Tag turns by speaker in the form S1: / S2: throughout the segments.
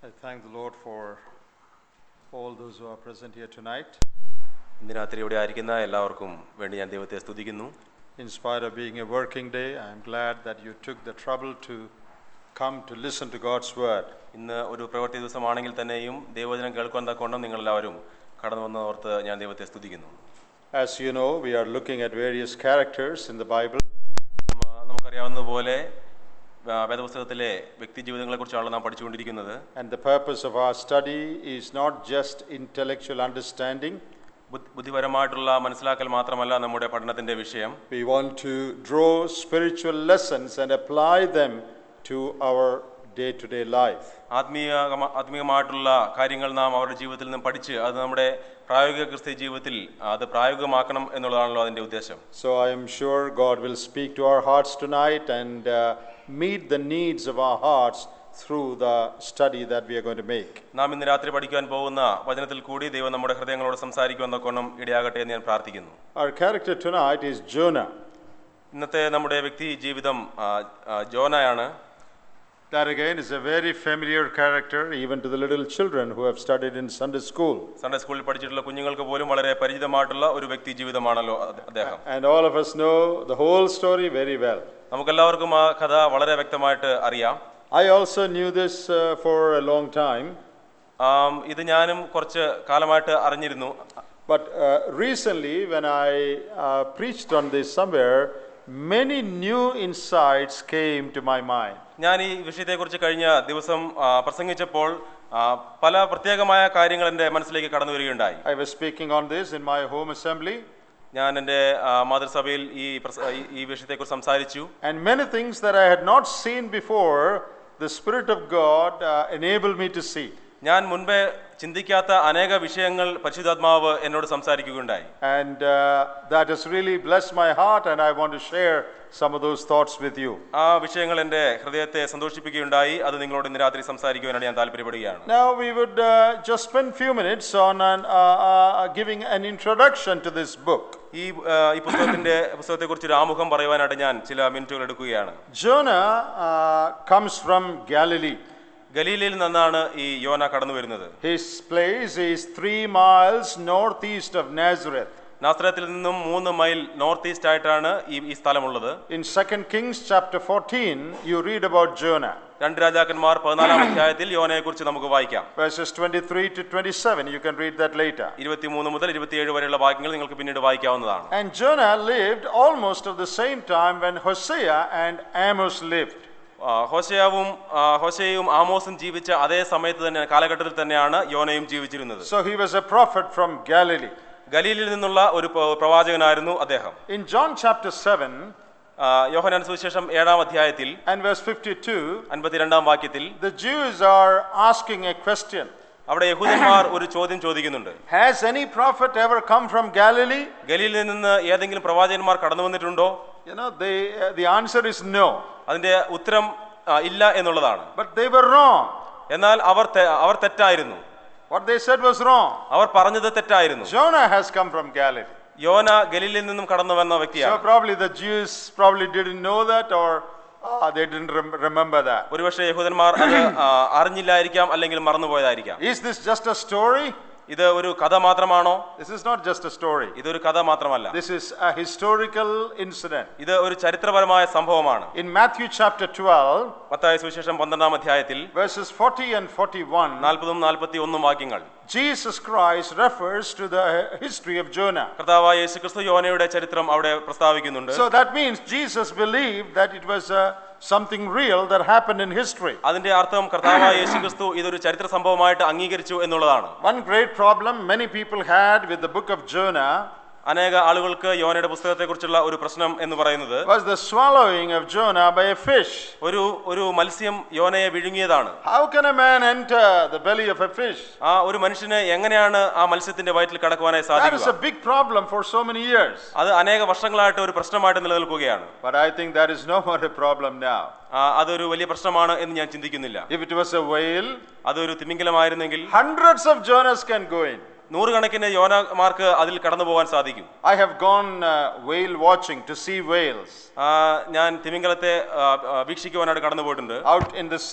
S1: I thank the Lord for all those who are present here tonight.
S2: ഇന്ന് രാത്രി ഇവിടെ ആയിരിക്കുന്ന എല്ലാവർക്കും വേണ്ടി ഞാൻ ദൈവത്തെ സ്തുതിക്കുന്നു
S1: In spite of being a working day, I am glad that you took the trouble to come to listen to God's word.
S2: ഇന്ന് ഒരു പ്രവൃത്തി ദിവസമാണെങ്കിൽ തന്നെയും ദൈവവചനം കേൾക്കാൻ തക്കോണം നിങ്ങളെല്ലാവരും കടന്നു വന്ന് ഓർത്ത് ഞാൻ ദൈവത്തെ സ്തുതിക്കുന്നു
S1: As you know, we are looking at various characters in the Bible,
S2: നമ്മ- നമുക്കറിയാവുന്നതുപോലെ ആ, വേദപുസ്തകത്തിലെ വ്യക്തി ജീവിതങ്ങളെക്കുറിച്ചാണ് നാം പഠിച്ചുകൊണ്ടിരിക്കുന്നത്
S1: and the purpose of our study is not just intellectual understanding.
S2: ബുദ്ധി- ബുദ്ധിപരമായിട്ടുള്ള മനസ്സിലാക്കൽ മാത്രമല്ല നമ്മുടെ പഠനത്തിന്റെ വിഷയം
S1: We want to draw spiritual lessons and apply them to our day to day life.
S2: ആത്മീയ ആത്മീയമായിട്ടുള്ള കാര്യങ്ങൾ നാം അവരുടെ ജീവിതത്തിൽ നിന്നും പഠിച്ച് അത് നമ്മുടെ പ്രായോഗിക ക്രിസ്ത്യ ജീവിതത്തിൽ അത് പ്രായോഗികമാക്കണം എന്നുള്ളതാണല്ലോ അതിന്റെ ഉദ്ദേശം
S1: So I am sure God will speak to our hearts tonight and uh, meet the needs of our hearts through the study that we are going to make.
S2: നാം ഇന്ന് രാത്രി പഠിക്കുവാൻ പോകുന്ന വചനത്തിൽ കൂടി ദൈവം നമ്മുടെ ഹൃദയങ്ങളോട് സംസാരിക്കുവാൻ തക്കോണം ഇടയാകട്ടെ എന്ന് ഞാൻ പ്രാർത്ഥിക്കുന്നു
S1: Our character tonight is Jonah.
S2: ഇന്നത്തെ നമ്മുടെ വ്യക്തി ജീവിതം ആ, ആ, ജോനയാണ്
S1: That again is a very familiar character even to the little children who have studied in Sunday school.
S2: Sunday സ്കൂളിൽ പഠിച്ചിട്ടുള്ള കുഞ്ഞുങ്ങൾക്ക് പോലും വളരെ പരിചിതമായിട്ടുള്ള ഒരു വ്യക്തി ജീവിതമാണല്ലോ അത് അദ്ദേഹം
S1: And all of us know the whole story very well.
S2: നമുക്കെല്ലാവർക്കും ആ കഥ വളരെ വ്യക്തമായിട്ട് അറിയാം
S1: I also knew this uh, for a long time,
S2: ആം, ഇത് ഞാനും കുറച്ച് കാലമായിട്ട് അറിഞ്ഞിരുന്നു
S1: but uh, recently when I uh, preached on this somewhere, many new insights came to my mind.
S2: ഞാൻ ഈ വിഷയത്തെക്കുറിച്ച് കഴിഞ്ഞ ദിവസം ആ, പ്രസംഗിച്ചപ്പോൾ ആ, പല പ്രത്യേകമായ കാര്യങ്ങൾ എൻ്റെ മനസ്സിലേക്ക് കടന്നു വരികയുണ്ടായി
S1: I was speaking on this in my home assembly,
S2: ഞാൻ എൻ്റെ ആ, മാതൃസഭയിൽ ഈ പ്രസ- ഈ- ഈ വിഷയത്തെക്കുറിച്ച് സംസാരിച്ചു
S1: and many things that I had not seen before, the Spirit of God uh, enabled me to see.
S2: ഞാൻ മുൻപേ ചിന്തിക്കാത്ത അനേക വിഷയങ്ങൾ പരിശുദ്ധാത്മാവ് എന്നോട് സംസാരിക്കുകയുണ്ടായി
S1: And uh, that has really blessed my heart, and I want to share some of those thoughts with you.
S2: ആ വിഷയങ്ങൾ എൻ്റെ ഹൃദയത്തെ സന്തോഷിപ്പിക്കുകയുണ്ടായി അത് നിങ്ങളോട് ഇന്ന് രാത്രി സംസാരിക്കുവാനാണ് ഞാൻ താല്പര്യപ്പെടുകയാണ്
S1: Now, we would uh, just spend few minutes on an, uh, uh, giving an introduction to this book.
S2: ഈ ആ, ഈ പുസ്തകത്തിന്റെ പുസ്തകത്തെക്കുറിച്ച് ഒരു ആമുഖം പറയുവാനായിട്ട് ഞാൻ ചില മിനിറ്റുകൾ എടുക്കുകയാണ്
S1: Jonah uh, comes from Galilee.
S2: ഗലീലയിൽ നിന്നാണ് ഈ യോന കടന്നു വരുന്നത്
S1: His place is three miles northeast of Nazareth.
S2: നാസ്രത്തിൽ നിന്നും മൂന്ന് മൈൽ നോർത്ത് ഈസ്റ്റ് ആയിട്ടാണ് ഈ ഈ സ്ഥലമുള്ളത്
S1: In 2 Kings chapter 14, you read about Jonah.
S2: രണ്ട് രാജാക്കന്മാർ പതിനാലാം അധ്യായത്തിൽ യോനയെ കുറിച്ച് നമുക്ക് വായിക്കാം
S1: Verses 23 to 27, you can read that later.
S2: ഇരുപത്തിമൂന്ന് മുതൽ ഇരുപത്തിയേഴ് വരെയുള്ള വാക്യങ്ങൾ നിങ്ങൾക്ക് പിന്നീട് വായിക്കാവുന്നതാണ്
S1: And Jonah lived almost at the same time when Hosea and Amos lived.
S2: ആ, ഹോശയാവും ആ, ഹോശയും ആമോസും ജീവിച്ച അതേ സമയത്ത് തന്നെ കാലഘട്ടത്തിൽ തന്നെയാണ് യോനയും ജീവിച്ചിരുന്നത്
S1: So he was a prophet from Galilee.
S2: ഗലീലിൽ നിന്നുള്ള ഒരു പ്ര- പ്രവാചകനായിരുന്നു അദ്ദേഹം
S1: In John chapter 7
S2: ആ, യോഹന്നാൻ സുവിശേഷം ഏഴാം അധ്യായത്തിൽ
S1: and verse 52,
S2: അൻപത്തിരണ്ടാം വാക്യത്തിൽ
S1: the Jews are asking a question
S2: അവിടെ യഹൂദന്മാർ ഒരു ചോദ്യം ചോദിക്കുന്നുണ്ട്
S1: Has any prophet ever come from Galilee?
S2: ഗലീലിൽ നിന്ന് ഏതെങ്കിലും പ്രവാചകന്മാർ കടന്നു വന്നിട്ടുണ്ടോ
S1: You know, they, uh, the answer is no.
S2: അതിന്റെ ഉത്തരം ആ, ഇല്ല എന്നുള്ളതാണ്
S1: But they were wrong.
S2: എന്നാൽ അവർ തെ- അവർ തെറ്റായിരുന്നു
S1: What they said was wrong.
S2: അവർ പറഞ്ഞത് തെറ്റായിരുന്നു
S1: Jonah has come from Galilee.
S2: യോന ഗലീലിൽ നിന്നും കടന്നു വന്ന
S1: So
S2: വ്യക്തിയാണ്
S1: probably the Jews probably didn't know that or uh, they didn't rem- remember that.
S2: ഒരുപക്ഷെ യഹൂദന്മാർ അത് ആ, അറിഞ്ഞില്ലായിരിക്കാം അല്ലെങ്കിൽ മറന്നുപോയതായിരിക്കാം
S1: Is this just a story?
S2: ഇത് ഒരു കഥ മാത്രമാണോ
S1: This is not just a story.
S2: ഇതൊരു കഥ മാത്രമല്ല
S1: This is a historical incident.
S2: ഇത് ഒരു ചരിത്രപരമായ സംഭവമാണ്
S1: In Matthew chapter 12,
S2: മത്തായ സുവിശേഷം പന്ത്രണ്ടാം അധ്യായത്തിൽ
S1: verses 40 and 41,
S2: നാൽപ്പതും നാൽപ്പത്തി ഒന്നും വാക്യങ്ങൾ
S1: Jesus Christ refers to the history of Jonah.
S2: കർത്താവായ യേശുക്രിസ്തു യോനയുടെ ചരിത്രം അവിടെ പ്രസ്താവിക്കുന്നുണ്ട്
S1: So that means Jesus believed that it was uh, something real that happened in history.
S2: അതിന്റെ അർത്ഥം കർത്താവായ യേശുക്രിസ്തു ഇതൊരു ചരിത്ര സംഭവമായിട്ട് അംഗീകരിച്ചു എന്നുള്ളതാണ്
S1: One great problem many people had with the book of Jonah
S2: അനേക ആളുകൾക്ക് യോനയുടെ പുസ്തകത്തെക്കുറിച്ചുള്ള ഒരു പ്രശ്നം എന്ന് പറയുന്നത്
S1: was the swallowing of Jonah by a fish.
S2: ഒരു ഒരു മത്സ്യം യോനയെ വിഴുങ്ങിയതാണ്
S1: How can a man enter the belly of a fish?
S2: ആ ഒരു മനുഷ്യന് എങ്ങനെയാണ് ആ മത്സ്യത്തിന്റെ വയറ്റിൽ കടക്കുവാനായി
S1: That is a
S2: സാധിക്കുക
S1: big problem for so many years.
S2: അത് അനേക വർഷങ്ങളായിട്ട് ഒരു പ്രശ്നമായിട്ട് നിലനിൽക്കുകയാണ്
S1: But I think that is no more a problem now.
S2: ആ, അതൊരു വലിയ പ്രശ്നമാണ് എന്ന് ഞാൻ ചിന്തിക്കുന്നില്ല
S1: If it was a whale,
S2: അതൊരു തിമിംഗലമായിരുന്നെങ്കിൽ
S1: hundreds of Jonahs can go in.
S2: നൂറുകണക്കിന് യോനമാർക്ക് അതിൽ കടന്നു പോകാൻ സാധിക്കും
S1: I have gone uh, whale watching to see whales
S2: ആ, ഞാൻ തിമിംഗലത്തെ ആ, ആ, വീക്ഷിക്കുവാനായിട്ട് കടന്നു പോയിട്ടുണ്ട്
S1: out in the sea.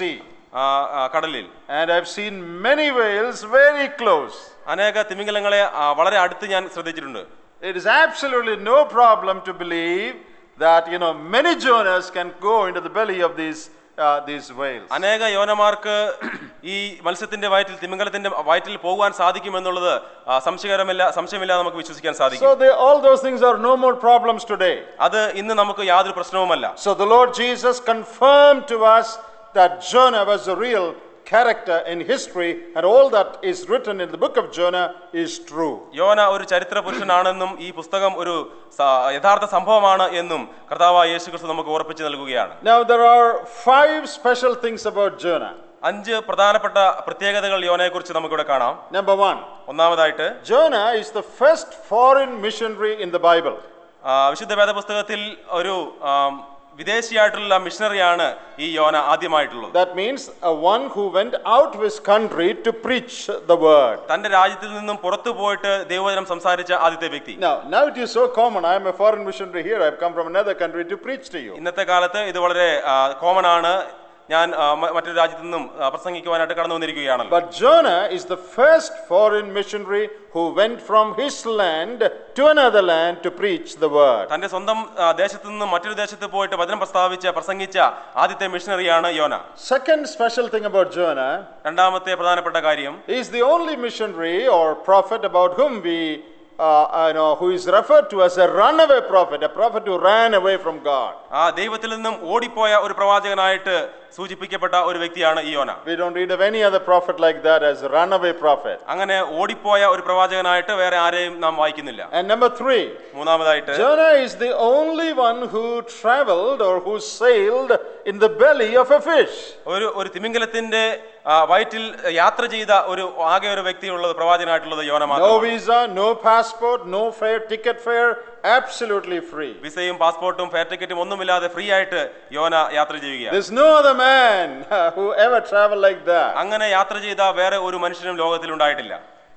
S2: ആ, ആ, കടലിൽ
S1: and I've seen many whales very close.
S2: അനേക തിമിംഗലങ്ങളെ ആ, വളരെ അടുത്ത് ഞാൻ ശ്രദ്ധിച്ചിട്ടുണ്ട്
S1: It is absolutely no problem to believe that you know many Jonahs can go into the belly of these uh, these whales.
S2: അനേക യോനമാർക്ക് ഈ മത്സ്യത്തിന്റെ വയറ്റിൽ തിമിംഗലത്തിന്റെ വയറ്റിൽ പോകുവാൻ സാധിക്കുമെന്നുള്ളത് ആ, സംശയകരമില്ല സംശയമില്ലാതെ നമുക്ക് വിശ്വസിക്കാൻ സാധിക്കും
S1: So they, all those things are no more problems today.
S2: അത് ഇന്ന് നമുക്ക് യാതൊരു പ്രശ്നവുമല്ല
S1: So the Lord Jesus confirmed to us that Jonah was a real character in history and all that is written in the book of Jonah is true.
S2: യോന ഒരു ചരിത്ര പുരുഷനാണെന്നും ഈ പുസ്തകം ഒരു സ- യഥാർത്ഥ സംഭവമാണ് എന്നും കർത്താവായ യേശു ക്രിസ്തു നമുക്ക് ഉറപ്പിച്ചു നൽകുകയാണ്
S1: Now there are five special things about Jonah.
S2: അഞ്ച് പ്രധാനപ്പെട്ട പ്രത്യേകതകൾ യോനയെക്കുറിച്ച് നമുക്കിവിടെ കാണാം
S1: Number one,
S2: ഒന്നാമതായിട്ട്
S1: Jonah is the first foreign missionary in the Bible.
S2: ആ, വിശുദ്ധ വേദപുസ്തകത്തിൽ ഒരു ആം, വിദേശിയായിട്ടുള്ള മിഷണറിയാണ് ഈ യോന ആദ്യമായിട്ടുള്ളത്
S1: That means a one who went out of his country to preach the word.
S2: തന്റെ രാജ്യത്തിൽ നിന്നും പുറത്തു പോയിട്ട് ദൈവവചനം സംസാരിച്ച ആദ്യത്തെ വ്യക്തി
S1: Now, now it is so common. I am a foreign missionary here. I've come from another country to preach to you.
S2: ഇന്നത്തെ കാലത്ത് ഇത് വളരെ കോമൺ ആണ് ഞാൻ ആ, മ- മറ്റൊരു രാജ്യത്തു നിന്നും ആ, പ്രസംഗിക്കുവാനായിട്ട് കടന്നു വന്നിരിക്കുകയാണല്ലോ
S1: But Jonah is the first foreign missionary who went from his land to another land to preach the word.
S2: തന്റെ സ്വന്തം ആ, ദേശത്തു നിന്നും മറ്റൊരു ദേശത്ത് പോയിട്ട് വചനം പ്രസ്താവിച്ച് പ്രസംഗിച്ച ആദ്യത്തെ മിഷണറിയാണ് യോന
S1: Second special thing about Jonah
S2: രണ്ടാമത്തെ പ്രധാനപ്പെട്ട കാര്യം
S1: he is the only missionary or prophet about whom we uh, I know who is referred to as a runaway prophet, a prophet who ran away from God.
S2: ആ ദൈവത്തിൽ നിന്നും ഓടിപ്പോയ ഒരു പ്രവാചകനായിട്ട് സൂചിപ്പിക്കപ്പെട്ട ഒരു വ്യക്തിയാണ് ഈ യോന
S1: We don't read of any other prophet like that as a runaway prophet.
S2: അങ്ങനെ ഓടിപ്പോയ ഒരു പ്രവാചകനായിട്ട് വേറെ ആരെയും നാം വായിക്കുന്നില്ല
S1: And number three,
S2: മൂന്നാമതായിട്ട്
S1: Jonah is the only one who traveled or who sailed in the belly of a fish.
S2: ഒരു ഒരു തിമിംഗലത്തിന്റെ ആ, വയറ്റിൽ യാത്ര ചെയ്ത ഒരു ആകെ ഒരു വ്യക്തിയുള്ളത് പ്രവാചകനായിട്ടുള്ളത് യോന
S1: No
S2: മാത്രമാണ്
S1: visa, no passport, no fare, ticket fare, absolutely free.
S2: വിസയും പാസ്പോർട്ടും ഫെയർ ടിക്കറ്റും ഒന്നുമില്ലാതെ ഫ്രീ ആയിട്ട് യോന യാത്ര ചെയ്യുകയാണ്
S1: There's no other man who ever traveled like that.
S2: അങ്ങനെ യാത്ര ചെയ്ത വേറെ ഒരു മനുഷ്യനും ലോകത്തിൽ ഉണ്ടായിട്ടില്ല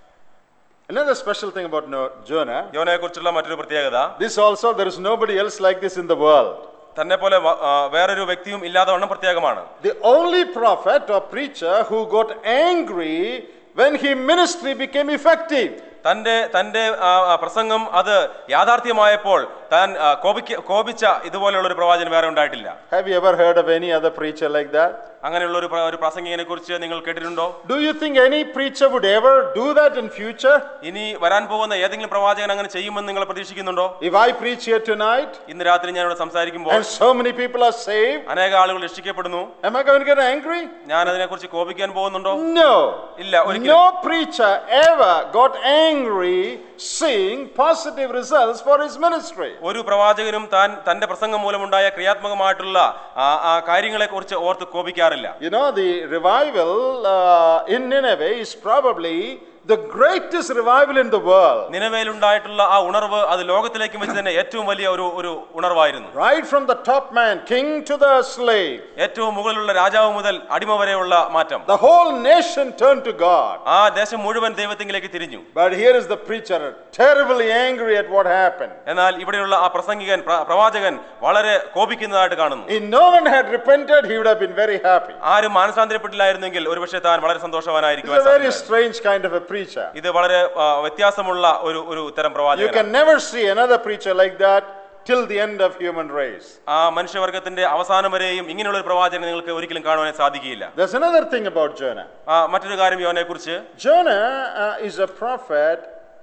S1: Another special thing about No- Jonah,
S2: യോനയെ കുറിച്ചുള്ള മറ്റൊരു പ്രത്യേകത
S1: this also, there is nobody else like this in the world.
S2: തന്നെ പോലെ വ- ആ, വേറൊരു വ്യക്തിയും ഇല്ലാതെ വണ്ണം പ്രത്യേകമാണ്
S1: The only prophet or preacher who got angry when his ministry became effective.
S2: തന്റെ തന്റെ ആ, ആ, പ്രസംഗം അത് യാഥാർത്ഥ്യമായപ്പോൾ താൻ ആ, കോപിക്ക കോപിച്ച ഇതുപോലെയുള്ള ഒരു പ്രവാചകൻ വേറെ ഉണ്ടായിട്ടില്ല
S1: Have you ever heard of any other preacher like that?
S2: അങ്ങനെയുള്ള ഒരു പ്ര- ഒരു പ്രസംഗികനെ കുറിച്ച് നിങ്ങൾ കേട്ടിട്ടുണ്ടോ
S1: Do you think any preacher would ever do that in future?
S2: ഇനി വരാൻ പോകുന്ന ഏതെങ്കിലും പ്രവാചകൻ അങ്ങനെ ചെയ്യുമെന്ന് നിങ്ങൾ പ്രതീക്ഷിക്കുന്നുണ്ടോ
S1: If I preach here tonight
S2: ഇന്ന് രാത്രി ഞാൻ ഇവിടെ സംസാരിക്കുമ്പോൾ
S1: and so many people are saved,
S2: അനേക ആളുകൾ രക്ഷിക്കപ്പെടുന്നു
S1: am I going to get angry?
S2: ഞാൻ അതിനെക്കുറിച്ച് കോപിക്കാൻ പോകുന്നുണ്ടോ
S1: No.
S2: ഇല്ല ഒരിക്കലും
S1: No preacher ever got angry seeing positive results for his ministry.
S2: ഒരു പ്രവാചകനും താൻ തന്റെ പ്രസംഗം മൂലമുണ്ടായ ക്രിയാത്മകമായിട്ടുള്ള ആ ആ കാര്യങ്ങളെ കുറിച്ച് ഓർത്ത് കോപിക്കാറില്ല
S1: You know, the revival uh, in Nineveh is probably the greatest revival in the world.
S2: നിലവിലുണ്ടായിട്ടുള്ള ആ ഉണർവ് അത് ലോകത്തിലേക്കും വെച്ച് തന്നെ ഏറ്റവും വലിയ ഒരു ഒരു ഉണർവായിരുന്നു
S1: Right from the top man, king to the slave,
S2: ഏറ്റവും മുകളിലുള്ള രാജാവ് മുതൽ അടിമ വരെയുള്ള മാറ്റം
S1: the whole nation turned to God.
S2: ആ ദേശം മുഴുവൻ ദൈവത്തിങ്കിലേക്ക് തിരിഞ്ഞു
S1: But here is the preacher terribly angry at what happened.
S2: എന്നാൽ ഇവിടെയുള്ള ആ പ്രസംഗികൻ പ്ര- പ്രവാചകൻ വളരെ കോപിക്കുന്നതായിട്ട് കാണുന്നു
S1: If no one had repented, he would have been very happy.
S2: ആരും മാനസാന്തരപ്പെട്ടില്ലായിരുന്നെങ്കിൽ ഒരുപക്ഷെ താൻ വളരെ
S1: This
S2: സന്തോഷവാനായിരിക്കുവാൻ
S1: is a very
S2: സാധ്യതയുണ്ട്.
S1: strange kind of a preacher.
S2: ഇത് വളരെ ആ, വ്യത്യാസമുള്ള ഒരു ഒരു ഉത്തരം
S1: You
S2: പ്രവാചകൻ
S1: can never see another preacher like that till the end of human race.
S2: ആ മനുഷ്യവർഗത്തിന്റെ അവസാനം വരെയും ഇങ്ങനെയുള്ള ഒരു പ്രവാചകനെ നിങ്ങൾക്ക് ഒരിക്കലും കാണുവാൻ സാധിക്കുകയില്ല
S1: There's another thing about Jonah.
S2: ആ, മറ്റൊരു കാര്യം യോനെ കുറിച്ച്
S1: Jonah uh, is a prophet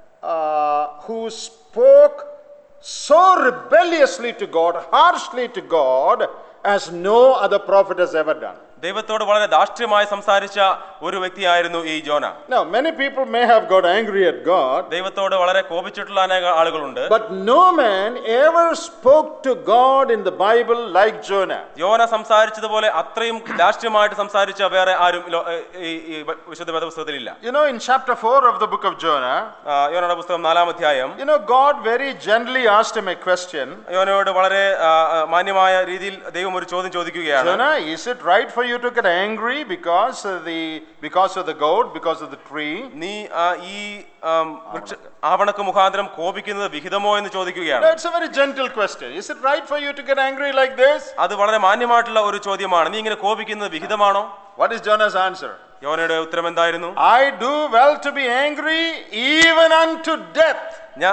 S1: uh, who spoke so rebelliously to God, harshly to God, as no other prophet has ever done.
S2: ദൈവത്തോട് വളരെ ധാർഷ്ട്യമായി സംസാരിച്ച ഒരു വ്യക്തിയായിരുന്നു ഈ Jonah
S1: Now, many people may have got angry at God,
S2: ദൈവത്തോട് വളരെ കോപിച്ചിട്ടുള്ള അനേക ആളുകളുണ്ട്
S1: but no man ever spoke to God in the Bible like Jonah.
S2: യോന സംസാരിച്ചതുപോലെ അത്രയും ധാർഷ്ട്യമായിട്ട് സംസാരിച്ച വേറെ ആരും ലോ- ഈ ഈ വിശുദ്ധ വേദപുസ്തകത്തിലില്ല
S1: You know, in chapter 4 of the book of Jonah,
S2: ആ, യോനയുടെ പുസ്തകം നാലാം അധ്യായം
S1: you know, God very gently asked him a question
S2: യോനയോട് വളരെ ആ, ആ, മാന്യമായ രീതിയിൽ ദൈവം ഒരു ചോദ്യം ചോദിക്കുകയാണ്
S1: Jonah, is it right for you to get angry because of the because of the goat, because of the tree?
S2: നീ ആ, ഈ ആം, വൃക്ഷ ആവണക്ക് മുഖാന്തരം കോപിക്കുന്നത് വിഹിതമോ എന്ന് ചോദിക്കുകയാണ്
S1: No, it's a very gentle question. Is it right for you to get angry like this?
S2: അത് വളരെ മാന്യമായിട്ടുള്ള ഒരു ചോദ്യമാണ് നീ ഇങ്ങനെ കോപിക്കുന്നത് വിഹിതമാണോ
S1: What is Jonah's answer?
S2: യോനയുടെ ഉത്തരം എന്തായിരുന്നു
S1: I do well to be angry even unto death.
S2: ഞാൻ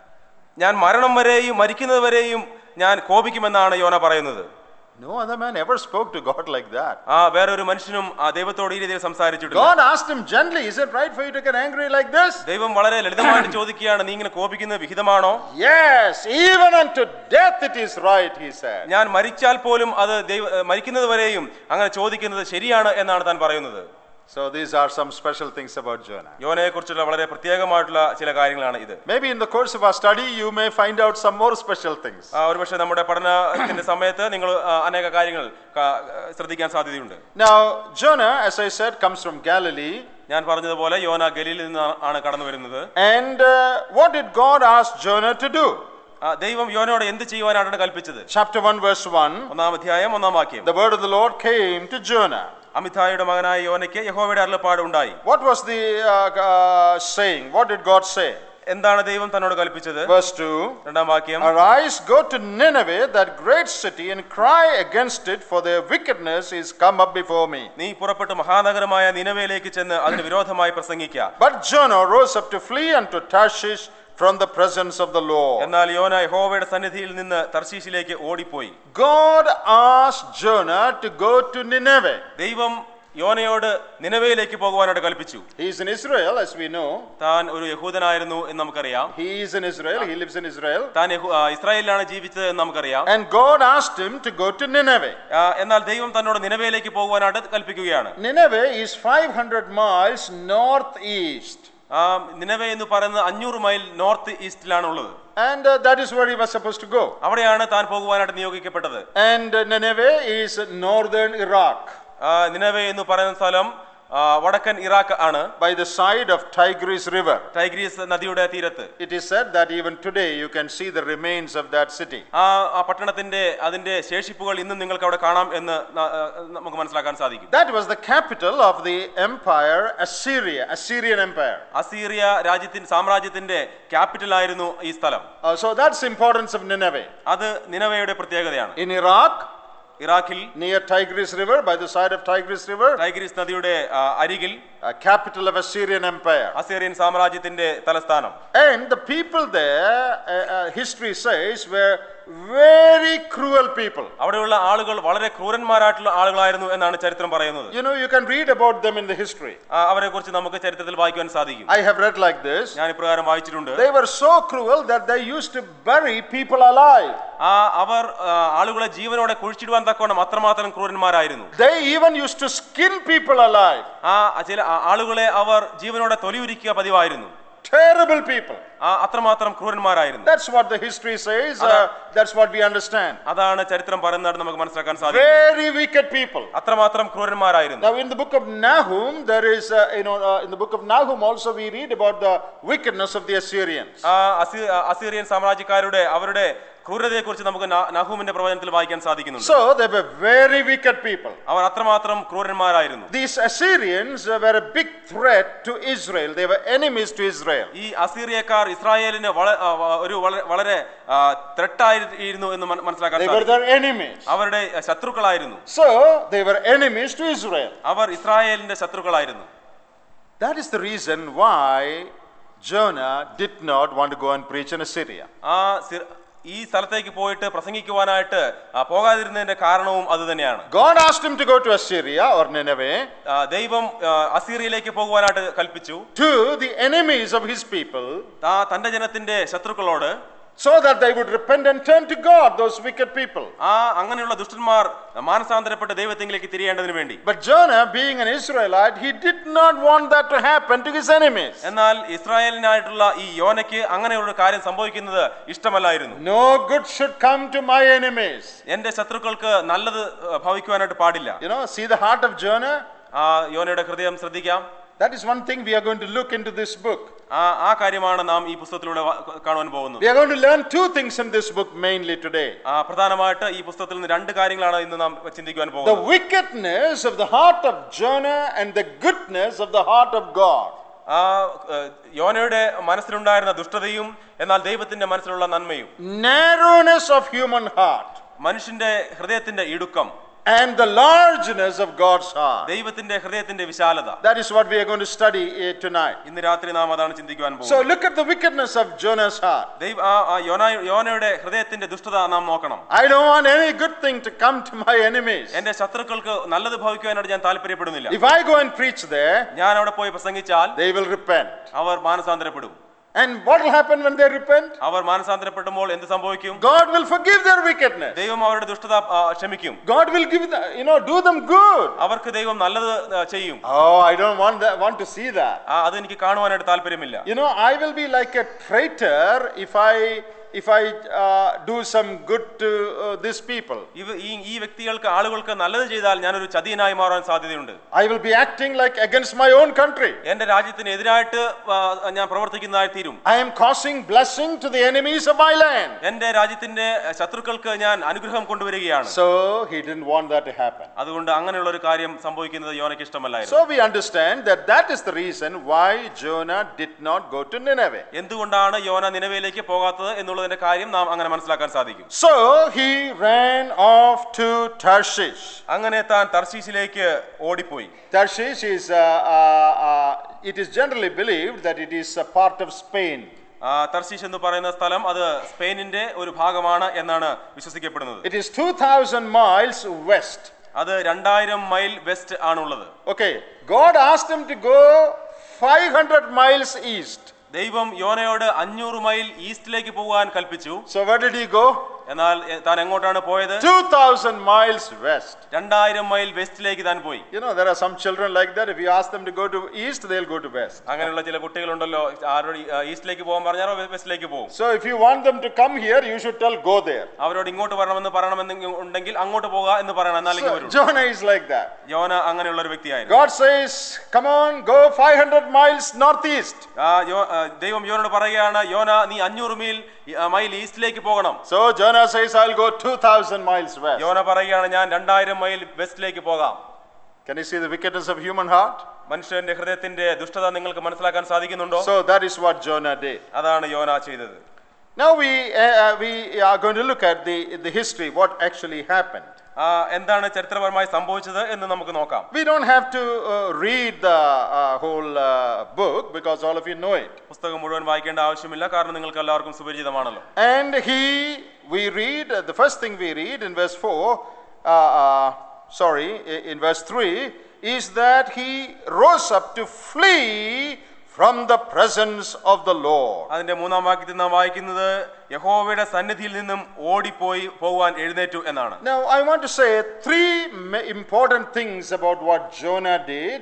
S2: ഞാൻ മരണം വരെയും മരിക്കുന്നത് വരെയും ഞാൻ കോപിക്കുമെന്നാണ് യോന പറയുന്നത്
S1: No other man ever spoke to God like that.
S2: ആ വേറൊരു മനുഷ്യനും ആ ദൈവത്തോട് ഈ രീതിയിൽ സംസാരിച്ചിട്ടില്ല
S1: God asked him gently, Is it right for you to get angry like this?
S2: ദൈവം വളരെ ലളിതമായിട്ട് ചോദിക്കുകയാണ് നീ ഇങ്ങനെ കോപിക്കുന്നത് വിഹിതമാണോ
S1: Yes, even unto death it is right, he said.
S2: ഞാൻ മരിച്ചാൽ പോലും അത് ദൈവ മരിക്കുന്നത് വരെയും അങ്ങനെ ചോദിക്കുന്നത് ശരിയാണ് എന്നാണ് താൻ പറയുന്നത്
S1: So these are some special things about Jonah.
S2: യോനയെ കുറിച്ചുള്ള വളരെ പ്രത്യേകമായിട്ടുള്ള ചില കാര്യങ്ങളാണ് ഇത്
S1: Maybe in the course of our study, you may find out some more special things.
S2: ആ, ഒരുപക്ഷെ നമ്മുടെ പഠനത്തിന്റെ സമയത്ത് നിങ്ങൾ ആ, അനേക കാര്യങ്ങൾ ക- ശ്രദ്ധിക്കാൻ സാധ്യതയുണ്ട്
S1: Now, Jonah, as I said, comes from Galilee.
S2: ഞാൻ പറഞ്ഞതുപോലെ യോന ഗലീലിൽ നിന്ന് ആണ് കടന്നു വരുന്നത്
S1: And uh, what did God ask Jonah to do?
S2: ആ, ദൈവം യോനോട് എന്ത് ചെയ്യുവാനാണ് കൽപ്പിച്ചത്
S1: Chapter 1, verse 1
S2: ഒന്നാം അധ്യായം ഒന്നാം വാക്യം
S1: The word of the Lord came to Jonah.
S2: അമിതായുടെ മകനായ യോനയ്ക്ക് യഹോവയുടെ അരുളപ്പാട് ഉണ്ടായി
S1: What was the uh, uh, saying? What did God say?
S2: എന്താണ് ദൈവം തന്നോട് കൽപ്പിച്ചത്
S1: Verse 2
S2: രണ്ടാം വാക്യം
S1: Arise, go to Nineveh, that great city, and cry against it, for their wickedness is come up before me.
S2: നീ പുറപ്പെട്ട് മഹാനഗരമായ നിനവയിലേക്ക് ചെന്ന് അതിന് വിരോധമായി പ്രസംഗിക്ക
S1: But Jonah rose up to flee unto Tarshish from the presence of the Lord.
S2: എന്നാൽ യോന യഹോവയുടെ സന്നിധിയിൽ നിന്ന് തർശീശിലേക്ക് ഓടിപ്പോയി
S1: God asked Jonah to go to Nineveh.
S2: ദൈവം യോനയോട് നിനവയിലേക്ക് പോകുവാനായിട്ട് കൽപ്പിച്ചു
S1: He is in Israel, as we know.
S2: താൻ ഒരു യഹൂദനായിരുന്നു എന്ന് നമുക്കറിയാം
S1: He is in Israel, he lives in Israel.
S2: താൻ യഹൂ- ആ, ഇസ്രായേലിലാണ് ജീവിച്ചത് എന്ന് നമുക്കറിയാം
S1: And God asked him to go to Nineveh.
S2: ആ, എന്നാൽ ദൈവം തന്നോട് നിനവയിലേക്ക് പോകുവാനായിട്ട് കൽപ്പിക്കുകയാണ്
S1: Nineveh is 500 miles northeast.
S2: ആ നിനവ എന്ന് പറയുന്നത് അഞ്ഞൂറ് മൈൽ നോർത്ത് ഈസ്റ്റിലാണ് ഉള്ളത്
S1: And uh, that is where he was supposed to go.
S2: അവിടെയാണ് താൻ പോകുവാനായിട്ട് നിയോഗിക്കപ്പെട്ടത്
S1: And uh, Nineveh is northern Iraq
S2: ആ, നിനവ എന്ന് പറയുന്ന സ്ഥലം ആ, വടക്കൻ ഇറാഖ് ആണ്
S1: by the side of Tigris River.
S2: Tigris നദിയുടെ തീരത്ത്
S1: It is said that even today you can see the remains of that city.
S2: ആ ആ പട്ടണത്തിന്റെ അതിന്റെ ശേഷിപ്പുകൾ ഇന്നും നിങ്ങൾക്ക് അവിടെ കാണാം എന്ന് ന- ആ, നമുക്ക് മനസ്സിലാക്കാൻ സാധിക്കും
S1: That was the capital of the empire Assyria, Assyrian Empire.
S2: Assyria രാജ്യത്തിന്റെ സാമ്രാജ്യത്തിന്റെ ക്യാപിറ്റൽ ആയിരുന്നു ഈ സ്ഥലം
S1: Uh, so that's the importance of Nineveh.
S2: അത് നിനവയുടെ പ്രത്യേകതയാണ്
S1: In Iraq,
S2: ഇറാഖിൽ
S1: near Tigris River, by the side of Tigris River,
S2: Tigris നദിയുടെ ആ, അരികിൽ
S1: a capital of Assyrian Empire.
S2: Assyrian സാമ്രാജ്യത്തിന്റെ തലസ്ഥാനം
S1: And the people there, uh, uh, history says, were very cruel people.
S2: അവിടെയുള്ള ആളുകൾ വളരെ ക്രൂരന്മാരായിട്ടുള്ള ആളുകളായിരുന്നു എന്നാണ് ചരിത്രം പറയുന്നത്
S1: You know, you can read about them in the history.
S2: അവരെ കുറിച്ച് നമുക്ക് ചരിത്രത്തിൽ വായിക്കുവാൻ സാധിക്കും
S1: I have read like this.
S2: ഞാൻ ഇപ്രകാരം വായിച്ചിട്ടുണ്ട്
S1: They were so cruel that they used to bury people alive.
S2: ആ അവർ ആ, ആളുകളെ ജീവനോടെ കുഴിച്ചിടുവാൻ തക്കവണ്ണം അത്രമാത്രം ക്രൂരന്മാരായിരുന്നു
S1: They even used to skin people alive.
S2: ആ ചില ആ, ആളുകളെ അവർ ജീവനോടെ തൊലിയുരിക്കുക പതിവായിരുന്നു
S1: Terrible people.
S2: ആ അത്രമാത്രം ക്രൂരന്മാരായിരുന്നു
S1: That's what the history says. Uh, that's what we understand.
S2: അതാണ് ചരിത്രം പറയുന്നതായിട്ട് നമുക്ക് മനസ്സിലാക്കാൻ സാധിക്കും
S1: Very wicked people.
S2: അത്രമാത്രം ക്രൂരന്മാരായിരുന്നു
S1: Now, in the book of Nahum, there is, uh, you know, uh, in the book of Nahum also we read about the wickedness of the Assyrians.
S2: ആ അസി- ആ, അസീറിയൻ സാമ്രാജ്യക്കാരുടെ അവരുടെ ക്രൂരതയെക്കുറിച്ച് നമുക്ക് നാ- നഹൂമിന്റെ പ്രവചനത്തിൽ വായിക്കാൻ സാധിക്കുന്നുണ്ട്
S1: So, they were very wicked people.
S2: അവർ അത്രമാത്രം ക്രൂരന്മാരായിരുന്നു
S1: These Assyrians uh, were a big threat to Israel. They were enemies to Israel.
S2: ഈ അസീറിയക്കാർ ഇസ്രായേലിന് വള- ആ, വ- ഒരു വള- വളരെ ത്രെട്ടായിരുന്നു എന്ന് മന- മനസ്സിലാക്കാൻ
S1: They were
S2: സാധിക്കും
S1: their enemies.
S2: അവരുടെ ശത്രുക്കളായിരുന്നു
S1: So, they were enemies to Israel.
S2: അവർ ഇസ്രായേലിന്റെ ശത്രുക്കളായിരുന്നു
S1: That is the reason why Jonah did not want to go and preach in Assyria.
S2: ആ സി- ഈ സ്ഥലത്തേക്ക് പോയിട്ട് പ്രസംഗിക്കുവാനായിട്ട് ആ, പോകാതിരുന്നതിന്റെ കാരണവും അത് തന്നെയാണ്
S1: God asked him to go to Assyria or Nineveh
S2: ആ, ദൈവം ആ, അസീറിയയിലേക്ക് പോകുവാനായിട്ട് കൽപ്പിച്ചു
S1: to the enemies of his people
S2: ആ തന്റെ ജനത്തിന്റെ ശത്രുക്കളോട്
S1: so that they would repent and turn to God, those wicked people.
S2: ആ അങ്ങനെയുള്ള ദുഷ്ടന്മാർ മാനസാന്തരപ്പെട്ട് ദൈവത്തിലേക്ക് തിരിയേണ്ടതിന് വേണ്ടി
S1: But Jonah, being an Israelite, he did not want that to happen to his enemies.
S2: എന്നാൽ ഇസ്രായേലിനായിട്ടുള്ള ഈ യോനയ്ക്ക് അങ്ങനെയുള്ള ഒരു കാര്യം സംഭവിക്കുന്നത് ഇഷ്ടമല്ലായിരുന്നു
S1: No good should come to my enemies.
S2: എന്റെ ശത്രുക്കൾക്ക് നല്ലത് ആ, ഭവിക്കുവാനായിട്ട് പാടില്ല
S1: You know, see the heart of Jonah?
S2: ആ യോനയുടെ ഹൃദയം ശ്രദ്ധിക്കാം
S1: That is one thing we are going to look into this book.
S2: ആ ആ കാര്യമാണ് നാം ഈ പുസ്തകത്തിലൂടെ വ- കാണുവാൻ പോകുന്നത്
S1: We are going to learn two things in this book mainly today.
S2: ആ പ്രധാനമായിട്ട് ഈ പുസ്തകത്തിൽ നിന്ന് രണ്ട് കാര്യങ്ങളാണ് ഇന്ന് നാം ചിന്തിക്കുവാൻ
S1: The
S2: പോകുന്നത്
S1: wickedness of the heart of Jonah and the goodness of the heart of God.
S2: ആ ഏഹ്, യോനയുടെ മനസ്സിലുണ്ടായിരുന്ന ദുഷ്ടതയും എന്നാൽ ദൈവത്തിന്റെ മനസ്സിലുള്ള നന്മയും
S1: Narrowness of human heart
S2: മനുഷ്യന്റെ ഹൃദയത്തിന്റെ ഇടുക്കം
S1: and the largeness of God's heart.
S2: ദൈവത്തിന്റെ ഹൃദയത്തിന്റെ വിശാലത
S1: That is what we are going to study uh, tonight.
S2: ഇന്ന് രാത്രി നാം അതാണ് ചിന്തിക്കുവാൻ
S1: So
S2: പോകുന്നത്
S1: look at the wickedness of Jonah's heart.
S2: ദൈവ ആ- ആ യോന യോനയുടെ ഹൃദയത്തിന്റെ ദുഷ്ടത നാം നോക്കണം
S1: I don't want any good thing to come to my enemies.
S2: എന്റെ ശത്രുക്കൾക്ക് നല്ലത് ഭവിക്കുവാനായിട്ട് ഞാൻ താല്പര്യപ്പെടുന്നില്ല
S1: If I go and preach there,
S2: ഞാൻ അവിടെ പോയി പ്രസംഗിച്ചാൽ
S1: they will repent.
S2: Our മാനസാന്തരപ്പെടും
S1: And what will happen when they repent?
S2: അവർ മാനസാന്തരപ്പെടുമ്പോൾ എന്ത് സംഭവിക്കും
S1: God will forgive their wickedness.
S2: ദൈവം അവരുടെ ദുഷ്ടത ആ, ക്ഷമിക്കും
S1: God will give them, you know, do them good.
S2: അവർക്ക് ദൈവം നല്ലത് ആ, ചെയ്യും
S1: Oh, I don't want that, want to see that.
S2: ആ, അത് എനിക്ക് കാണുവാനായിട്ട് താല്പര്യമില്ല
S1: You know, I will be like a traitor if I if I uh, do some good to uh, these people.
S2: ഇവ ഈ ഈ വ്യക്തികൾക്ക് ആളുകൾക്ക് നല്ലത് ചെയ്താൽ ഞാനൊരു ചതിയനായി മാറാൻ സാധ്യതയുണ്ട്
S1: I will be acting like against my own country.
S2: എന്റെ രാജ്യത്തിന് എതിരായിട്ട് ആ, ഞാൻ പ്രവർത്തിക്കുന്നതായി തീരും
S1: I am causing blessing to the enemies of my land.
S2: എന്റെ രാജ്യത്തിന്റെ ശത്രുക്കൾക്ക് ഞാൻ അനുഗ്രഹം കൊണ്ടുവരികയാണ്
S1: So he didn't want that to happen.
S2: അതുകൊണ്ട് അങ്ങനെയുള്ള ഒരു കാര്യം സംഭവിക്കുന്നത് യോനയ്ക്ക് ഇഷ്ടമല്ലായിരുന്നു
S1: So we understand that that is the reason why Jonah did not go to Nineveh.
S2: എന്തുകൊണ്ടാണ് യോന നിലവിലേക്ക് പോകാത്തത് എന്നുള്ളതിന്റെ കാര്യം നാം അങ്ങനെ മനസ്സിലാക്കാൻ സാധിക്കും
S1: So he ran off to Tarshish.
S2: അങ്ങനെ താൻ തർശീശിലേക്ക് ഓടിപ്പോയി
S1: Tarshish is, uh, uh, uh, it is generally believed that it is a part of Spain.
S2: ആ, തർശീശ് എന്ന് പറയുന്ന സ്ഥലം അത് സ്പെയിനിന്റെ ഒരു ഭാഗമാണ് എന്നാണ് വിശ്വസിക്കപ്പെടുന്നത്
S1: It is 2,000 miles west.
S2: അത് രണ്ടായിരം മൈൽ വെസ്റ്റ് ആണുള്ളത്
S1: Okay, God asked him to go 500 miles east.
S2: ദൈവം യോനയോട് അഞ്ഞൂറ് മൈൽ ഈസ്റ്റിലേക്ക് പോകാൻ കൽപ്പിച്ചു
S1: So where did he go?
S2: എന്നാൽ എ- താൻ എങ്ങോട്ടാണ് പോയത്
S1: 2,000 miles west.
S2: രണ്ടായിരം മൈൽ വെസ്റ്റിലേക്ക് താൻ പോയി
S1: You know, there are some children like that. If you ask them to go to east, they'll go to west.
S2: അങ്ങനെയുള്ള ചില കുട്ടികളുണ്ടല്ലോ ആരോട് ഈ- ആ, ഈസ്റ്റിലേക്ക് പോകാൻ പറഞ്ഞാൽ അവർ വെസ്റ്റിലേക്ക് പോകും
S1: So if you want them to come here, you should tell go there.
S2: അവരോട് ഇങ്ങോട്ട് വരണമെന്ന് പറയണമെന്ന് ഉണ്ടെങ്കിൽ അങ്ങോട്ട് പോകുക എന്ന് പറയണം എന്നാലേക്ക്
S1: So
S2: വരും
S1: Jonah is like that.
S2: യോന അങ്ങനെയുള്ള ഒരു വ്യക്തിയായിരുന്നു
S1: God says, Come on, go 500 miles northeast.
S2: ആ, യോ- ആ, ദൈവം യോനോട് പറയുകയാണ് യോന നീ അഞ്ഞൂറ് മീൽ ആ, മൈൽ ഈസ്റ്റിലേക്ക് പോകണം
S1: So Jonah says, I'll go 2,000 miles west.
S2: യോന പറയുകയാണ് ഞാൻ രണ്ടായിരം മൈൽ വെസ്റ്റിലേക്ക് പോകാം
S1: Can you see the wickedness of human heart?
S2: മനുഷ്യന്റെ ഹൃദയത്തിന്റെ ദുഷ്ടത നിങ്ങൾക്ക് മനസ്സിലാക്കാൻ സാധിക്കുന്നുണ്ടോ
S1: So that is what Jonah did.
S2: അതാണ് യോന ചെയ്തത്
S1: Now we, uh, uh, we are going to look at the, the history, what actually happened.
S2: ആ, എന്താണ് ചരിത്രപരമായി സംഭവിച്ചത് എന്ന് നമുക്ക് നോക്കാം
S1: We don't have to uh, read the uh, whole uh, book because all of you know it.
S2: പുസ്തകം മുഴുവൻ വായിക്കേണ്ട ആവശ്യമില്ല കാരണം നിങ്ങൾക്ക് എല്ലാവർക്കും സുപരിചിതമാണല്ലോ
S1: And he, we read, uh, the first thing we read in verse 4, uh, uh, sorry, i- in verse 3, is that he rose up to flee from the presence of the Lord.
S2: അതിന്റെ മൂന്നാം വാക്യത്തിൽ നാം വായിക്കുന്നത് യഹോവയുടെ സന്നിധിയിൽ നിന്നും ഓടിപ്പോയി പോകുവാൻ എഴുന്നേറ്റു എന്നാണ്
S1: Now, I want to say three ma- important things about what Jonah did.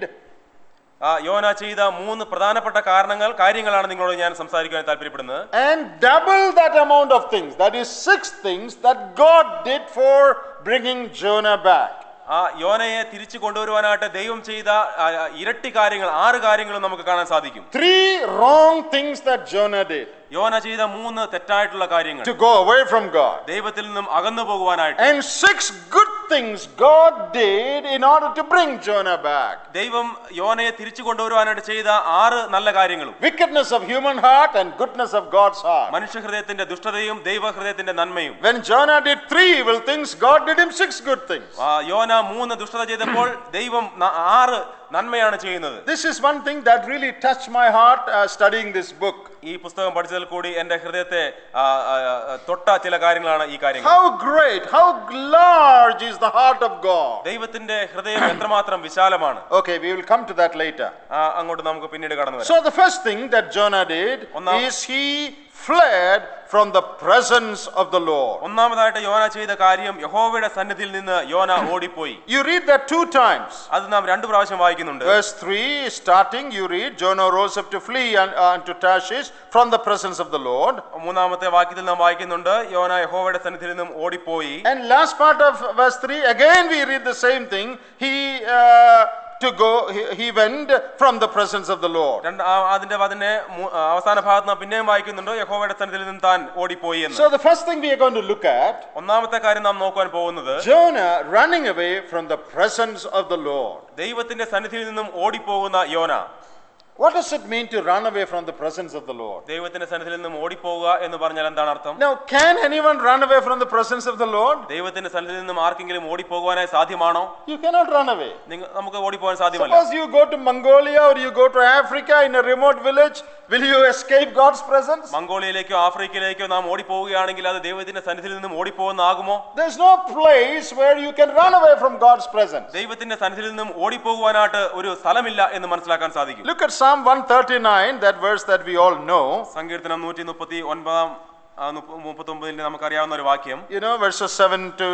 S2: ആ യോന ചെയ്ത മൂന്ന് പ്രധാനപ്പെട്ട കാരണങ്ങൾ കാര്യങ്ങളാണ് നിങ്ങളോട് ഞാൻ സംസാരിക്കാൻ താല്പര്യപ്പെടുന്നത്
S1: And double that amount of things, that is six things that God did for bringing Jonah back.
S2: ആ യോനയെ തിരിച്ചു കൊണ്ടുവരുവാനായിട്ട് ദൈവം ചെയ്ത ആ, ഇരട്ടി കാര്യങ്ങൾ ആറ് കാര്യങ്ങളും നമുക്ക് കാണാൻ സാധിക്കും
S1: Three wrong things that Jonah did
S2: യോന ചെയ്ത മൂന്ന് തെറ്റായിട്ടുള്ള കാര്യങ്ങൾ
S1: to go away from God.
S2: ദൈവത്തിൽ നിന്നും അകന്നു പോകുവാനായിട്ട്
S1: And six good things God did in order to bring Jonah back.
S2: ദൈവം യോനയെ തിരിച്ചു കൊണ്ടുവരുവാനായിട്ട് ചെയ്ത ആറ് നല്ല കാര്യങ്ങളും
S1: Wickedness of human heart and goodness of God's heart.
S2: മനുഷ്യഹൃദയത്തിന്റെ ദുഷ്ടതയും ദൈവഹൃദയത്തിന്റെ നന്മയും
S1: When Jonah did three evil things, God did him six good things.
S2: ആ, യോന മൂന്ന് ദുഷ്ടത ചെയ്തപ്പോൾ ദൈവം ന- ആറ് നന്മയാണ് ചെയ്യുന്നത്
S1: This is one thing that really touched my heart uh, studying this book.
S2: ഈ പുസ്തകം പഠിച്ചതിൽ കൂടി എന്റെ ഹൃദയത്തെ ആ, ആ, ആ, തൊട്ട ചില കാര്യങ്ങളാണ് ഈ കാര്യങ്ങൾ
S1: How great, how large is the heart of God.
S2: ദൈവത്തിന്റെ ഹൃദയം എത്രമാത്രം വിശാലമാണ്
S1: Okay, we will come to that later.
S2: ആ, അങ്ങോട്ട് നമുക്ക് പിന്നീട് കടന്നു വരാം
S1: So, the first thing that Jonah did
S2: ഒന്നാം-
S1: is he fled from the presence of the Lord.
S2: ഒന്നാമതായിട്ട് യോന ചെയ്ത കാര്യം യഹോവയുടെ സന്നിധിയിൽ നിന്ന് യോന ഓടിപ്പോയി
S1: You read that two times.
S2: അത് നാം രണ്ടു പ്രാവശ്യം വായിക്കുന്നുണ്ട്
S1: Verse 3, starting, you read, Jonah rose up to flee un- unto Tarshish from the presence of the Lord.
S2: മൂന്നാമത്തെ വാക്യത്തിൽ നാം വായിക്കുന്നുണ്ട് യോന യഹോവയുടെ സന്നിധിയിൽ നിന്നും ഓടിപ്പോയി
S1: And last part of verse 3, again we read the same thing. He, uh, to go, he, he went from the presence of the Lord.
S2: രണ്ട് ആ- അതിന്റെ അതിന്റെ മൂ- ആ, അവസാന ഭാഗത്ത് നാം പിന്നെയും വായിക്കുന്നുണ്ട് യഹോവയുടെ സന്നിധിയിൽ നിന്ന് താൻ ഓടിപ്പോയി എന്ന്
S1: So, the first thing we are going to look at
S2: ഒന്നാമത്തെ കാര്യം നാം നോക്കുവാൻ പോകുന്നത്
S1: Jonah running away from the presence of the Lord.
S2: ദൈവത്തിന്റെ സന്നിധിയിൽ നിന്നും ഓടിപ്പോകുന്ന യോന
S1: What does it mean to run away from the presence of the Lord?
S2: ദൈവത്തിന്റെ സന്നിധിയിൽ നിന്നും ഓടിപ്പോവുക എന്ന് പറഞ്ഞാൽ എന്താണ് അർത്ഥം
S1: Now, can anyone run away from the presence of the Lord?
S2: ദൈവത്തിന്റെ സന്നിധിയിൽ നിന്നും ആർക്കെങ്കിലും ഓടിപ്പോകുവാനായി സാധ്യമാണോ
S1: You cannot run away.
S2: നിങ്ങൾ നമുക്ക് ഓടിപ്പോകാൻ സാധ്യമല്ല
S1: Suppose you go to Mongolia or you go to Africa in a remote village, will you escape God's presence?
S2: മംഗോളിയയിലേക്കോ ആഫ്രിക്കയിലേക്കോ നാം ഓടിപ്പോവുകയാണെങ്കിൽ അത് ദൈവത്തിന്റെ സന്നിധിയിൽ നിന്നും ഓടിപ്പോകുന്നാകുമോ
S1: There's no place where you can run away from God's presence.
S2: ദൈവത്തിന്റെ സന്നിധിയിൽ നിന്നും ഓടിപ്പോകുവാനായിട്ട് ഒരു സ്ഥലമില്ല എന്ന് മനസ്സിലാക്കാൻ സാധിക്കും
S1: Look at Psalm 139, that verse that we all know.
S2: സങ്കീർത്തനം നൂറ്റി മുപ്പത്തി ഒൻപതാം മുപ്പത്തി ഒമ്പതിൽ നമുക്കറിയാവുന്ന ഒരു വാക്യം
S1: You know, verses 7 to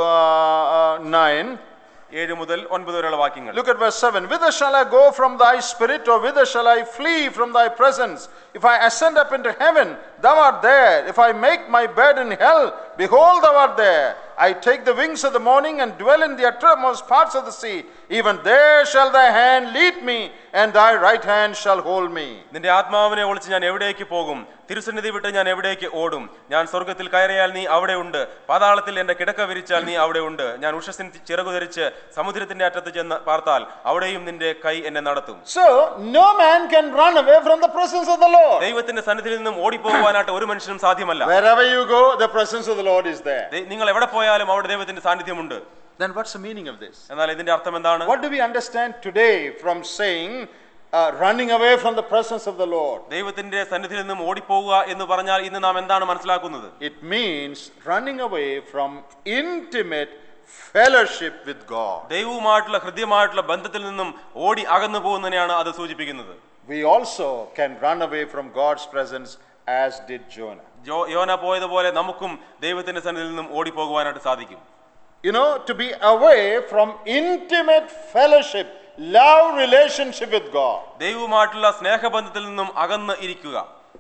S1: uh, uh, 9.
S2: ഏഴ് മുതൽ ഒൻപത് വരെയുള്ള വാക്യങ്ങൾ
S1: Look at verse 7. Whither shall I go from thy spirit, or whither shall I flee from thy presence? If I ascend up into heaven, thou art there. If I make my bed in hell, behold, thou art there. I take the wings of the morning and dwell in the uttermost parts of the sea. Even there shall thy hand lead me, and thy right hand shall hold me.
S2: നിന്റെ ആത്മാവിനെ ഒളിച്ച് ഞാൻ എവിടേക്ക് പോകും തിരുസന്നിധി വിട്ട് ഞാൻ എവിടേക്ക് ഓടും ഞാൻ സ്വർഗത്തിൽ കയറിയാൽ നീ അവിടെ ഉണ്ട് പാതാളത്തിൽ എന്റെ കിടക്ക വിരിച്ചാൽ നീ അവിടെ ഉണ്ട് ഞാൻ ഉഷസിൻ ചിറകു ധരിച്ച് സമുദ്രത്തിന്റെ അറ്റത്ത് ചെന്ന് പാർത്താൽ അവിടെയും നിന്റെ കൈ എന്നെ നടത്തും
S1: So, no man can run away from the presence of the Lord.
S2: ദൈവത്തിന്റെ സന്നിധിയിൽ നിന്നും ഓടിപ്പോകുവാനായിട്ട് ഒരു മനുഷ്യനും സാധ്യമല്ല
S1: Wherever you go, the presence of the Lord is there.
S2: ദൈ- നിങ്ങൾ എവിടെ പോയാലും അവിടെ ദൈവത്തിന്റെ സാന്നിധ്യമുണ്ട്
S1: Then, what's the meaning of this?
S2: എന്നാൽ ഇതിന്റെ അർത്ഥം എന്താണ്
S1: What do we understand today from saying uh, running away from the presence of the Lord?
S2: ദൈവത്തിന്റെ സന്നിധിയിൽ നിന്നും ഓടിപ്പോവുക എന്ന് പറഞ്ഞാൽ ഇന്ന് നാം എന്താണ് മനസ്സിലാക്കുന്നത്
S1: It means running away from intimate fellowship with God.
S2: ദൈവവുമായിട്ടുള്ള ഹൃദ്യമായിട്ടുള്ള ബന്ധത്തിൽ നിന്നും ഓടി അകന്നു പോകുന്നതിനെയാണ് അത് സൂചിപ്പിക്കുന്നത്
S1: We also can run away from God's presence as did Jonah.
S2: ജോ യോന പോയതുപോലെ നമുക്കും ദൈവത്തിന്റെ സന്നിധിയിൽ നിന്നും ഓടിപ്പോകുവാനായിട്ട് സാധിക്കും
S1: You know, to be away from intimate fellowship, love relationship with God.
S2: ദൈവവുമായിട്ടുള്ള സ്നേഹബന്ധത്തിൽ നിന്നും അകന്ന് ഇരിക്കുക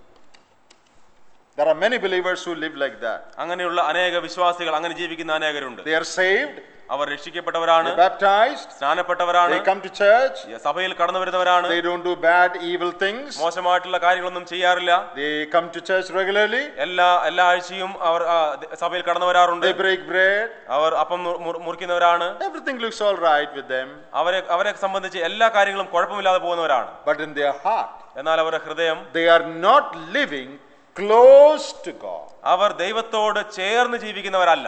S1: There are many believers who live like that.
S2: അങ്ങനെയുള്ള അനേക വിശ്വാസികൾ അങ്ങനെ ജീവിക്കുന്ന അനേകരുണ്ട്
S1: They are saved,
S2: our രക്ഷിക്കപ്പെട്ടവരാണ്
S1: they're baptized,
S2: സ്നാനപ്പെട്ടവരാണ്
S1: they come to church,
S2: സഭയിൽ കടന്നു വരുന്നവരാണ്
S1: they don't do bad, evil things,
S2: മോശമായിട്ടുള്ള കാര്യങ്ങളൊന്നും ചെയ്യാറില്ല
S1: they come to church regularly,
S2: എല്ലാ എല്ലാ ആഴ്ചയും അവർ ആ, സഭയിൽ കടന്നു വരാറുണ്ട്
S1: they break bread,
S2: അവർ അപ്പം മുർ- മുർ- മുറിക്കുന്നവരാണ്
S1: everything looks all right with them.
S2: അവരെ അവരെ സംബന്ധിച്ച് എല്ലാ കാര്യങ്ങളും കുഴപ്പമില്ലാതെ പോകുന്നവരാണ്
S1: But in their heart,
S2: എന്നാൽ അവരുടെ ഹൃദയം
S1: they are not living close to God.
S2: അവർ ദൈവത്തോട് ചേർന്ന് ജീവിക്കുന്നവരല്ല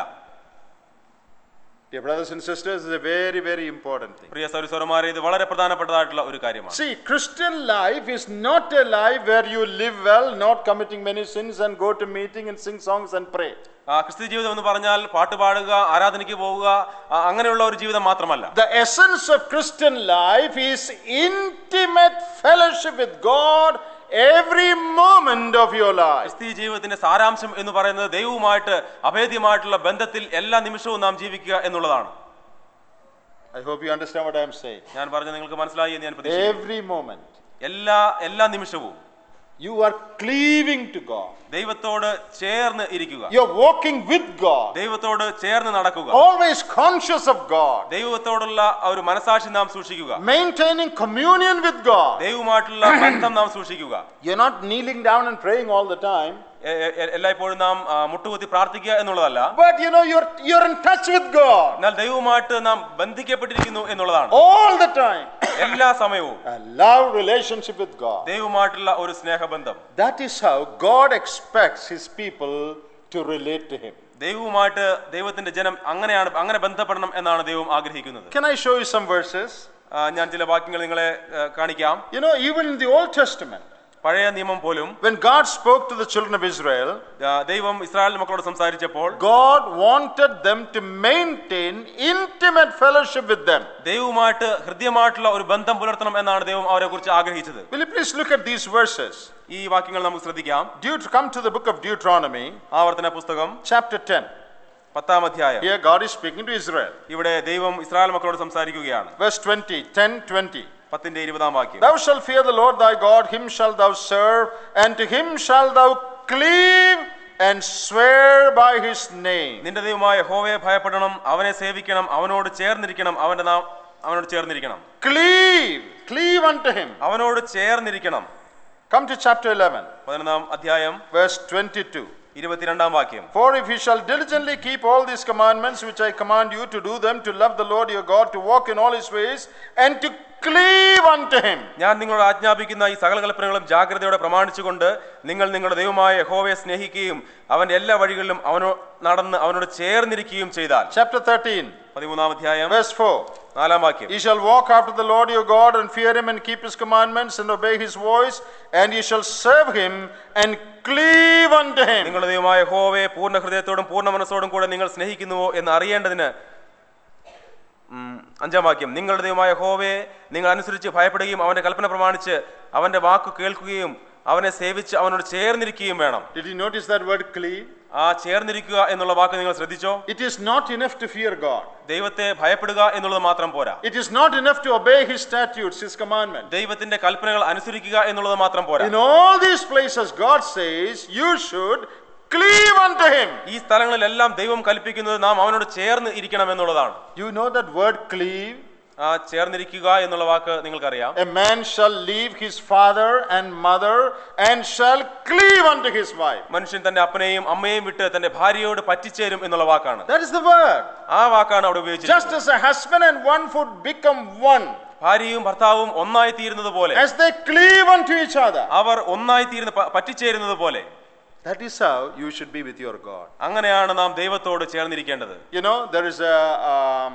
S1: Dear brothers and sisters, this is a very, very important thing.
S2: പ്രിയ സൗരസ്വരന്മാരെ ഇത് വളരെ പ്രധാനപ്പെട്ടതായിട്ടുള്ള ഒരു കാര്യമാണ്
S1: See, Christian life is not a life where you live well, not committing many sins, and go to meeting and sing songs and pray.
S2: ആ, ക്രിസ്ത്യ ജീവിതം എന്ന് പറഞ്ഞാൽ പാട്ട് പാടുക ആരാധനയ്ക്ക് പോവുക ആ, അങ്ങനെയുള്ള ഒരു ജീവിതം മാത്രമല്ല
S1: The essence of Christian life is intimate fellowship with God every moment of your life.
S2: ക്രിസ്തീയ ജീവിതത്തിന്റെ സാരാംശം എന്ന് പറയുന്നത് ദൈവവുമായിട്ട് അഭേദ്യമായിട്ടുള്ള ബന്ധത്തിൽ എല്ലാ നിമിഷവും നാം ജീവിക്കുക എന്നുള്ളതാണ്
S1: I hope you understand what I am saying.
S2: ഞാൻ പറഞ്ഞ നിങ്ങൾക്ക് മനസ്സിലായി എന്ന് ഞാൻ പ്രതീക്ഷിക്കുന്നു
S1: Every moment.
S2: എല്ലാ എല്ലാ നിമിഷവും
S1: You are cleaving to God.
S2: ദൈവത്തോട് ചേർന്ന് ഇരിക്കുക
S1: You're walking with God.
S2: ദൈവത്തോട് ചേർന്ന് നടക്കുക
S1: Always conscious of God.
S2: ദൈവത്തോടുള്ള ആ ഒരു മനസാക്ഷി നാം സൂക്ഷിക്കുക
S1: Maintaining communion with God.
S2: ദൈവവുമായിട്ടുള്ള ബന്ധം നാം സൂക്ഷിക്കുക
S1: You're not kneeling down and praying all the time.
S2: എ- എ- എ- എല്ലായ്പ്പോഴും നാം ആ, മുട്ടുകുത്തി പ്രാർത്ഥിക്കുക എന്നുള്ളതല്ല
S1: But you know, you're, you're in touch with God
S2: എന്നാൽ ദൈവവുമായിട്ട് നാം ബന്ധിക്കപ്പെട്ടിരിക്കുന്നു എന്നുള്ളതാണ്
S1: all the time.
S2: എല്ലാ സമയവും
S1: A love relationship with God.
S2: ദൈവവുമായിട്ടുള്ള ഒരു സ്നേഹബന്ധം
S1: That is how God expects His people to relate to Him.
S2: ദൈവവുമായിട്ട് ദൈവത്തിന്റെ ജനം അങ്ങനെയാണ് അങ്ങനെ ബന്ധപ്പെടണം എന്നാണ് ദൈവം ആഗ്രഹിക്കുന്നത്
S1: Can I show you some verses?
S2: ആ, ഞാൻ ചില വാക്യങ്ങൾ നിങ്ങളെ ആ, കാണിക്കാം
S1: You know, even in the Old Testament,
S2: പഴയ നിയമം പോലും
S1: when God spoke to the children of Israel,
S2: ആ, ദൈവം ഇസ്രായേൽ മക്കളോട് സംസാരിച്ചപ്പോൾ
S1: God wanted them to maintain intimate fellowship with them.
S2: ദൈവവുമായിട്ട് ഹൃദ്യമായിട്ടുള്ള ഒരു ബന്ധം പുലർത്തണം എന്നാണ് ദൈവം അവരെ കുറിച്ച് ആഗ്രഹിച്ചത്
S1: Will you please look at these verses?
S2: ഈ വാക്യങ്ങൾ നമുക്ക് ശ്രദ്ധിക്കാം
S1: Deut- come to the book of Deuteronomy,
S2: ആവർത്തന പുസ്തകം
S1: chapter 10.
S2: പത്താം അധ്യായം
S1: Here, God is speaking to Israel.
S2: ഇവിടെ ദൈവം ഇസ്രായേൽ മക്കളോട് സംസാരിക്കുകയാണ്
S1: Verse 20, 10 20.
S2: പത്തിന്റെ ഇരുപതാം വാക്യം
S1: Thou shalt fear the Lord thy God, him shalt thou serve, and to him shalt thou cleave and swear by his name.
S2: നിന്റെ ദൈവമായ ഹോവയെ ഭയപ്പെടണം അവനെ സേവിക്കണം അവനോട് ചേർന്നിരിക്കണം അവന്റെ നാം അവനോട് ചേർന്നിരിക്കണം
S1: Cleave, cleave unto him.
S2: അവനോട് ചേർന്നിരിക്കണം
S1: Come to chapter 11,
S2: പതിനൊന്നാം അധ്യായം
S1: verse 22.
S2: ഇരുപത്തിരണ്ടാം വാക്യം
S1: For if ye shall diligently keep all these commandments which I command you to do them, to love the Lord your God, to walk in all his ways, and to cleave unto him.
S2: ഞാൻ നിങ്ങളോട് ആജ്ഞാപിക്കുന്ന ഈ സകല കൽപ്പനകളും ജാഗ്രതയോടെ പ്രമാണിച്ചുകൊണ്ട് നിങ്ങൾ നിങ്ങളുടെ ദൈവമായ യഹോവയെ സ്നേഹിക്കുകയും അവന്റെ എല്ലാ വഴികളിലും അവനോ നടന്ന് അവനോട് ചേർന്നിരിക്കുകയും ചെയ്താൽ
S1: Chapter 13,
S2: പതിമൂന്നാം അധ്യായം
S1: verse 4.
S2: നാലാം വാക്യം
S1: Ye shall walk after the Lord your God and fear him and keep his commandments and obey his voice, and ye shall serve him and cleave unto him.
S2: നിങ്ങളുടെ ദൈവമായ യഹോവയെ പൂർണ്ണ ഹൃദയത്തോടും പൂർണ്ണ മനസ്സോടും കൂടെ നിങ്ങൾ സ്നേഹിക്കുന്നുവോ എന്ന് അറിയേണ്ടതിന് ഉം, അഞ്ചാം വാക്യം നിങ്ങളുടെ ദൈവമായ യഹോവയെ നിങ്ങൾ അനുസരിച്ച് ഭയപ്പെടുകയും അവന്റെ കൽപ്പന പ്രമാണിച്ച് അവന്റെ വാക്കു കേൾക്കുകയും അവനെ സേവിച്ച് അവനോട് ചേർന്നിരിക്കുകയും വേണം
S1: Did you notice that word cleave?
S2: ആ ചേർന്നിരിക്കുക എന്നുള്ള വാക്ക് നിങ്ങൾ ശ്രദ്ധിച്ചോ
S1: It is not enough to fear God.
S2: ദൈവത്തെ ഭയപ്പെടുക എന്നുള്ളത് മാത്രം പോരാ
S1: It is not enough to obey his statutes, his commandments.
S2: ദൈവത്തിന്റെ കൽപ്പനകൾ അനുസരിക്കുക എന്നുള്ളത് മാത്രം പോരാ
S1: In all these places, God says, you should cleave unto him.
S2: ഈ സ്ഥലങ്ങളിലെല്ലാം ദൈവം കൽപ്പിക്കുന്നത് നാം അവനോട് ചേർന്ന് ഇരിക്കണം എന്നുള്ളതാണ്
S1: You know that word cleave?
S2: ആ ചേർന്നിരിക്കുക എന്നുള്ള വാക്ക് നിങ്ങൾക്കറിയാം
S1: A man shall leave his father and mother and shall cleave unto his wife.
S2: മനുഷ്യൻ തന്റെ അപ്പനെയും അമ്മയെയും വിട്ട് തന്റെ ഭാര്യയോട് പറ്റിച്ചേരും എന്നുള്ള വാക്കാണ്
S1: That is the word.
S2: ആ വാക്കാണ് അവിടെ ഉപയോഗിച്ചത്
S1: Just as a husband and one would become one
S2: ഭാര്യയും ഭർത്താവും ഒന്നായി തീരുന്നത് പോലെ
S1: as they cleave unto each other.
S2: അവർ ഒന്നായി തീരുന്ന പ- പറ്റിച്ചേരുന്നത് പോലെ
S1: That is how you should be with your God.
S2: അങ്ങനെയാണ് നാം ദൈവത്തോട് ചേർന്നിരിക്കേണ്ടത്
S1: You know, there is a um,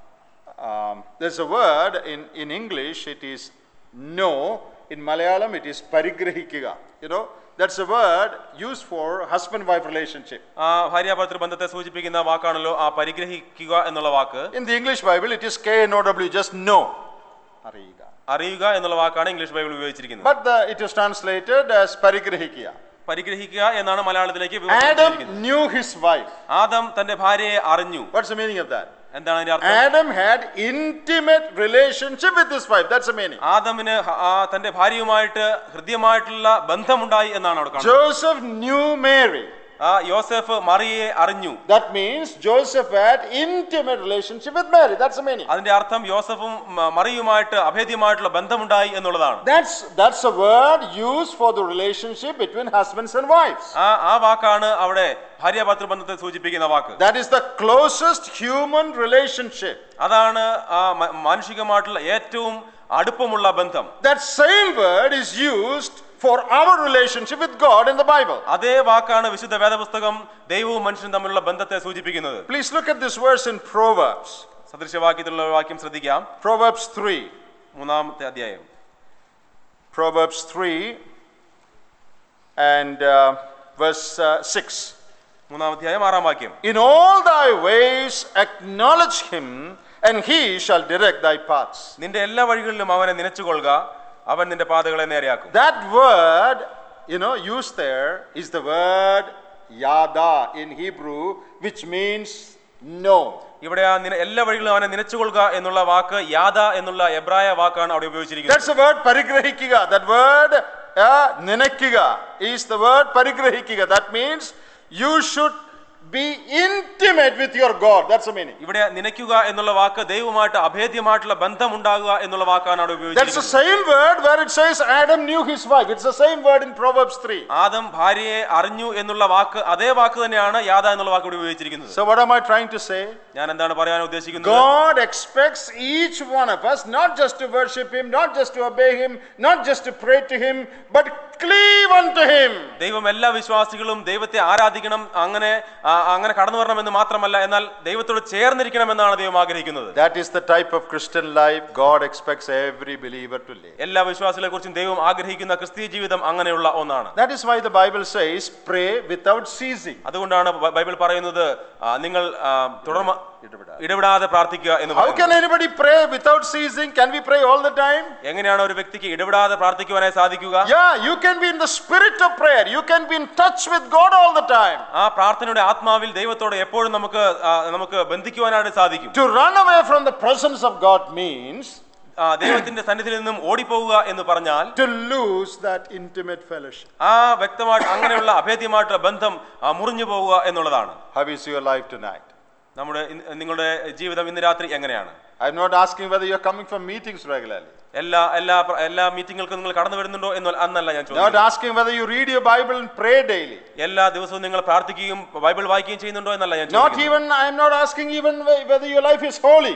S1: um, there's a word in, in English, it is no. In Malayalam, it is parigrahikiga. You know, that's a word used for husband-wife relationship.
S2: ആ ഭാര്യാഭർത്തൃ ബന്ധത്തെ സൂചിപ്പിക്കുന്ന വാക്കാണല്ലോ ആ പരിഗ്രഹിക്കുക എന്നുള്ള വാക്ക്
S1: In the English Bible, it is K-N-O-W, just no. Ariga.
S2: അറിയുക എന്നുള്ള വാക്കാണ് English Bible ഉപയോഗിച്ചിരിക്കുന്നത്
S1: But the, it is translated as parigrahikiya.
S2: പരിഗ്രഹിക്കുക എന്നാണ് മലയാളത്തിലേക്ക്
S1: Adam
S2: വിവർത്തിച്ചിരിക്കുന്നത്.
S1: knew his wife.
S2: Adam തന്റെ ഭാര്യയെ അറിഞ്ഞു
S1: What's the meaning of that?
S2: എന്താണ് അതിന്റെ അർത്ഥം
S1: Adam had intimate relationship with his wife. That's the meaning.
S2: ആദമിന് ഹ- ആ തന്റെ ഭാര്യയുമായിട്ട് ഹൃദ്യമായിട്ടുള്ള ബന്ധമുണ്ടായി എന്നാണ് അവിടെ കാണുന്നത്
S1: Joseph knew Mary.
S2: ആ യോസെഫ് മറിയെ അറിഞ്ഞു
S1: That means Joseph had intimate relationship with Mary. That's the meaning.
S2: അതിന്റെ അർത്ഥം യോസഫും മ- മറിയുമായിട്ട് അഭേദ്യമായിട്ടുള്ള ബന്ധമുണ്ടായി എന്നുള്ളതാണ്
S1: That's that's a word used for the relationship between husbands and wives.
S2: ആ ആ വാക്കാണ് അവിടെ ഭാര്യാഭർത്തൃ ബന്ധത്തെ സൂചിപ്പിക്കുന്ന വാക്ക്
S1: That is the closest human relationship.
S2: അതാണ് ആ മ- മാനുഷികമായിട്ടുള്ള ഏറ്റവും അടുപ്പമുള്ള ബന്ധം
S1: That same word is used for our relationship with God in the Bible.
S2: അതേ വാക്കാണ് വിശുദ്ധ വേദപുസ്തകം ദൈവവും മനുഷ്യനും തമ്മിലുള്ള ബന്ധത്തെ സൂചിപ്പിക്കുന്നത്
S1: Please look at this verse in Proverbs.
S2: സദൃശവാക്യത്തിലുള്ള ഒരു വാക്യം ശ്രദ്ധിക്കാം
S1: Proverbs 3.
S2: മൂന്നാമത്തെ അധ്യായം
S1: Proverbs 3 and uh, verse uh, 6.
S2: മൂന്നാം അധ്യായം ആറാം വാക്യം
S1: In all thy ways acknowledge him, and he shall direct thy paths.
S2: നിന്റെ എല്ലാ വഴികളിലും അവനെ നിനച്ചുകൊള്ളുക അവൻ നിന്റെ പാതകളെ നേരെയാക്കും
S1: That word, you know, used there is the word yada in Hebrew, which means no.
S2: ഇവിടെ ആ നിന- എല്ലാ വഴികളും അവനെ നിനച്ചുകൊള്ളുക എന്നുള്ള വാക്ക് യാദ എന്നുള്ള എബ്രായ വാക്കാണ് അവിടെ ഉപയോഗിച്ചിരിക്കുന്നത്
S1: That's the word parigrahikiga. That word uh, ninakiga is the word parigrahikiga. That means you should be intimate with your God. That's the meaning.
S2: ഇവിടെ നിനയ്ക്കുക എന്നുള്ള വാക്ക് ദൈവമായിട്ട് അഭേദ്യമായിട്ടുള്ള ബന്ധമുണ്ടാകുക എന്നുള്ള വാക്കാണ് അവിടെ
S1: That's the
S2: ഉപയോഗിച്ചിരിക്കുന്നത്
S1: same word where it says Adam knew his wife. It's the same word in Proverbs 3.
S2: Adam ഭാര്യയെ അറിഞ്ഞു എന്നുള്ള വാക്ക് അതേ വാക്ക് തന്നെയാണ് യാദ എന്നുള്ള വാക്ക് ഇവിടെ ഉപയോഗിച്ചിരിക്കുന്നത്
S1: So, what am I trying to say?
S2: ഞാൻ എന്താണ് പറയാൻ ഉദ്ദേശിക്കുന്നത്
S1: God expects each one of us not just to worship Him, not just to obey Him, not just to pray to Him, but cleave unto Him.
S2: ദൈവം എല്ലാ വിശ്വാസികളും ദൈവത്തെ ആരാധിക്കണം അങ്ങനെ ആ, അങ്ങനെ കടന്നു വരണമെന്ന് മാത്രമല്ല എന്നാൽ ദൈവത്തോട് ചേർന്നിരിക്കണമെന്നാണ് ദൈവം ആഗ്രഹിക്കുന്നത്
S1: That is the type of Christian life God expects every believer to live.
S2: എല്ലാ വിശ്വാസികളെ കുറിച്ചും ദൈവം ആഗ്രഹിക്കുന്ന ക്രിസ്തീയ ജീവിതം അങ്ങനെയുള്ള ഒന്നാണ്
S1: That is why the Bible says, pray without ceasing.
S2: അതുകൊണ്ടാണ് ബ- ബൈബിൾ പറയുന്നത് ആ, നിങ്ങൾ ആ, തുടർമ ഇടപെടാതെ പ്രാർത്ഥിക്കുക എന്ന്
S1: How
S2: പറയുന്നത്
S1: can anybody pray without ceasing? Can we pray all the time?
S2: എങ്ങനെയാണ് ഒരു വ്യക്തിക്ക് ഇടപെടാതെ പ്രാർത്ഥിക്കുവാനായി സാധിക്കുക
S1: Yeah, you can be in the spirit of prayer. You can be in touch with God all the time.
S2: ആ പ്രാർത്ഥനയുടെ ആത്മാവിൽ ദൈവത്തോട് എപ്പോഴും നമുക്ക് ആ, നമുക്ക് ബന്ധിക്കുവാനായിട്ട് സാധിക്കും
S1: To run away from the presence of God means
S2: ആ, ദൈവത്തിന്റെ സന്നിധിയിൽ നിന്നും ഓടിപ്പോവുക എന്ന് പറഞ്ഞാൽ
S1: to lose that intimate fellowship.
S2: ആ വ്യക്തമായിട്ട് അങ്ങനെയുള്ള അഭേദ്യമായിട്ടുള്ള ബന്ധം ആ, മുറിഞ്ഞു പോവുക എന്നുള്ളതാണ്
S1: How is your life tonight?
S2: നമ്മുടെ ഇന്ന് നിങ്ങളുടെ ജീവിതം ഇന്ന് രാത്രി എങ്ങനെയാണ്
S1: I'm not asking whether you're coming for meetings regularly.
S2: എല്ലാ എല്ലാ പ്ര- എല്ലാ മീറ്റിങ്ങുകൾക്കും നിങ്ങൾ കടന്നു വരുന്നുണ്ടോ എന്ന് അന്നല്ല ഞാൻ
S1: Not
S2: ചോദിക്കുന്നത്
S1: asking whether you read your Bible and pray daily.
S2: എല്ലാ ദിവസവും നിങ്ങൾ പ്രാർത്ഥിക്കുകയും ബൈബിൾ വായിക്കുകയും ചെയ്യുന്നുണ്ടോ എന്നല്ല ഞാൻ
S1: Not
S2: ചോദിക്കുന്നത്
S1: even, I'm not asking even whe- whether your life is holy.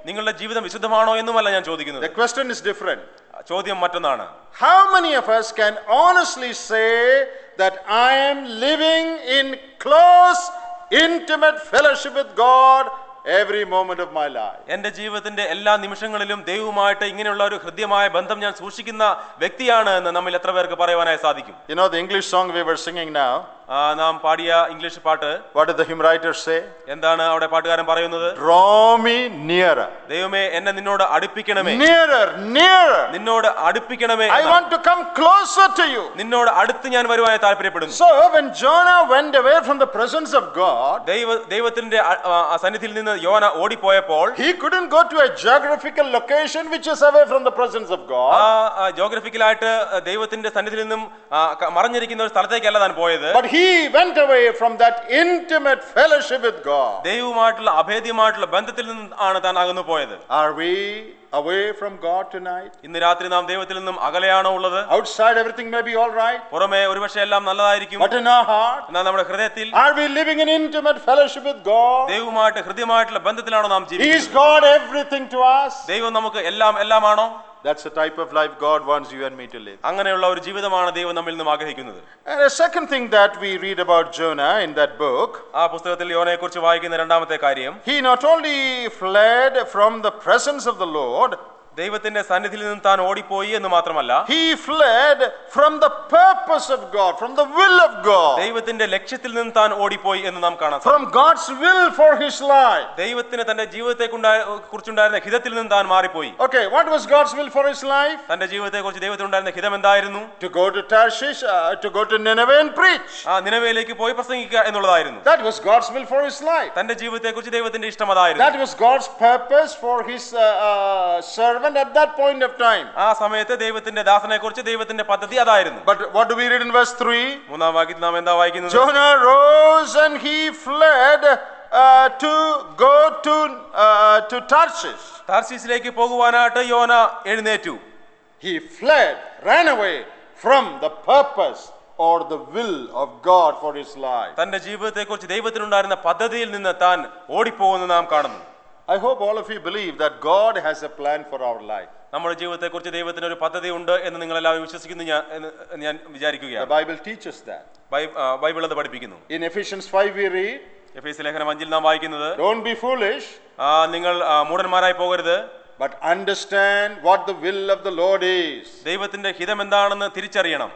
S2: നിങ്ങളുടെ ജീവിതം വിശുദ്ധമാണോ എന്നുമല്ല ഞാൻ ചോദിക്കുന്നത്
S1: The question is different.
S2: ചോദ്യം മറ്റൊന്നാണ്
S1: How many of us can honestly say that I am living in close, intimate fellowship with God every moment of my life?
S2: എന്റെ ജീവിതത്തിന്റെ എല്ലാ നിമിഷങ്ങളിലും ദൈവവുമായിട്ട് ഇങ്ങനെയുള്ള ഒരു ഹൃദ്യമായ ബന്ധം ഞാൻ സൂക്ഷിക്കുന്ന വ്യക്തിയാണ് എന്ന് നമ്മിൽ എത്ര പേർക്ക് പറയുവാനായി സാധിക്കും
S1: You know the English song we were singing now?
S2: ആ, നാം പാടിയ ഇംഗ്ലീഷ് പാട്ട്
S1: What did the hymn writer say?
S2: എന്താണ് അവിടെ പാട്ടുകാരൻ പറയുന്നത്
S1: Draw me nearer.
S2: ദൈവമേ എന്നെ നിന്നോട് അടുപ്പിക്കണമേ
S1: Nearer, nearer.
S2: നിന്നോട് അടുപ്പിക്കണമേ
S1: I
S2: എന്നാണ്.
S1: want to come closer to you.
S2: നിന്നോട് അടുത്ത് ഞാൻ വരുവാനായി താല്പര്യപ്പെടുന്നു
S1: So when Jonah went away from the presence of God,
S2: ദൈവ ദൈവത്തിന്റെ അ- ആ, ആ സന്നിധിയിൽ നിന്ന് യോന ഓടിപ്പോയപ്പോൾ
S1: he couldn't go to a geographical location which is away from the presence of
S2: ആ
S1: God.
S2: ജോഗ്രഫിക്കലായിട്ട് ദൈവത്തിന്റെ സന്നിധിയിൽ നിന്നും ആ, ക- മറഞ്ഞിരിക്കുന്ന ഒരു സ്ഥലത്തേക്കല്ല താൻ പോയത്
S1: But he went away from that intimate fellowship with God.
S2: ദൈവവുമായിട്ടുള്ള അഭേദ്യമായിട്ടുള്ള ബന്ധത്തിൽ നിന്നും ആണ് താൻ അകന്നു പോയത്
S1: Are we away from God tonight?
S2: ഇന്ന് രാത്രി നാം ദൈവത്തിൽ നിന്നും അകലെയാണോ ഉള്ളത്
S1: Outside everything may be all right,
S2: പുറമെ ഒരുപക്ഷെ എല്ലാം നല്ലതായിരിക്കും
S1: but in our heart,
S2: എന്നാൽ നമ്മുടെ ഹൃദയത്തിൽ
S1: are we living in intimate fellowship with God?
S2: ദൈവവുമായിട്ട് ഹൃദ്യമായിട്ടുള്ള ബന്ധത്തിലാണോ നാം
S1: Is
S2: ജീവിക്കുന്നത്
S1: God everything to us?
S2: ദൈവം നമുക്ക് എല്ലാം എല്ലാമാണോ
S1: That's the type of life God wants you and me to live.
S2: അങ്ങനെയുള്ള ഒരു ജീവിതമാണ് ദൈവം നമ്മിൽ നിന്നും ആഗ്രഹിക്കുന്നത്
S1: And a second thing that we read about Jonah in that book,
S2: ആ പുസ്തകത്തിൽ യോനയെ കുറിച്ച് വായിക്കുന്ന രണ്ടാമത്തെ കാര്യം
S1: he not only fled from the presence of the Lord,
S2: ദൈവത്തിന്റെ സന്നിധിയിൽ നിന്നും താൻ ഓടിപ്പോയി എന്ന് മാത്രമല്ല
S1: he fled from the purpose of God, from the will of God,
S2: ദൈവത്തിന്റെ ലക്ഷ്യത്തിൽ നിന്നും താൻ ഓടിപ്പോയി എന്ന് നാം കാണാം
S1: from God's will for his life.
S2: ദൈവത്തിന് തന്റെ ജീവിതത്തെ കുറിച്ചുണ്ടായിരുന്ന ഹിതത്തിൽ നിന്നും താൻ മാറിപ്പോയി
S1: Okay, what was God's will for his life?
S2: തന്റെ ജീവിതത്തെ കുറിച്ച് ദൈവത്തിനുണ്ടായിരുന്ന ഹിതം എന്തായിരുന്നു
S1: To go to Tarshish, uh, to go to Nineveh and preach.
S2: ആ നിലവിലേക്ക് പോയി പ്രസംഗിക്കുക എന്നുള്ളതായിരുന്നു
S1: That was God's will for his life.
S2: തന്റെ ജീവിതത്തെ കുറിച്ച് ദൈവത്തിന്റെ ഇഷ്ടം അതായിരുന്നു
S1: That was God's purpose for his uh, uh, servant at that point of time.
S2: ആ സമയത്ത് ദൈവത്തിന്റെ ദാസനെ കുറിച്ച് ദൈവത്തിന്റെ പദ്ധതി അതായിരുന്നു
S1: But what do we read in verse 3?
S2: മൂന്നാം വാക്യത്തിൽ നാം എന്താ വായിക്കുന്നത്
S1: Jonah rose and he fled uh, to go to, uh, to Tarshish.
S2: താർശീസിലേക്ക് പോകുവാനായിട്ട് യോന എഴുന്നേറ്റു
S1: He fled, ran away from the purpose or the will of God for his life.
S2: തന്റെ ജീവിതത്തെ കുറിച്ച് ദൈവത്തിനുണ്ടായിരുന്ന പദ്ധതിയിൽ നിന്ന് താൻ ഓടിപ്പോകുന്നത് നാം കാണുന്നു
S1: I hope all of you believe that God has a plan for our life.
S2: നമ്മുടെ ജീവിതത്തെ കുറിച്ച് ദൈവത്തിന് ഒരു പദ്ധതി ഉണ്ട് എന്ന് നിങ്ങൾ എല്ലാവരും വിശ്വസിക്കുന്നു ഞാൻ എന്ന് ഞാൻ
S1: The
S2: വിചാരിക്കുകയാണ്
S1: Bible teaches that.
S2: ബൈ- ആ, ബൈബിൾ അത് പഠിപ്പിക്കുന്നു
S1: In Ephesians 5, we read,
S2: എഫ് എസ് ലേഖനം അഞ്ചിൽ നാം വായിക്കുന്നത്
S1: Don't be foolish,
S2: ആ, നിങ്ങൾ ആ, മൂഢന്മാരായി പോകരുത്
S1: but understand what the will of the Lord is.
S2: ദൈവത്തിന്റെ ഹിതം എന്താണെന്ന് തിരിച്ചറിയണം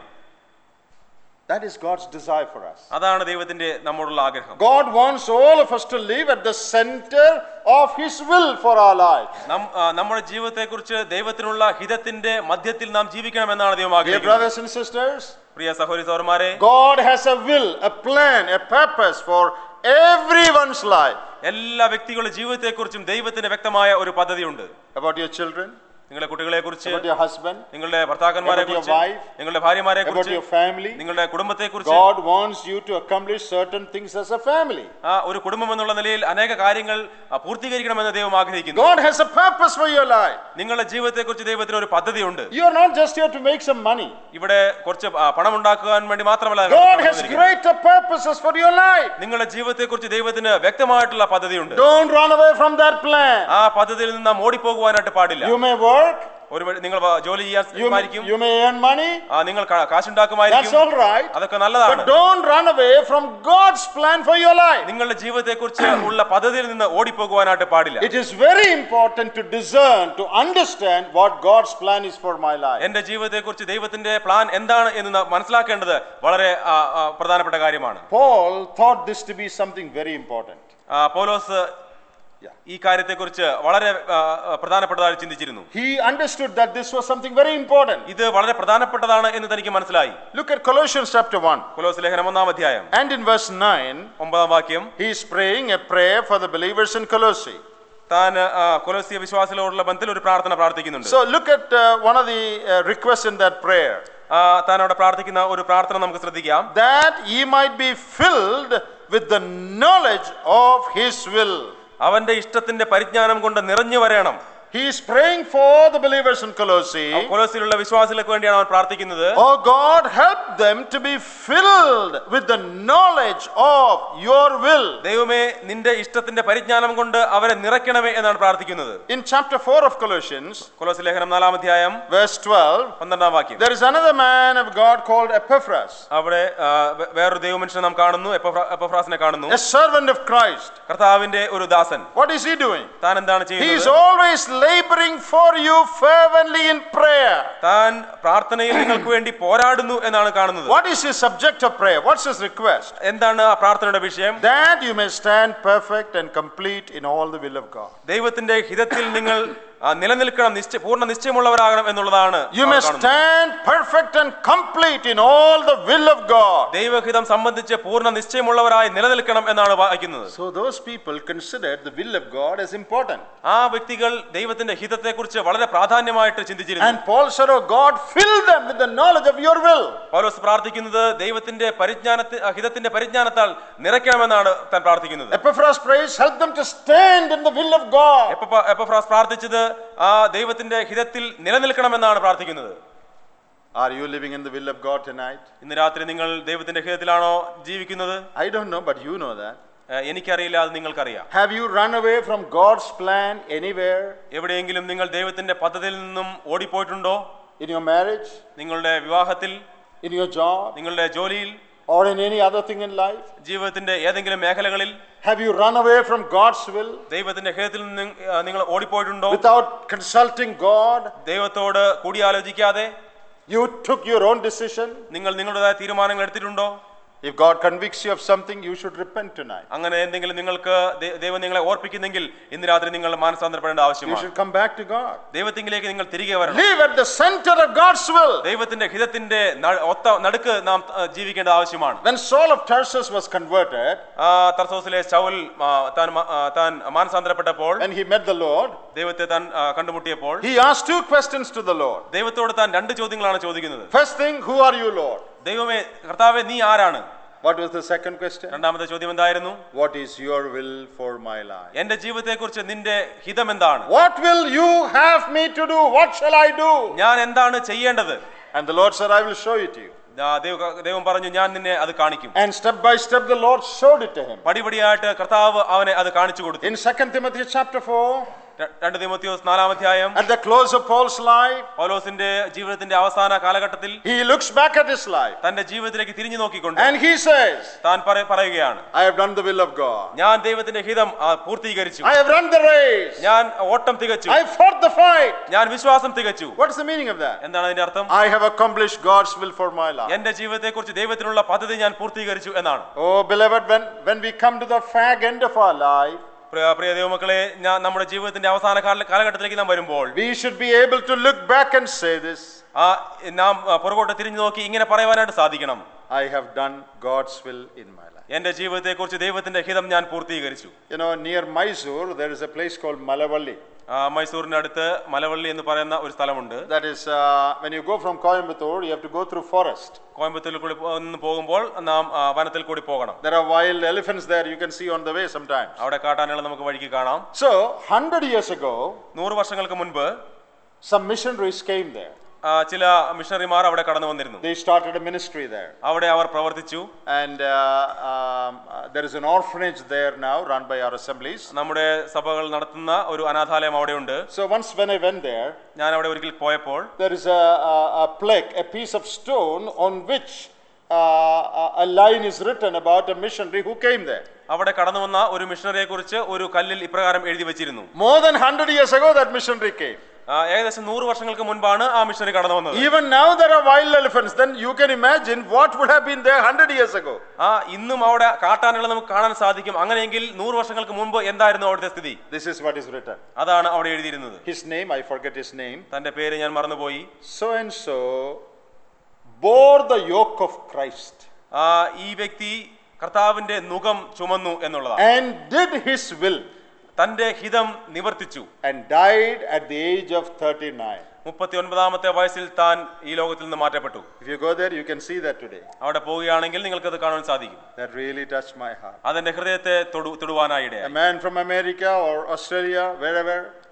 S1: That is God's desire for us.
S2: അതാണ് ദൈവത്തിന്റെ നമ്മോടുള്ള ആഗ്രഹം
S1: God wants all of us to live at the center of His will for our lives.
S2: നം- ആ, നമ്മുടെ ജീവിതത്തെ കുറിച്ച് ദൈവത്തിനുള്ള ഹിതത്തിന്റെ മധ്യത്തിൽ നാം ജീവിക്കണമെന്നാണ് ദൈവം
S1: Dear
S2: ആഗ്രഹിക്കുന്നത്
S1: brothers and sisters,
S2: പ്രിയ സഹോദരി സഹോദരന്മാരെ
S1: God has a will, a plan, a purpose for everyone's life.
S2: എല്ലാ വ്യക്തികളുടെ ജീവിതത്തെക്കുറിച്ചും ദൈവത്തിന് വ്യക്തമായ ഒരു പദ്ധതിയുണ്ട്
S1: About your children,
S2: നിങ്ങളുടെ കുട്ടികളെ കുറിച്ച്
S1: about your husband,
S2: നിങ്ങളുടെ ഭർത്താക്കന്മാരെ
S1: About your
S2: കുറിച്ച്
S1: wife,
S2: നിങ്ങളുടെ ഭാര്യമാരെ
S1: about
S2: കുറിച്ച്
S1: your family.
S2: നിങ്ങളുടെ കുടുംബത്തെ കുറിച്ച്
S1: God wants you to accomplish certain things as a family.
S2: ആ ഒരു കുടുംബം എന്നുള്ള നിലയിൽ അനേക കാര്യങ്ങൾ ആ, പൂർത്തീകരിക്കണമെന്ന് ദൈവം ആഗ്രഹിക്കുന്നു
S1: God has a purpose for your life.
S2: നിങ്ങളുടെ ജീവിതത്തെ കുറിച്ച് ദൈവത്തിന് ഒരു പദ്ധതിയുണ്ട്
S1: You are not just here to make some money.
S2: ഇവിടെ കുറച്ച് ആ, പണം ഉണ്ടാക്കുവാൻ വേണ്ടി മാത്രമല്ല നിങ്ങൾ
S1: God
S2: കടന്നു
S1: has
S2: വന്നിരിക്കുന്നത്.
S1: greater purposes for your life.
S2: നിങ്ങളുടെ ജീവിതത്തെ കുറിച്ച് ദൈവത്തിന് വ്യക്തമായിട്ടുള്ള പദ്ധതിയുണ്ട്
S1: Don't run away from that plan.
S2: ആ പദ്ധതിയിൽ നിന്ന് നാം ഓടിപ്പോകുവാനായിട്ട് പാടില്ല
S1: You may work,
S2: ഒരു വഴി നിങ്ങൾ വ- ജോലി ചെയ്യാൻ
S1: you may,
S2: സാധിക്കും
S1: you may earn money.
S2: ആ നിങ്ങൾ കാ-
S1: That's
S2: കാശുണ്ടാക്കുമായിരിക്കും
S1: all right.
S2: അതൊക്കെ നല്ലതാണ്
S1: But don't run away from God's plan for your life.
S2: നിങ്ങളുടെ ജീവിതത്തെ കുറിച്ച് ഉള്ള പദ്ധതിയിൽ നിന്ന് ഓടിപ്പോകുവാനായിട്ട് പാടില്ല
S1: It is very important to discern, to understand what God's plan is for my life.
S2: എന്റെ ജീവിതത്തെ കുറിച്ച് ദൈവത്തിന്റെ പ്ലാൻ എന്താണ് എന്ന് നാം മനസ്സിലാക്കേണ്ടത് വളരെ ആ, ആ, പ്രധാനപ്പെട്ട കാര്യമാണ്
S1: Paul thought this to be something very important.
S2: ആ, പൗലോസ്
S1: Yeah.
S2: ഈ കാര്യത്തെക്കുറിച്ച് വളരെ ആ, ആ, പ്രധാനപ്പെട്ടതായി ചിന്തിച്ചിരുന്നു
S1: He understood that this was something very important.
S2: ഇത് വളരെ പ്രധാനപ്പെട്ടതാണ് എന്ന് തനിക്ക് മനസ്സിലായി
S1: Look at Colossians chapter 1.
S2: കൊലോസ് ലേഖനം ഒന്നാം അധ്യായം
S1: And in verse 9,
S2: ഒമ്പതാം വാക്യം
S1: he is praying a prayer for the believers in Colossae.
S2: താൻ ആ, കൊലോസിയ വിശ്വാസികളോടുള്ള ബന്ധത്തിൽ ഒരു പ്രാർത്ഥന പ്രാർത്ഥിക്കുന്നുണ്ട്
S1: So look at uh, one of the uh, requests in that prayer
S2: ആ, താൻ അവിടെ പ്രാർത്ഥിക്കുന്ന ഒരു പ്രാർത്ഥന നമുക്ക് ശ്രദ്ധിക്കാം
S1: that ye might be filled with the knowledge of his will.
S2: അവന്റെ ഇഷ്ടത്തിന്റെ പരിജ്ഞാനം കൊണ്ട് നിറഞ്ഞു വരണം
S1: He is praying for the believers in Colossae.
S2: കൊലോസിലുള്ള വിശ്വാസികൾക്ക് വേണ്ടിയാണ് അവൻ പ്രാർത്ഥിക്കുന്നത്
S1: Oh God, help them to be filled with the knowledge of your will.
S2: ദൈവമേ നിന്റെ ഇഷ്ടത്തിന്റെ പരിജ്ഞാനം കൊണ്ട് അവരെ നിറയ്ക്കണമേ എന്നാണ് പ്രാർത്ഥിക്കുന്നത്
S1: In chapter 4 of Colossians,
S2: കൊലോസ് ലേഖനം നാലാം അധ്യായം
S1: verse 12,
S2: പന്ത്രണ്ടാം വാക്യം
S1: there is another man of God called Epaphras,
S2: അവിടെ ആ, വേ- വേറൊരു ദൈവമനുഷ്യനെ നാം കാണുന്നു എപ്പഫ്രാ- എപ്പഫ്രാസിനെ കാണുന്നു
S1: a servant of Christ.
S2: കർത്താവിന്റെ ഒരു ദാസൻ
S1: What is he doing?
S2: താൻ എന്താണ്
S1: He is
S2: ചെയ്യുന്നത്
S1: always laboring for you fervently in prayer.
S2: താൻ പ്രാർത്ഥനയിൽ നിങ്ങൾക്ക് വേണ്ടി പോരാടുന്നു എന്നാണ് കാണുന്നത്
S1: What is his subject of prayer? What's his request?
S2: എന്താണ് ആ പ്രാർത്ഥനയുടെ വിഷയം
S1: That you may stand perfect and complete in all the will of God.
S2: ദൈവത്തിന്റെ ഹിതത്തിൽ നിങ്ങൾ ആ, നിലനിൽക്കണം നിശ്ചയ പൂർണ്ണ നിശ്ചയമുള്ളവരാകണം എന്നുള്ളതാണ്
S1: You
S2: അവർ
S1: may
S2: കാണുന്നത്.
S1: stand perfect and complete in all the will of God.
S2: ദൈവഹിതം സംബന്ധിച്ച് പൂർണ്ണ നിശ്ചയമുള്ളവരായി നിലനിൽക്കണം എന്നാണ് വായിക്കുന്നത്
S1: So those people considered the will of God as important.
S2: ആ വ്യക്തികൾ ദൈവത്തിന്റെ ഹിതത്തെക്കുറിച്ച് വളരെ പ്രാധാന്യമായിട്ട് ചിന്തിച്ചിരുന്നു
S1: And Paul said, Oh God, fill them with the knowledge of your will.
S2: പൗലോസ് പ്രാർത്ഥിക്കുന്നത് ദൈവത്തിന്റെ പരിജ്ഞാനത്തി ആ, ഹിതത്തിന്റെ പരിജ്ഞാനത്താൽ നിറയ്ക്കണമെന്നാണ് താൻ പ്രാർത്ഥിക്കുന്നത്
S1: Epaphras prays, help them to stand in the will of God.
S2: എപ്പ- എപ്പഫ്രാസ് പ്രാർത്ഥിച്ചത് ആ ദൈവത്തിന്റെ ഹിതത്തിൽ നിലനിൽക്കണമെന്നാണ് പ്രാർത്ഥിക്കുന്നത്
S1: Are you living in the will of God tonight?
S2: ഇന്ന് രാത്രി നിങ്ങൾ ദൈവത്തിന്റെ ഹിതത്തിലാണോ ജീവിക്കുന്നത്
S1: I don't know, but you know that.
S2: ഏഹ് എനിക്കറിയില്ല അത് നിങ്ങൾക്കറിയാം
S1: Have you run away from God's plan anywhere?
S2: എവിടെയെങ്കിലും നിങ്ങൾ ദൈവത്തിന്റെ പദ്ധതിയിൽ നിന്നും ഓടിപ്പോയിട്ടുണ്ടോ
S1: In your marriage?
S2: നിങ്ങളുടെ വിവാഹത്തിൽ
S1: In your job?
S2: നിങ്ങളുടെ ജോലിയിൽ
S1: Or in any other thing in life?
S2: ജീവിതത്തിന്റെ ഏതെങ്കിലും മേഖലകളിൽ
S1: Have you run away from God's will
S2: ദൈവത്തിന്റെ ഹിതത്തിൽ നിന്ന് ആ, നിങ്ങൾ ഓടിപ്പോയിട്ടുണ്ടോ
S1: without consulting God?
S2: ദൈവത്തോട് കൂടിയാലോചിക്കാതെ
S1: You took your own decision?
S2: നിങ്ങൾ നിങ്ങളുടേതായ തീരുമാനങ്ങൾ എടുത്തിട്ടുണ്ടോ
S1: If God convicts you of something, you should repent tonight.
S2: അങ്ങനെ എന്തെങ്കിലും നിങ്ങൾക്ക് ദൈ- ദൈവം നിങ്ങളെ ഓർപ്പിക്കുന്നെങ്കിൽ ഇന്ന് രാത്രി നിങ്ങൾ മാനസാന്തരപ്പെടേണ്ട
S1: You
S2: ആവശ്യമാണ്
S1: should come back to God.
S2: ദൈവത്തിങ്കിലേക്ക് നിങ്ങൾ തിരികെ വരണം
S1: Live at the center of God's will.
S2: ദൈവത്തിന്റെ ഹിതത്തിന്റെ ന- ഒത്ത നടുക്ക് നാം ആ, ജീവിക്കേണ്ട ആവശ്യമാണ്
S1: When Saul of Tarsus was converted
S2: ആ തർസോസിലെ ശൗൽ ആ, താൻ മ- ആ, താൻ മാനസാന്തരപ്പെട്ടപ്പോൾ
S1: and he met the Lord,
S2: ദൈവത്തെ താൻ ആ, കണ്ടുമുട്ടിയപ്പോൾ
S1: he asked two questions to the Lord.
S2: ദൈവത്തോട് താൻ രണ്ട് ചോദ്യങ്ങളാണ് ചോദിക്കുന്നത്
S1: First thing, who are you, Lord?
S2: ദൈവമേ കർത്താവെ നീ ആരാണ്
S1: What was the second question?
S2: രണ്ടാമത്തെ ചോദ്യം എന്തായിരുന്നു
S1: What is your will for my life?
S2: എന്റെ ജീവിതത്തെക്കുറിച്ച് നിന്റെ ഹിതം എന്താണ്
S1: What will you have me to do? What shall I do?
S2: ഞാൻ എന്താണ് ചെയ്യേണ്ടത്
S1: And the Lord said, I will show it to you.
S2: ആ, ദൈവ- ദൈവം പറഞ്ഞു ഞാൻ നിന്നെ അത് കാണിക്കും
S1: And step by step, the Lord showed it to him.
S2: പടിപടിയായിട്ട് കർത്താവ് അവനെ അത് കാണിച്ചു കൊടുത്തു
S1: In 2 Timothy chapter 4,
S2: ര- രണ്ട് തിമോത്തിയോസ് നാലാം അധ്യായം
S1: at the close of Paul's life,
S2: പൗലോസിന്റെ ജീവിതത്തിന്റെ അവസാന കാലഘട്ടത്തിൽ
S1: he looks back at his life
S2: തന്റെ ജീവിതത്തിലേക്ക് തിരിഞ്ഞു നോക്കിക്കൊണ്ട്
S1: and he says,
S2: താൻ പറ- പറയുകയാണ്
S1: I have done the will of God.
S2: ഞാൻ ദൈവത്തിന്റെ ഹിതം ആ, പൂർത്തീകരിച്ചു
S1: I have run the race.
S2: ഞാൻ ഓട്ടം തികച്ചു
S1: I fought the fight.
S2: ഞാൻ വിശ്വാസം തികച്ചു
S1: What is the meaning of that?
S2: എന്താണ് അതിന്റെ അർത്ഥം
S1: I have accomplished God's will for my life.
S2: എന്റെ ജീവിതത്തെക്കുറിച്ച് ദൈവത്തിനുള്ള പദ്ധതി ഞാൻ പൂർത്തീകരിച്ചു എന്നാണ്
S1: Oh, beloved, when, when we come to the fag end of our life,
S2: പ്രിയ പ്രിയ ദൈവമക്കളെ ഞാൻ നമ്മുടെ ജീവിതത്തിന്റെ അവസാന കാല- കാലഘട്ടത്തിലേക്ക് നാം വരുമ്പോൾ
S1: we should be able to look back and say this
S2: ആ നാം ആ, പുറകോട്ട് തിരിഞ്ഞു നോക്കി ഇങ്ങനെ പറയുവാനായിട്ട് സാധിക്കണം
S1: I have done God's will in my life.
S2: എന്റെ ജീവിതത്തെക്കുറിച്ച് ദൈവത്തിന്റെ ഹിതം ഞാൻ പൂർത്തീകരിച്ചു
S1: You know, near Mysore, there is a place called Malavalli.
S2: ആ, മൈസൂറിന്റെ അടുത്ത് മലവള്ളി എന്ന് പറയുന്ന ഒരു സ്ഥലമുണ്ട്
S1: That is, uh, when you go from Coimbatore, you have to go through forest.
S2: കോയമ്പത്തൂരിൽ കൂടി പോ- നിന്ന് പോകുമ്പോൾ നാം ആ, വനത്തിൽ കൂടി പോകണം
S1: There are wild elephants there you can see on the way sometimes.
S2: അവിടെ കാട്ടാനകളെ നമുക്ക് വഴിക്ക് കാണാം
S1: So, 100 years ago,
S2: നൂറ് വർഷങ്ങൾക്ക് മുൻപ്
S1: some missionaries came there.
S2: ആ, ചില മിഷണറിമാർ അവിടെ കടന്നു വന്നിരുന്നു
S1: They started a ministry there.
S2: അവിടെ അവർ പ്രവർത്തിച്ചു
S1: And uh, um, uh, there is an orphanage there now run by our assemblies.
S2: നമ്മുടെ സഭകൾ നടത്തുന്ന ഒരു അനാഥാലയം അവിടെയുണ്ട്
S1: So, once when I went there,
S2: ഞാൻ അവിടെ ഒരിക്കൽ പോയപ്പോൾ
S1: there is a, a, a plaque, a piece of stone on which uh, a a line is written about a missionary who came there.
S2: അവിടെ കടന്നു വന്ന ഒരു മിഷണറിയെ കുറിച്ച് ഒരു കല്ലിൽ ഇപ്രകാരം എഴുതി വെച്ചിരുന്നു
S1: More than 100 years ago, that missionary came.
S2: ആ, ഏകദേശം നൂറ് വർഷങ്ങൾക്ക് മുൻപാണ് ആ മിഷണറി കടന്നു വന്നത്
S1: Even now, there are wild elephants. Then you can imagine what would have been there 100 years ago.
S2: ആ ഇന്നും അവിടെ കാട്ടാനകളെ നമുക്ക് കാണാൻ സാധിക്കും അങ്ങനെയെങ്കിൽ നൂറ് വർഷങ്ങൾക്ക് മുമ്പ് എന്തായിരുന്നു അവിടുത്തെ സ്ഥിതി
S1: This is what is written.
S2: അതാണ് അവിടെ എഴുതിയിരുന്നത്
S1: His name, I forget his name.
S2: തന്റെ പേര് ഞാൻ മറന്നുപോയി
S1: So and so bore the yoke of Christ
S2: ആ ഈ വ്യക്തി കർത്താവിന്റെ മുഖം ചുമന്നു എന്നുള്ളതാണ്
S1: and did his will
S2: തന്റെ ഹിതം നിവർത്തിച്ചു
S1: and died at the age of 39.
S2: മുപ്പത്തി ഒൻപതാമത്തെ വയസ്സിൽ താൻ ഈ ലോകത്തിൽ നിന്ന് മാറ്റപ്പെട്ടു
S1: If you go there, you can see that today.
S2: അവിടെ പോവുകയാണെങ്കിൽ നിങ്ങൾക്കത് കാണാൻ സാധിക്കും
S1: That really touched my heart.
S2: അതെന്റെ ഹൃദയത്തെ തൊടു തൊടുവാനായി
S1: A
S2: ഇടയായി
S1: man from America or Australia, wherever,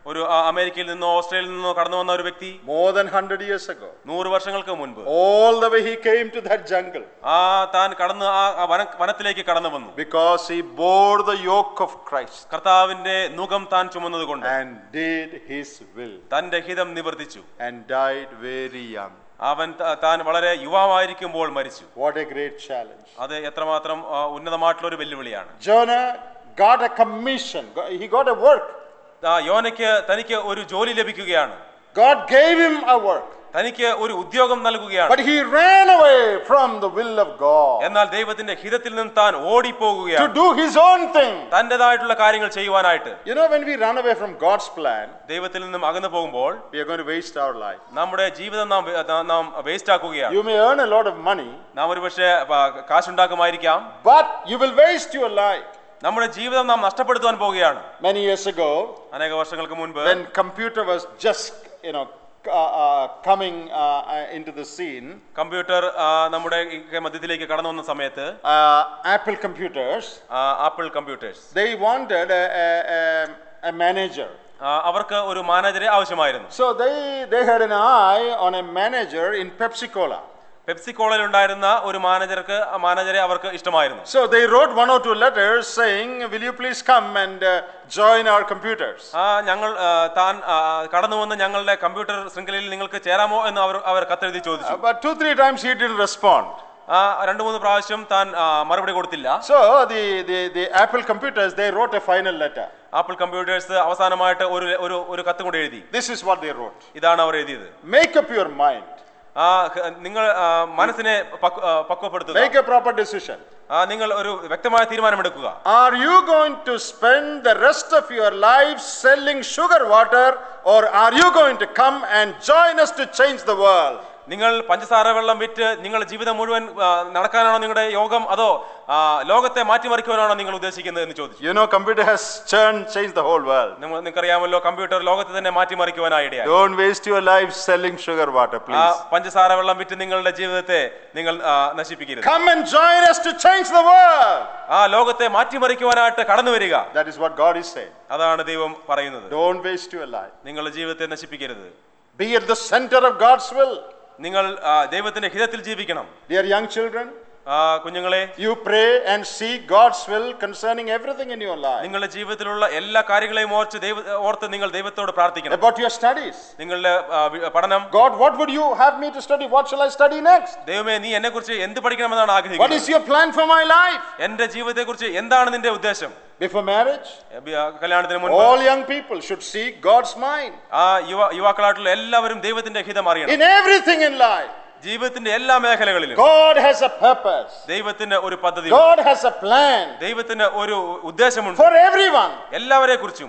S2: ഒരു ആ, അമേരിക്കയിൽ നിന്നോ ഓസ്ട്രേലിയയിൽ നിന്നോ കടന്നു വന്ന ഒരു വ്യക്തി
S1: more than 100 years ago.
S2: നൂറ് വർഷങ്ങൾക്ക് മുൻപ്
S1: All the way he came to that jungle
S2: ആ താൻ കടന്ന് ആ ആ വന വനത്തിലേക്ക് കടന്നു വന്നു
S1: because he bore the yoke of Christ
S2: കർത്താവിന്റെ നുകം താൻ ചുമന്നത് കൊണ്ട്
S1: and did his will
S2: തന്റെ ഹിതം നിവർത്തിച്ചു
S1: and died very young.
S2: അവൻ ത- താൻ വളരെ യുവാവായിരിക്കുമ്പോൾ മരിച്ചു
S1: What a great challenge.
S2: അത് എത്രമാത്രം ആ, ഉന്നതമായിട്ടുള്ള ഒരു വെല്ലുവിളിയാണ്
S1: Jonah got a commission, Go- he got a work.
S2: ആ, യോനയ്ക്ക് തനിക്ക് ഒരു ജോലി ലഭിക്കുകയാണ്
S1: God gave him a work,
S2: തനിക്ക് ഒരു ഉദ്യോഗം നൽകുകയാണ്
S1: but he ran away from the will of God
S2: എന്നാൽ ദൈവത്തിന്റെ ഹിതത്തിൽ നിന്ന് താൻ
S1: to
S2: ഓടിപ്പോകുകയാണ്
S1: do his own thing.
S2: തന്റേതായിട്ടുള്ള കാര്യങ്ങൾ ചെയ്യുവാനായിട്ട്
S1: You know, when we run away from God's plan,
S2: ദൈവത്തിൽ നിന്നും അകന്നു പോകുമ്പോൾ
S1: we are going to waste our life.
S2: നമ്മുടെ ജീവിതം നാം വേ- നാം- നാം വേസ്റ്റ് ആക്കുകയാണ്
S1: You may earn a lot of money,
S2: നാം ഒരു പക്ഷേ കാശുണ്ടാക്കുമായിരിക്കാം
S1: but you will waste your life.
S2: നമ്മുടെ ജീവിതം നാം നഷ്ടപ്പെടുത്തുവാൻ പോവുകയാണ്
S1: Many years ago,
S2: അനേക വർഷങ്ങൾക്ക് മുൻപ്
S1: when computer was just, you know, uh, uh, coming uh, uh, into the scene,
S2: computer ആ, നമ്മുടെ ഈ മധ്യത്തിലേക്ക് കടന്നു വന്ന സമയത്ത്
S1: uh, Apple computers,
S2: Apple computers
S1: they wanted a, a, a, a manager.
S2: അവർക്ക് ഒരു മാനേജറെ ആവശ്യമായിരുന്നു
S1: So they, they had an eye on a manager in Pepsi Cola.
S2: Pepsi കോളയിൽ ഉണ്ടായിരുന്ന ഒരു മാനേജർക്ക് ആ മാനേജറെ അവർക്ക് ഇഷ്ടമായിരുന്നു
S1: So they wrote one or two letters saying, Will you please come and uh, join our computers?
S2: ആ ഞങ്ങൾ ആ, താൻ ആ, കടന്നു വന്ന് ഞങ്ങളുടെ കമ്പ്യൂട്ടർ ശൃംഖലയിൽ നിങ്ങൾക്ക് ചേരാമോ എന്ന് അവർ അവർ കത്തെഴുതി ചോദിച്ചു
S1: Uh, but two, three times he didn't respond.
S2: ആ രണ്ടു മൂന്ന് പ്രാവശ്യം താൻ ആ, മറുപടി കൊടുത്തില്ല
S1: So the, the, the Apple computers, they wrote a final letter.
S2: Apple computers അവസാനമായിട്ട് ഒരു ഒരു ഒരു കത്ത് കൊണ്ട് എഴുതി
S1: This is what they wrote.
S2: ഇതാണ് അവർ എഴുതിയത്
S1: Make up your mind.
S2: ആ ഹ- നിങ്ങൾ ആ, മനസ്സിനെ പക്വ- ആ, പക്വപ്പെടുത്തുക
S1: Make a proper decision.
S2: ആ, നിങ്ങൾ ഒരു വ്യക്തമായ തീരുമാനമെടുക്കുക
S1: Are you going to spend the rest of your life selling sugar water or are you going to come and join us to change the world?
S2: നിങ്ങൾ പഞ്ചസാര വെള്ളം വിറ്റ് നിങ്ങളുടെ ജീവിതം മുഴുവൻ ആ, നടക്കാനാണോ നിങ്ങളുടെ യോഗം അതോ ആ, ലോകത്തെ മാറ്റിമറിക്കുവാനാണോ നിങ്ങൾ ഉദ്ദേശിക്കുന്നത് എന്ന് ചോദിച്ചു
S1: You know, computer has churned, changed the whole world.
S2: നിങ്ങൾ നിങ്ങൾക്കറിയാമല്ലോ കമ്പ്യൂട്ടർ ലോകത്തെ തന്നെ മാറ്റിമറിക്കുവാനായി ഇടയായി
S1: Don't waste your life selling sugar water,
S2: ആ
S1: please.
S2: പഞ്ചസാര വെള്ളം വിറ്റ് നിങ്ങളുടെ ജീവിതത്തെ നിങ്ങൾ ആ, നശിപ്പിക്കരുത്
S1: Come and join us to change the world.
S2: ആ ലോകത്തെ മാറ്റിമറിക്കുവാനായിട്ട് കടന്നു വരിക
S1: That is what God is saying.
S2: അതാണ് ദൈവം പറയുന്നത്
S1: Don't waste your life.
S2: നിങ്ങളുടെ ജീവിതത്തെ നശിപ്പിക്കരുത്
S1: Be at the center of God's will.
S2: നിങ്ങൾ ആ, ദൈവത്തിന്റെ ഹിതത്തിൽ ജീവിക്കണം
S1: Dear young children,
S2: ആ, കുഞ്ഞുങ്ങളെ
S1: you pray and seek God's will concerning everything in your life.
S2: നിങ്ങളുടെ ജീവിതത്തിലുള്ള എല്ലാ കാര്യങ്ങളെയും ഓർത്ത് ദൈവ ഓർത്ത് നിങ്ങൾ ദൈവത്തോട് പ്രാർത്ഥിക്കണം
S1: About your studies.
S2: നിങ്ങളുടെ ആ, വി- പഠനം
S1: God, what would you have me to study? What shall I study next?
S2: ദൈവമേ നീ എന്നെ കുറിച്ച് എന്ത് പഠിക്കണമെന്നാണ്
S1: What
S2: ആഗ്രഹിക്കുന്നത്
S1: is your plan for my life?
S2: എന്റെ ജീവിതത്തെ കുറിച്ച് എന്താണ് നിന്റെ ഉദ്ദേശം
S1: Before marriage,
S2: എ, ബി- ആ, കല്യാണത്തിന് മുൻപ്
S1: all young people should seek God's mind
S2: ആ യുവ യുവാക്കളായിട്ടുള്ള എല്ലാവരും ദൈവത്തിന്റെ ഹിതം അറിയണം
S1: in everything in life.
S2: ജീവിതത്തിന്റെ എല്ലാ മേഖലകളിലും
S1: God has a purpose.
S2: ദൈവത്തിന് ഒരു പദ്ധതി
S1: God has a plan
S2: ദൈവത്തിന് ഒരു ഉദ്ദേശമുണ്ട്
S1: for everyone.
S2: എല്ലാവരെ കുറിച്ചും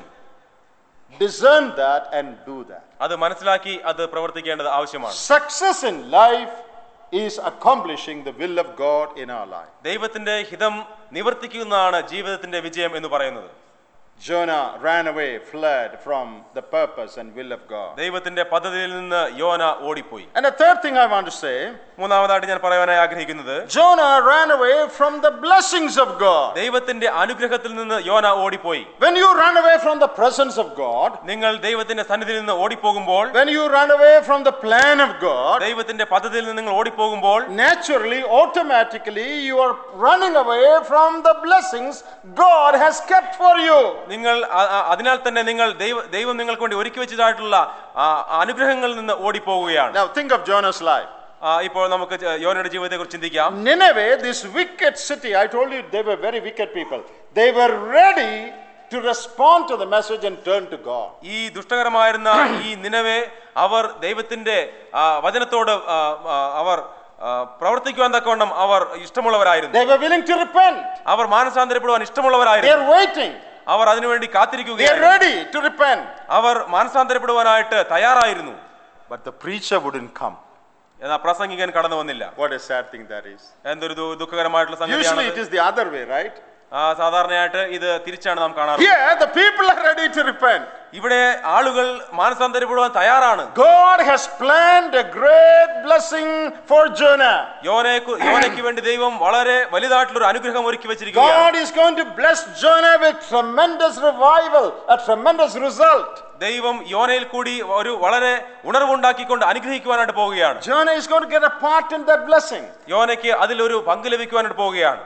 S1: Discern that and do that.
S2: അത് മനസ്സിലാക്കി അത് പ്രവർത്തിക്കേണ്ടത് ആവശ്യമാണ്
S1: Success in life is accomplishing the will of God in our life.
S2: ദൈവത്തിന്റെ ഹിതം നിവർത്തിക്കുന്നതാണ് ജീവിതത്തിന്റെ വിജയം എന്ന് പറയുന്നത്
S1: Jonah ran away, fled from the purpose and will of God.
S2: ദൈവത്തിന്റെ പദ്ധതിയിൽ നിന്ന് യോന ഓടിപ്പോയി
S1: And the third thing I want to say
S2: മൂന്നാമതായിട്ട് ഞാൻ പറയാനായി ആഗ്രഹിക്കുന്നത്
S1: Jonah ran away from the blessings of God.
S2: ദൈവത്തിന്റെ അനുഗ്രഹത്തിൽ നിന്ന് യോന ഓടിപ്പോയി
S1: When you run away from the presence of God,
S2: നിങ്ങൾ ദൈവത്തിന്റെ സന്നിധിയിൽ നിന്ന് ഓടിപ്പോകുമ്പോൾ
S1: when you run away from the plan of God,
S2: ദൈവത്തിന്റെ പദ്ധതിയിൽ നിന്ന് നിങ്ങൾ ഓടിപ്പോകുമ്പോൾ
S1: naturally, automatically, you are running away from the blessings God has kept for you.
S2: നിങ്ങൾ അ- അ- അതിനാൽ തന്നെ നിങ്ങൾ ദൈവ ദൈവം നിങ്ങൾക്ക് വേണ്ടി ഒരുക്കി വെച്ചതായിട്ടുള്ള ആ, അനുഗ്രഹങ്ങളിൽ നിന്ന് ഓടിപ്പോവുകയാണ്
S1: Now, think of Jonah's life.
S2: ആ, ഇപ്പോൾ നമുക്ക് ച- യോനയുടെ ജീവിതത്തെ കുറിച്ച് ചിന്തിക്കാം
S1: Nineveh, this wicked city, I told you they were very wicked people. They were ready to respond to the message and turn to God.
S2: ഈ ദുഷ്ടകരമായിരുന്ന ഈ നിലവെ അവർ ദൈവത്തിന്റെ ആ, വചനത്തോട് ആ, ആ, അവർ ആ, പ്രവർത്തിക്കുവാൻ തക്കവണ്ണം അവർ ഇഷ്ടമുള്ളവരായിരുന്നു
S1: They were willing to repent.
S2: Our മാനസാന്തരപ്പെടുവാൻ
S1: They
S2: ഇഷ്ടമുള്ളവരായിരുന്നു
S1: are waiting.
S2: അവർ അതിനുവേണ്ടി
S1: They are
S2: കാത്തിരിക്കുകയായിരുന്നു
S1: ready to repent.
S2: അവർ മാനസാന്തരപ്പെടുവാനായിട്ട് തയ്യാറായിരുന്നു
S1: But the preacher wouldn't come.
S2: എന്നാൽ പ്രസംഗികൻ കടന്നു വന്നില്ല
S1: What a sad thing that is.
S2: എന്തൊരു ദു- ദുഃഖകരമായിട്ടുള്ള
S1: Usually it
S2: സംഗതിയാണ്
S1: is the other way, right?
S2: ആ, സാധാരണയായിട്ട് ഇത് തിരിച്ചാണ് നാം കാണാറ്
S1: Here, the people are ready to repent.
S2: ഇവിടെ ആളുകൾ മാനസാന്തരപ്പെടുവാൻ തയ്യാറാണ്
S1: God has planned a great blessing for Jonah.
S2: യോനെ യോനയ്ക്ക് വേണ്ടി ദൈവം വളരെ വലുതായിട്ടുള്ള ഒരു അനുഗ്രഹം ഒരുക്കി വെച്ചിരിക്കുകയാണ്
S1: God is going to bless Jonah with tremendous revival, a tremendous result.
S2: ദൈവം യോനയിൽ കൂടി ഒരു വളരെ ഉണർവുണ്ടാക്കിക്കൊണ്ട് അനുഗ്രഹിക്കുവാനായിട്ട് പോവുകയാണ്
S1: Jonah is going to get a part in that blessing.
S2: യോനയ്ക്ക് അതിലൊരു പങ്ക് ലഭിക്കുവാനായിട്ട് പോവുകയാണ്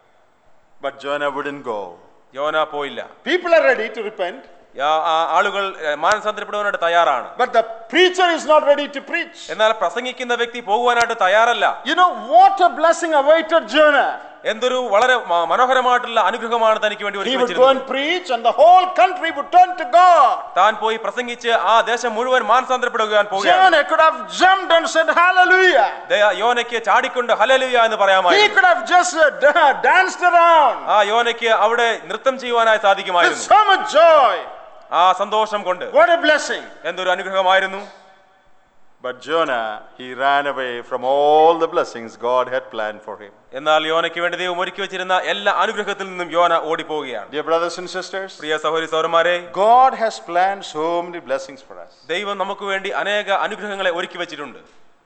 S1: But Jonah wouldn't go.
S2: യോന പോയില്ല
S1: People are ready to repent,
S2: യാ- ആ ആളുകൾ ഏ, മാനസാന്തരപ്പെടുവാനായിട്ട് തയ്യാറാണ്
S1: but the preacher is not ready to preach.
S2: എന്നാൽ പ്രസംഗിക്കുന്ന വ്യക്തി പോകുവാനായിട്ട് തയ്യാറല്ല
S1: You know what a blessing awaited Jonah.
S2: എന്തൊരു വളരെ മ- മനോഹരമായിട്ടുള്ള അനുഗ്രഹമാണ് തനിക്ക് വേണ്ടി
S1: He
S2: ഒരുക്കി
S1: would go
S2: വെച്ചിരുന്നത്
S1: and preach, and the whole country would turn to God.
S2: താൻ പോയി പ്രസംഗിച്ച് ആ ദേശം മുഴുവൻ മാനസാന്തരപ്പെടുവാൻ പോവുകയാണ്
S1: Jonah could have jumped and said, Hallelujah.
S2: ദയ- യോനയ്ക്ക് ചാടിക്കൊണ്ട് ഹലലുയ എന്ന്
S1: He
S2: പറയാമായിരുന്നു
S1: could have just uh, da- danced around
S2: ആ യോനയ്ക്ക് അവിടെ നൃത്തം ചെയ്യുവാനായി
S1: with
S2: സാധിക്കുമായിരുന്നു
S1: so much joy.
S2: ആ സന്തോഷം കൊണ്ട്
S1: What a blessing.
S2: എന്തൊരു അനുഗ്രഹമായിരുന്നു
S1: But Jonah, he ran away from all the blessings God had planned for him.
S2: എന്നാൽ യോനയ്ക്ക് വേണ്ടി ദൈവം ഒരുക്കി വെച്ചിരുന്ന എല്ലാ അനുഗ്രഹത്തിൽ നിന്നും യോന ഓടിപ്പോവുകയാണ്
S1: Dear brothers and sisters,
S2: പ്രിയ സഹോദരി സൗരന്മാരെ
S1: God has planned so many blessings for us.
S2: ദൈവം നമുക്ക് വേണ്ടി അനേക അനുഗ്രഹങ്ങളെ ഒരുക്കി വെച്ചിട്ടുണ്ട്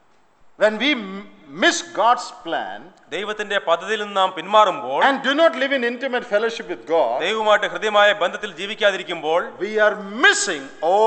S1: When we m- miss God's plan
S2: ദൈവത്തിന്റെ പദ്ധതിയിൽ നിന്ന് നാം പിന്മാറുമ്പോൾ
S1: and do not live in intimate fellowship with God,
S2: ദൈവവുമായിട്ട് ഹൃദ്യമായ ബന്ധത്തിൽ ജീവിക്കാതിരിക്കുമ്പോൾ
S1: we are missing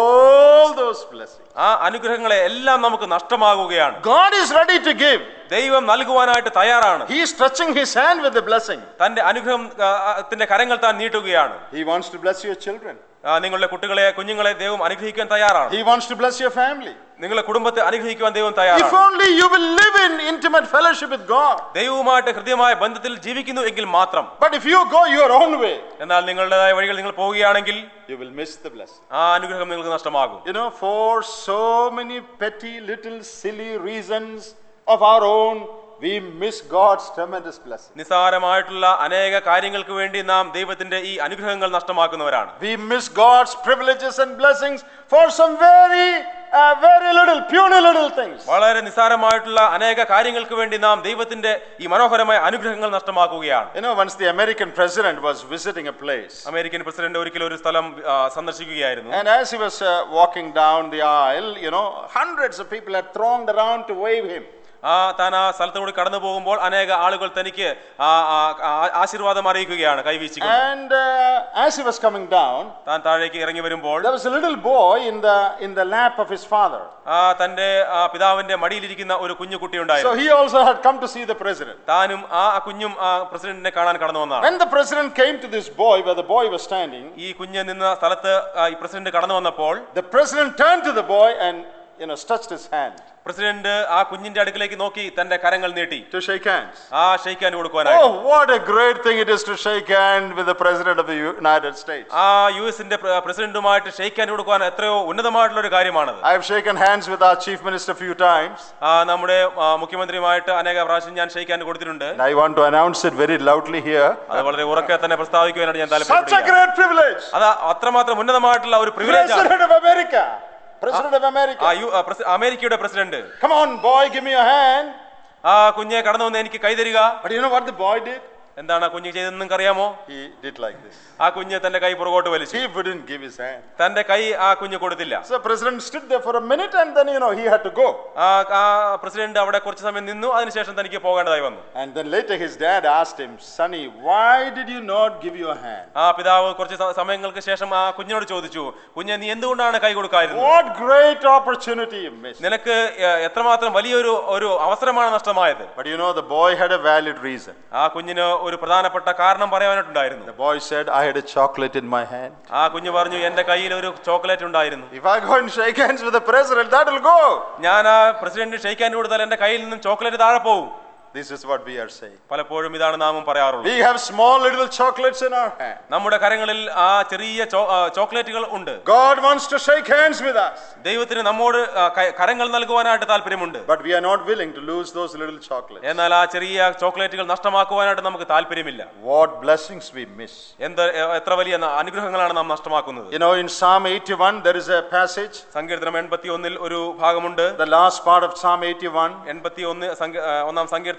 S1: all those blessings.
S2: ആ അനുഗ്രഹങ്ങളെ എല്ലാം നമുക്ക് നഷ്ടമാകുകയാണ്
S1: God is ready to give.
S2: ദൈവം നൽകുവാനായിട്ട് തയ്യാറാണ്
S1: He is stretching his hand with the blessing.
S2: തന്റെ അനുഗ്രഹം ആ, ആ, ത്തിന്റെ കരങ്ങൾ താൻ നീട്ടുകയാണ്
S1: He wants to bless your children.
S2: ആ, നിങ്ങളുടെ കുട്ടികളെ കുഞ്ഞുങ്ങളെ ദൈവം അനുഗ്രഹിക്കാൻ തയ്യാറാണ്
S1: He wants to bless your family.
S2: നിങ്ങളുടെ കുടുംബത്തെ അനുഗ്രഹിക്കുവാൻ ദൈവം
S1: If
S2: തയ്യാറാണ്
S1: only you will live in intimate fellowship with God.
S2: ദൈവവുമായിട്ട് ഹൃദ്യമായ ബന്ധത്തിൽ ജീവിക്കുന്നു എങ്കിൽ മാത്രം
S1: But if you go your own way,
S2: എന്നാൽ നിങ്ങളുടേതായ വഴികൾ നിങ്ങൾ പോവുകയാണെങ്കിൽ
S1: you will miss the blessing.
S2: ആ അനുഗ്രഹം നിങ്ങൾക്ക് നഷ്ടമാകും
S1: You know, for so many petty, little, silly reasons of our own, we miss God's tremendous blessing.
S2: നിസ്സാരമായിട്ടുള്ള അനേക കാര്യങ്ങൾക്ക് വേണ്ടി നാം ദൈവത്തിന്റെ ഈ അനുഗ്രഹങ്ങൾ നഷ്ടമാക്കുന്നവരാണ്
S1: We miss God's privileges and blessings for some very, uh, very little, puny little things.
S2: വളരെ നിസ്സാരമായിട്ടുള്ള അനേക കാര്യങ്ങൾക്ക് വേണ്ടി നാം ദൈവത്തിന്റെ ഈ മനോഹരമായ അനുഗ്രഹങ്ങൾ നഷ്ടമാക്കുകയാണ്
S1: You know, once the American president was visiting a place,
S2: American president ഒരിക്കലും ഒരു സ്ഥലം ആ, സന്ദർശിക്കുകയായിരുന്നു
S1: and as he was uh, walking down the aisle, you know, hundreds of people had thronged around to wave him.
S2: ആ താൻ ആ സ്ഥലത്തുകൂടി കടന്നു പോകുമ്പോൾ അനേക ആളുകൾ തനിക്ക് ആ ആ, ആ- ആശീർവാദം അറിയിക്കുകയാണ് കൈവീശിക്കൊണ്ട്
S1: And uh, as he was coming down,
S2: താൻ താഴേക്ക് ഇറങ്ങി വരുമ്പോൾ
S1: there was a little boy in the in the lap of his father.
S2: ആ തന്റെ ആ, പിതാവിന്റെ മടിയിലിരിക്കുന്ന ഒരു കുഞ്ഞു കുട്ടി
S1: So
S2: ഉണ്ടായിരുന്നു
S1: he also had come to see the president.
S2: താനും ആ കുഞ്ഞും ആ പ്രസിഡന്റിനെ കാണാൻ കടന്നു വന്നതാണ്
S1: When the president came to this boy where the boy was standing,
S2: ഈ കുഞ്ഞ് നിന്ന സ്ഥലത്ത് ആ, ഈ പ്രസിഡന്റ് കടന്നു വന്നപ്പോൾ
S1: the president turned to the boy and you know stretched his hand
S2: president ആ കുഞ്ഞിന്റെ അടുക്കിലേക്ക് നോക്കി തന്റെ കരങ്ങൾ നീട്ടി
S1: to shake hands.
S2: ആ ഷെയ്ക്കാൻ കൊടുക്കുവാനായി
S1: Oh, what a great thing it is to shake hand with the president of the United States.
S2: ആ യു എസിന്റെ പ്രസിഡന്റുമായിട്ട് ഷെയ്ക്കാൻ കൊടുക്കുവാൻ എത്രയോ ഉന്നതമായിട്ടുള്ള ഒരു കാര്യമാണത്
S1: I have shaken hands with our chief minister a few times.
S2: ആ നമ്മുടെ ആ, മുഖ്യമന്ത്രിയുമായിട്ട് അനേക പ്രാവശ്യം ഞാൻ ഷെയ്ക്കാൻ കൊടുത്തിട്ടുണ്ട്
S1: And I want to announce it very loudly here.
S2: അത് വളരെ ഉറക്കെ തന്നെ പ്രസ്താവിക്കുവാനാണ് ഞാൻ
S1: Such a
S2: താല്പര്യപ്പെടുന്നത്
S1: great privilege.
S2: അത് അത്രമാത്രം ഉന്നതമായിട്ടുള്ള ഒരു പ്രിവിലേജ് ആണ്
S1: President of America. President of
S2: ആ
S1: America.
S2: യു- ആ, പ്രസി- അമേരിക്കയുടെ president
S1: Come on, boy, give me your hand.
S2: ആ കുഞ്ഞെ കടന്നു വന്ന് എനിക്ക് കൈതരിക
S1: But you know what the boy did?
S2: എന്താണ് ആ കുഞ്ഞ് ചെയ്തതെന്ന് നിങ്ങൾക്ക് അറിയാമോ
S1: He did like this.
S2: ആ കുഞ്ഞ് തന്റെ കൈ പുറകോട്ട് വലിച്ചു
S1: He wouldn't give his hand.
S2: തന്റെ കൈ ആ കുഞ്ഞ് കൊടുത്തില്ല
S1: So president stood there for a minute and then you know he had to go.
S2: ആ ആ പ്രസിഡന്റ് അവിടെ കുറച്ച് സമയം നിന്നു അതിനുശേഷം തനിക്ക് പോകേണ്ടതായി വന്നു
S1: And then later his dad asked him, Sonny, why did you not give your hand?
S2: ആ പിതാവ് കുറച്ച് സ- സമയങ്ങൾക്ക് ശേഷം ആ കുഞ്ഞിനോട് ചോദിച്ചു കുഞ്ഞെ നീ എന്തുകൊണ്ടാണ് കൈ കൊടുക്കാതിരുന്നത്
S1: What great opportunity you missed.
S2: നിനക്ക് എ- എത്രമാത്രം വലിയൊരു ഒരു അവസരമാണ് നഷ്ടമായത്
S1: But you know, the boy had a valid reason.
S2: ആ കുഞ്ഞിന് ഒരു പ്രധാനപ്പെട്ട കാരണം പറയാനായിട്ടുണ്ടായിരുന്നു
S1: The boy said, I had a chocolate in my hand.
S2: ആ കുഞ്ഞ് പറഞ്ഞു എന്റെ കയ്യിൽ ഒരു ചോക്ലേറ്റ് ഉണ്ടായിരുന്നു
S1: If I go and shake hands with the president, that will go.
S2: ഞാൻ ആ പ്രസിഡന്റ് ഷെയ്ക്കാൻ കൊടുത്താൽ എന്റെ കയ്യിൽ നിന്നും ചോക്ലേറ്റ് താഴെ പോകും
S1: This is what we are saying.
S2: പലപ്പോഴും ഇതാണ് നാമും പറയാറുള്ളത്
S1: We have small little chocolates in our hand.
S2: നമ്മുടെ കരങ്ങളിൽ ആ ചെറിയ ചോ- ആ, ചോക്ലേറ്റുകൾ ഉണ്ട്
S1: God wants to shake hands with us.
S2: ദൈവത്തിന് നമ്മോട് ആ, ക- കരങ്ങൾ നൽകുവാനായിട്ട് താല്പര്യമുണ്ട്
S1: But we are not willing to lose those little chocolates.
S2: എന്നാൽ ആ ചെറിയ ചോക്ലേറ്റുകൾ നഷ്ടമാക്കുവാനായിട്ട് നമുക്ക് താല്പര്യമില്ല
S1: What blessings we miss.
S2: എന്ത് എ- എത്ര വലിയ ന- അനുഗ്രഹങ്ങളാണ് നാം നഷ്ടമാക്കുന്നത്
S1: You know, in Psalm 81, there is a passage,
S2: സങ്കീർത്തനം എൺപത്തി ഒന്നിൽ ഒരു ഭാഗമുണ്ട്
S1: the last part of Psalm 81.
S2: എൺപത്തി ഒന്ന് സങ്ക- ആ, ഒന്നാം സങ്കീർത്തനം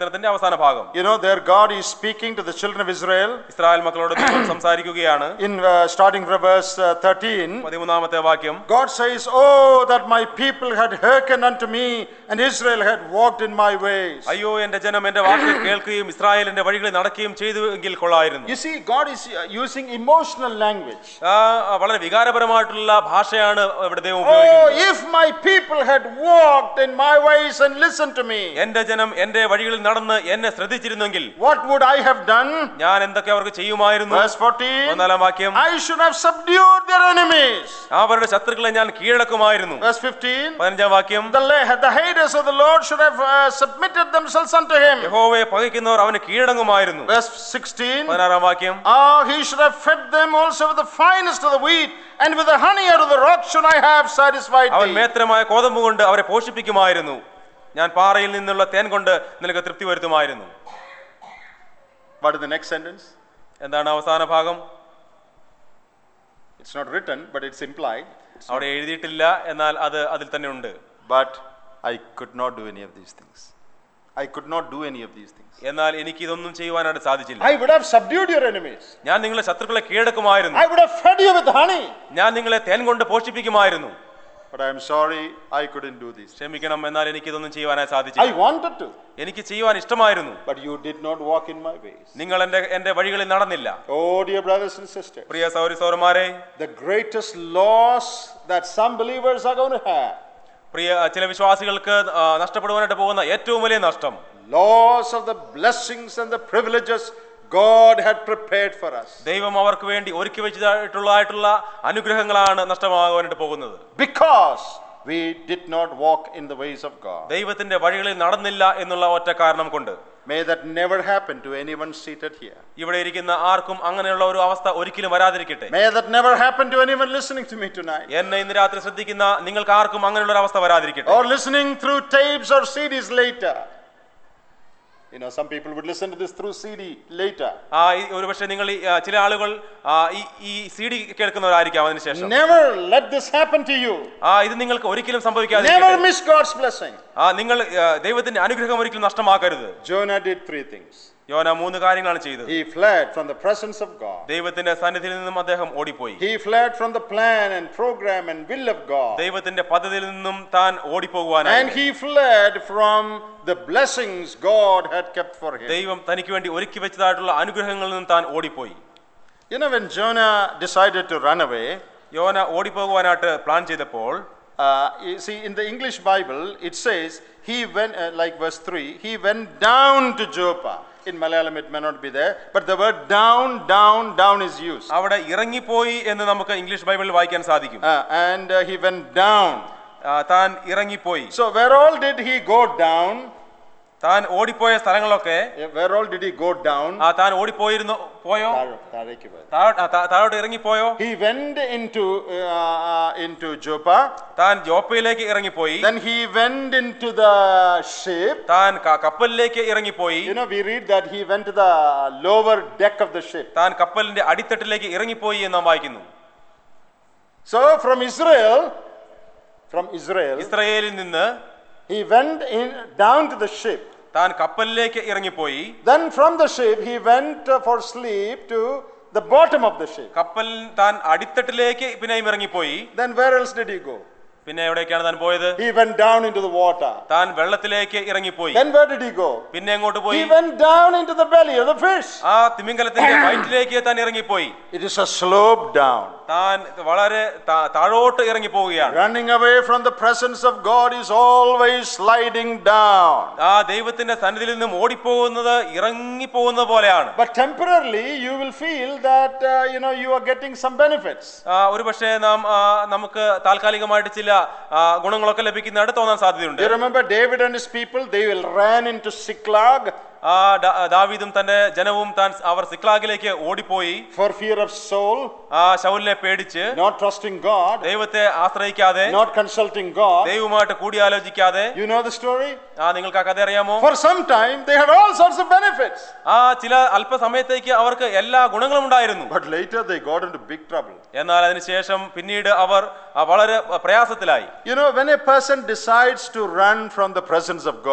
S2: സങ്കീർത്തനത്തിന്റെ അവസാന ഭാഗം
S1: You know, there God is speaking to the children of Israel
S2: Israel മക്കളോട് ദൈവം സംസാരിക്കുകയാണ്
S1: in uh, starting from verse uh, 13.
S2: പതിമൂന്നാമത്തെ വാക്യം
S1: God says, Oh, that my people had hearkened unto me, and Israel had walked in my ways.
S2: അയ്യോ എന്റെ ജനം എന്റെ വാക്ക് കേൾക്കുകയും ഇസ്രായേലിന്റെ വഴികളിൽ നടക്കുകയും ചെയ്തു എങ്കിൽ കൊള്ളായിരുന്നു
S1: You see, God is uh, using emotional language.
S2: ആ വളരെ വികാരപരമായിട്ടുള്ള ഭാഷയാണ് ഇവിടെ ദൈവം
S1: Oh,
S2: ഉപയോഗിക്കുന്നത്
S1: if my people had walked in my ways and listened to me,
S2: എന്റെ ജനം എന്റെ വഴികളിൽ നടന്ന് എന്നെ ശ്രദ്ധിച്ചിരുന്നെങ്കിൽ
S1: what would I have done?
S2: ഞാൻ എന്തൊക്കെ അവർക്ക് ചെയ്യുമായിരുന്നു
S1: Verse 14
S2: ഒന്നാലാം വാക്യം
S1: I should have subdued their enemies.
S2: അവരുടെ ശത്രുക്കളെ ഞാൻ കീഴടക്കുമായിരുന്നു
S1: Verse 15
S2: പതിനഞ്ചാം വാക്യം
S1: The, la- the haters of the Lord should have uh, submitted themselves unto him.
S2: യഹോവയെ പകയ്ക്കുന്നവർ അവന് കീഴടങ്ങുമായിരുന്നു
S1: Verse 16
S2: പതിനാറാം വാക്യം
S1: Ah, he should have fed them also with the finest of the wheat, and with the honey out of the rock should I have satisfied
S2: അവൻ
S1: thee.
S2: മേത്രമായ കോതമ്പ് കൊണ്ട് അവരെ പോഷിപ്പിക്കുമായിരുന്നു ഞാൻ പാറയിൽ നിന്നുള്ള തേൻ കൊണ്ട് നിനക്ക് തൃപ്തി വരുത്തുമായിരുന്നു
S1: What is the next sentence?
S2: എന്താണ് അവസാന ഭാഗം
S1: It's not written, but it's implied.
S2: അവിടെ എഴുതിയിട്ടില്ല എന്നാൽ അത് അതിൽ തന്നെ ഉണ്ട്
S1: But I could not do any of these things. I could not do any of these things.
S2: എന്നാൽ എനിക്ക് ഇതൊന്നും ചെയ്യുവാനായിട്ട് സാധിച്ചില്ല
S1: I would have subdued your enemies.
S2: ഞാൻ നിങ്ങളെ ശത്രുക്കളെ കീഴടക്കുമായിരുന്നു
S1: I would have fed you with honey.
S2: ഞാൻ നിങ്ങളെ തേൻ കൊണ്ട് പോഷിപ്പിക്കുമായിരുന്നു
S1: But I am sorry, I couldn't do this.
S2: ക്ഷമിക്കണം എന്നാൽ എനിക്ക് ഇതൊന്നും ചെയ്യുവാനായി
S1: I
S2: സാധിച്ചില്ല
S1: wanted to,
S2: എനിക്ക് ചെയ്യുവാൻ ഇഷ്ടമായിരുന്നു
S1: but you did not walk in my ways.
S2: നിങ്ങൾ എന്റെ എന്റെ വഴികളിൽ നടന്നില്ല
S1: Oh, dear brothers and sisters,
S2: Priya Thawri സൗരന്മാരെ
S1: the greatest loss that some believers are going to have
S2: പ്രിയ ചില വിശ്വാസികൾക്ക് ആ, നഷ്ടപ്പെടുവാനായിട്ട് പോകുന്ന ഏറ്റവും വലിയ നഷ്ടം
S1: loss of the blessings and the privileges God had prepared for us.
S2: ദൈവം അവർക്ക് വേണ്ടി ഒരുക്കി വെച്ചതായിട്ടുള്ളതായിട്ടുള്ള അനുഗ്രഹങ്ങളാണ് നഷ്ടമാകാനായിട്ട് പോകുന്നത്
S1: Because we did not walk in the ways of God.
S2: ദൈവത്തിന്റെ വഴികളിൽ നടന്നില്ല എന്നുള്ള ഒറ്റ കാരണം കൊണ്ട്
S1: May that never happen to anyone seated here.
S2: ഇവിടെ ഇരിക്കുന്ന ആർക്കും അങ്ങനെയുള്ള ഒരു അവസ്ഥ ഒരിക്കലും വരാതിരിക്കട്ടെ
S1: May that never happen to anyone listening to me tonight.
S2: എന്നെ ഇന്ന് രാത്രി ശ്രദ്ധിക്കുന്ന നിങ്ങൾക്ക് ആർക്കും അങ്ങനെയുള്ള ഒരു അവസ്ഥ വരാതിരിക്കട്ടെ
S1: Or listening through tapes or CDs later. You know, some people would listen to this through CD later.
S2: ആ ഈ ഒരുപക്ഷെ നിങ്ങൾ ഈ, ആ, ചില ആളുകൾ ആ, ഈ ഈ സി ഡി കേൾക്കുന്നവരായിരിക്കാം അതിനുശേഷം
S1: Never let this happen to you.
S2: ആ ഇത് നിങ്ങൾക്ക് ഒരിക്കലും
S1: Never
S2: സംഭവിക്കാതെ
S1: miss God's blessing.
S2: ആ നിങ്ങൾ ആ, ദൈവത്തിന്റെ അനുഗ്രഹം ഒരിക്കലും നഷ്ടമാക്കരുത്
S1: Jonah did three things.
S2: യോന മൂന്ന് കാര്യങ്ങളാണ് ചെയ്തത്
S1: He fled from the presence of God.
S2: ദൈവത്തിന്റെ സന്നിധിയിൽ നിന്നും അദ്ദേഹം ഓടിപ്പോയി
S1: He fled from the plan and program and will of God.
S2: ദൈവത്തിന്റെ പദ്ധതിയിൽ നിന്നും താൻ
S1: And
S2: ഓടിപ്പോകുവാനായി
S1: he fled from the blessings God had kept for him.
S2: ദൈവം തനിക്ക് വേണ്ടി ഒരുക്കി വെച്ചതായിട്ടുള്ള അനുഗ്രഹങ്ങളിൽ നിന്നും താൻ ഓടിപ്പോയി
S1: You know, when Jonah decided to run away,
S2: Jonah ഓടിപ്പോകുവാനായിട്ട് പ്ലാൻ ചെയ്തപ്പോൾ
S1: uh, you see, in the English Bible, it says he went, uh, like verse 3, he went down to Joppa. In Malayalam, it may not be there, but the word down, down, down is used.
S2: അവിടെ ഇറങ്ങിപ്പോയി എന്ന് നമുക്ക് English ബൈബിളിൽ വായിക്കാൻ സാധിക്കും
S1: Uh, and uh, he went down.
S2: ആ, താൻ ഇറങ്ങിപ്പോയി
S1: So, where all did he go down?
S2: താൻ ഓടിപ്പോയ സ്ഥലങ്ങളൊക്കെ
S1: Uh, Where all did he go down?
S2: ആ താൻ ഓടിപ്പോയിരുന്നു പോയോ
S1: താഴോ- താഴേക്ക് പോയത്.
S2: താഴോട്ട് ആ, താ- താഴോട്ട് ഇറങ്ങിപ്പോയോ
S1: He went into, uh, uh, into Joppa.
S2: താൻ ജോപ്പയിലേക്ക് ഇറങ്ങിപ്പോയി
S1: Then he went into the ship.
S2: താൻ ക- കപ്പലിലേക്ക് ഇറങ്ങിപ്പോയി
S1: You know, we read that he went to the lower deck of the ship.
S2: താൻ കപ്പലിന്റെ അടിത്തട്ടിലേക്ക് ഇറങ്ങിപ്പോയി എന്ന് നാം വായിക്കുന്നു
S1: So from Israel, from Israel,
S2: ഇസ്രയേലിൽ നിന്ന്
S1: he went in down to the ship.
S2: താൻ കപ്പലിലേക്ക് ഇറങ്ങിപ്പോയി
S1: Then from the ship he went uh, for sleep to the bottom of the ship.
S2: കപ്പൽ താൻ അടിത്തട്ടിലേക്ക് പിന്നെയും ഇറങ്ങിപ്പോയി
S1: Then where else did he go?
S2: പിന്നെ എവിടേക്കാണ് താൻ പോയത്
S1: He went down into the water.
S2: താൻ വെള്ളത്തിലേക്ക് ഇറങ്ങിപ്പോയി
S1: Then where did he go?
S2: പിന്നെ എങ്ങോട്ട് പോയി
S1: He went down into the belly of the fish.
S2: ആ തിമിംഗലത്തിന്റെ വയറ്റിലേക്ക് താൻ ഇറങ്ങിപ്പോയി
S1: It is a slope down.
S2: താൻ വളരെ താ- താഴോട്ട് ഇറങ്ങി പോവുകയാണ്
S1: Running away from the presence of God is always sliding down.
S2: ആ ദൈവത്തിന്റെ സന്നിധിയിൽ നിന്നും ഓടിപ്പോകുന്നത് ഇറങ്ങിപ്പോകുന്നത് പോലെയാണ്
S1: But temporarily, you will feel that uh, you know you are getting some benefits.
S2: ആ, ഒരു പക്ഷേ നാം ആ, നമുക്ക് താൽക്കാലികമായിട്ട് ചില ആ, ഗുണങ്ങളൊക്കെ ലഭിക്കുന്നതായിട്ട് തോന്നാൻ സാധ്യതയുണ്ട്
S1: You remember David and his people? They will ran into Siklag
S2: ആ ഡാ- ദാവീദും തന്റെ ജനവും താൻ അവർ സിക്ലാഗിലേക്ക് ഓടിപ്പോയി
S1: for fear of Saul,
S2: ആ ശൗലിനെ പേടിച്ച്
S1: not trusting God,
S2: ദൈവത്തെ ആശ്രയിക്കാതെ
S1: not consulting God.
S2: ദൈവവുമായിട്ട് കൂടിയാലോചിക്കാതെ
S1: You know the story?
S2: ആ നിങ്ങൾക്ക് ആ കഥ അറിയാമോ
S1: For some time, they had all sorts of benefits.
S2: ആ ചില അല്പസമയത്തേക്ക് അവർക്ക് എല്ലാ ഗുണങ്ങളും ഉണ്ടായിരുന്നു
S1: But later, they got into big trouble.
S2: എന്നാൽ അതിനുശേഷം പിന്നീട് അവർ ആ, വളരെ പ്രയാസത്തിലായി
S1: You know, when a person decides to run from the presence of God,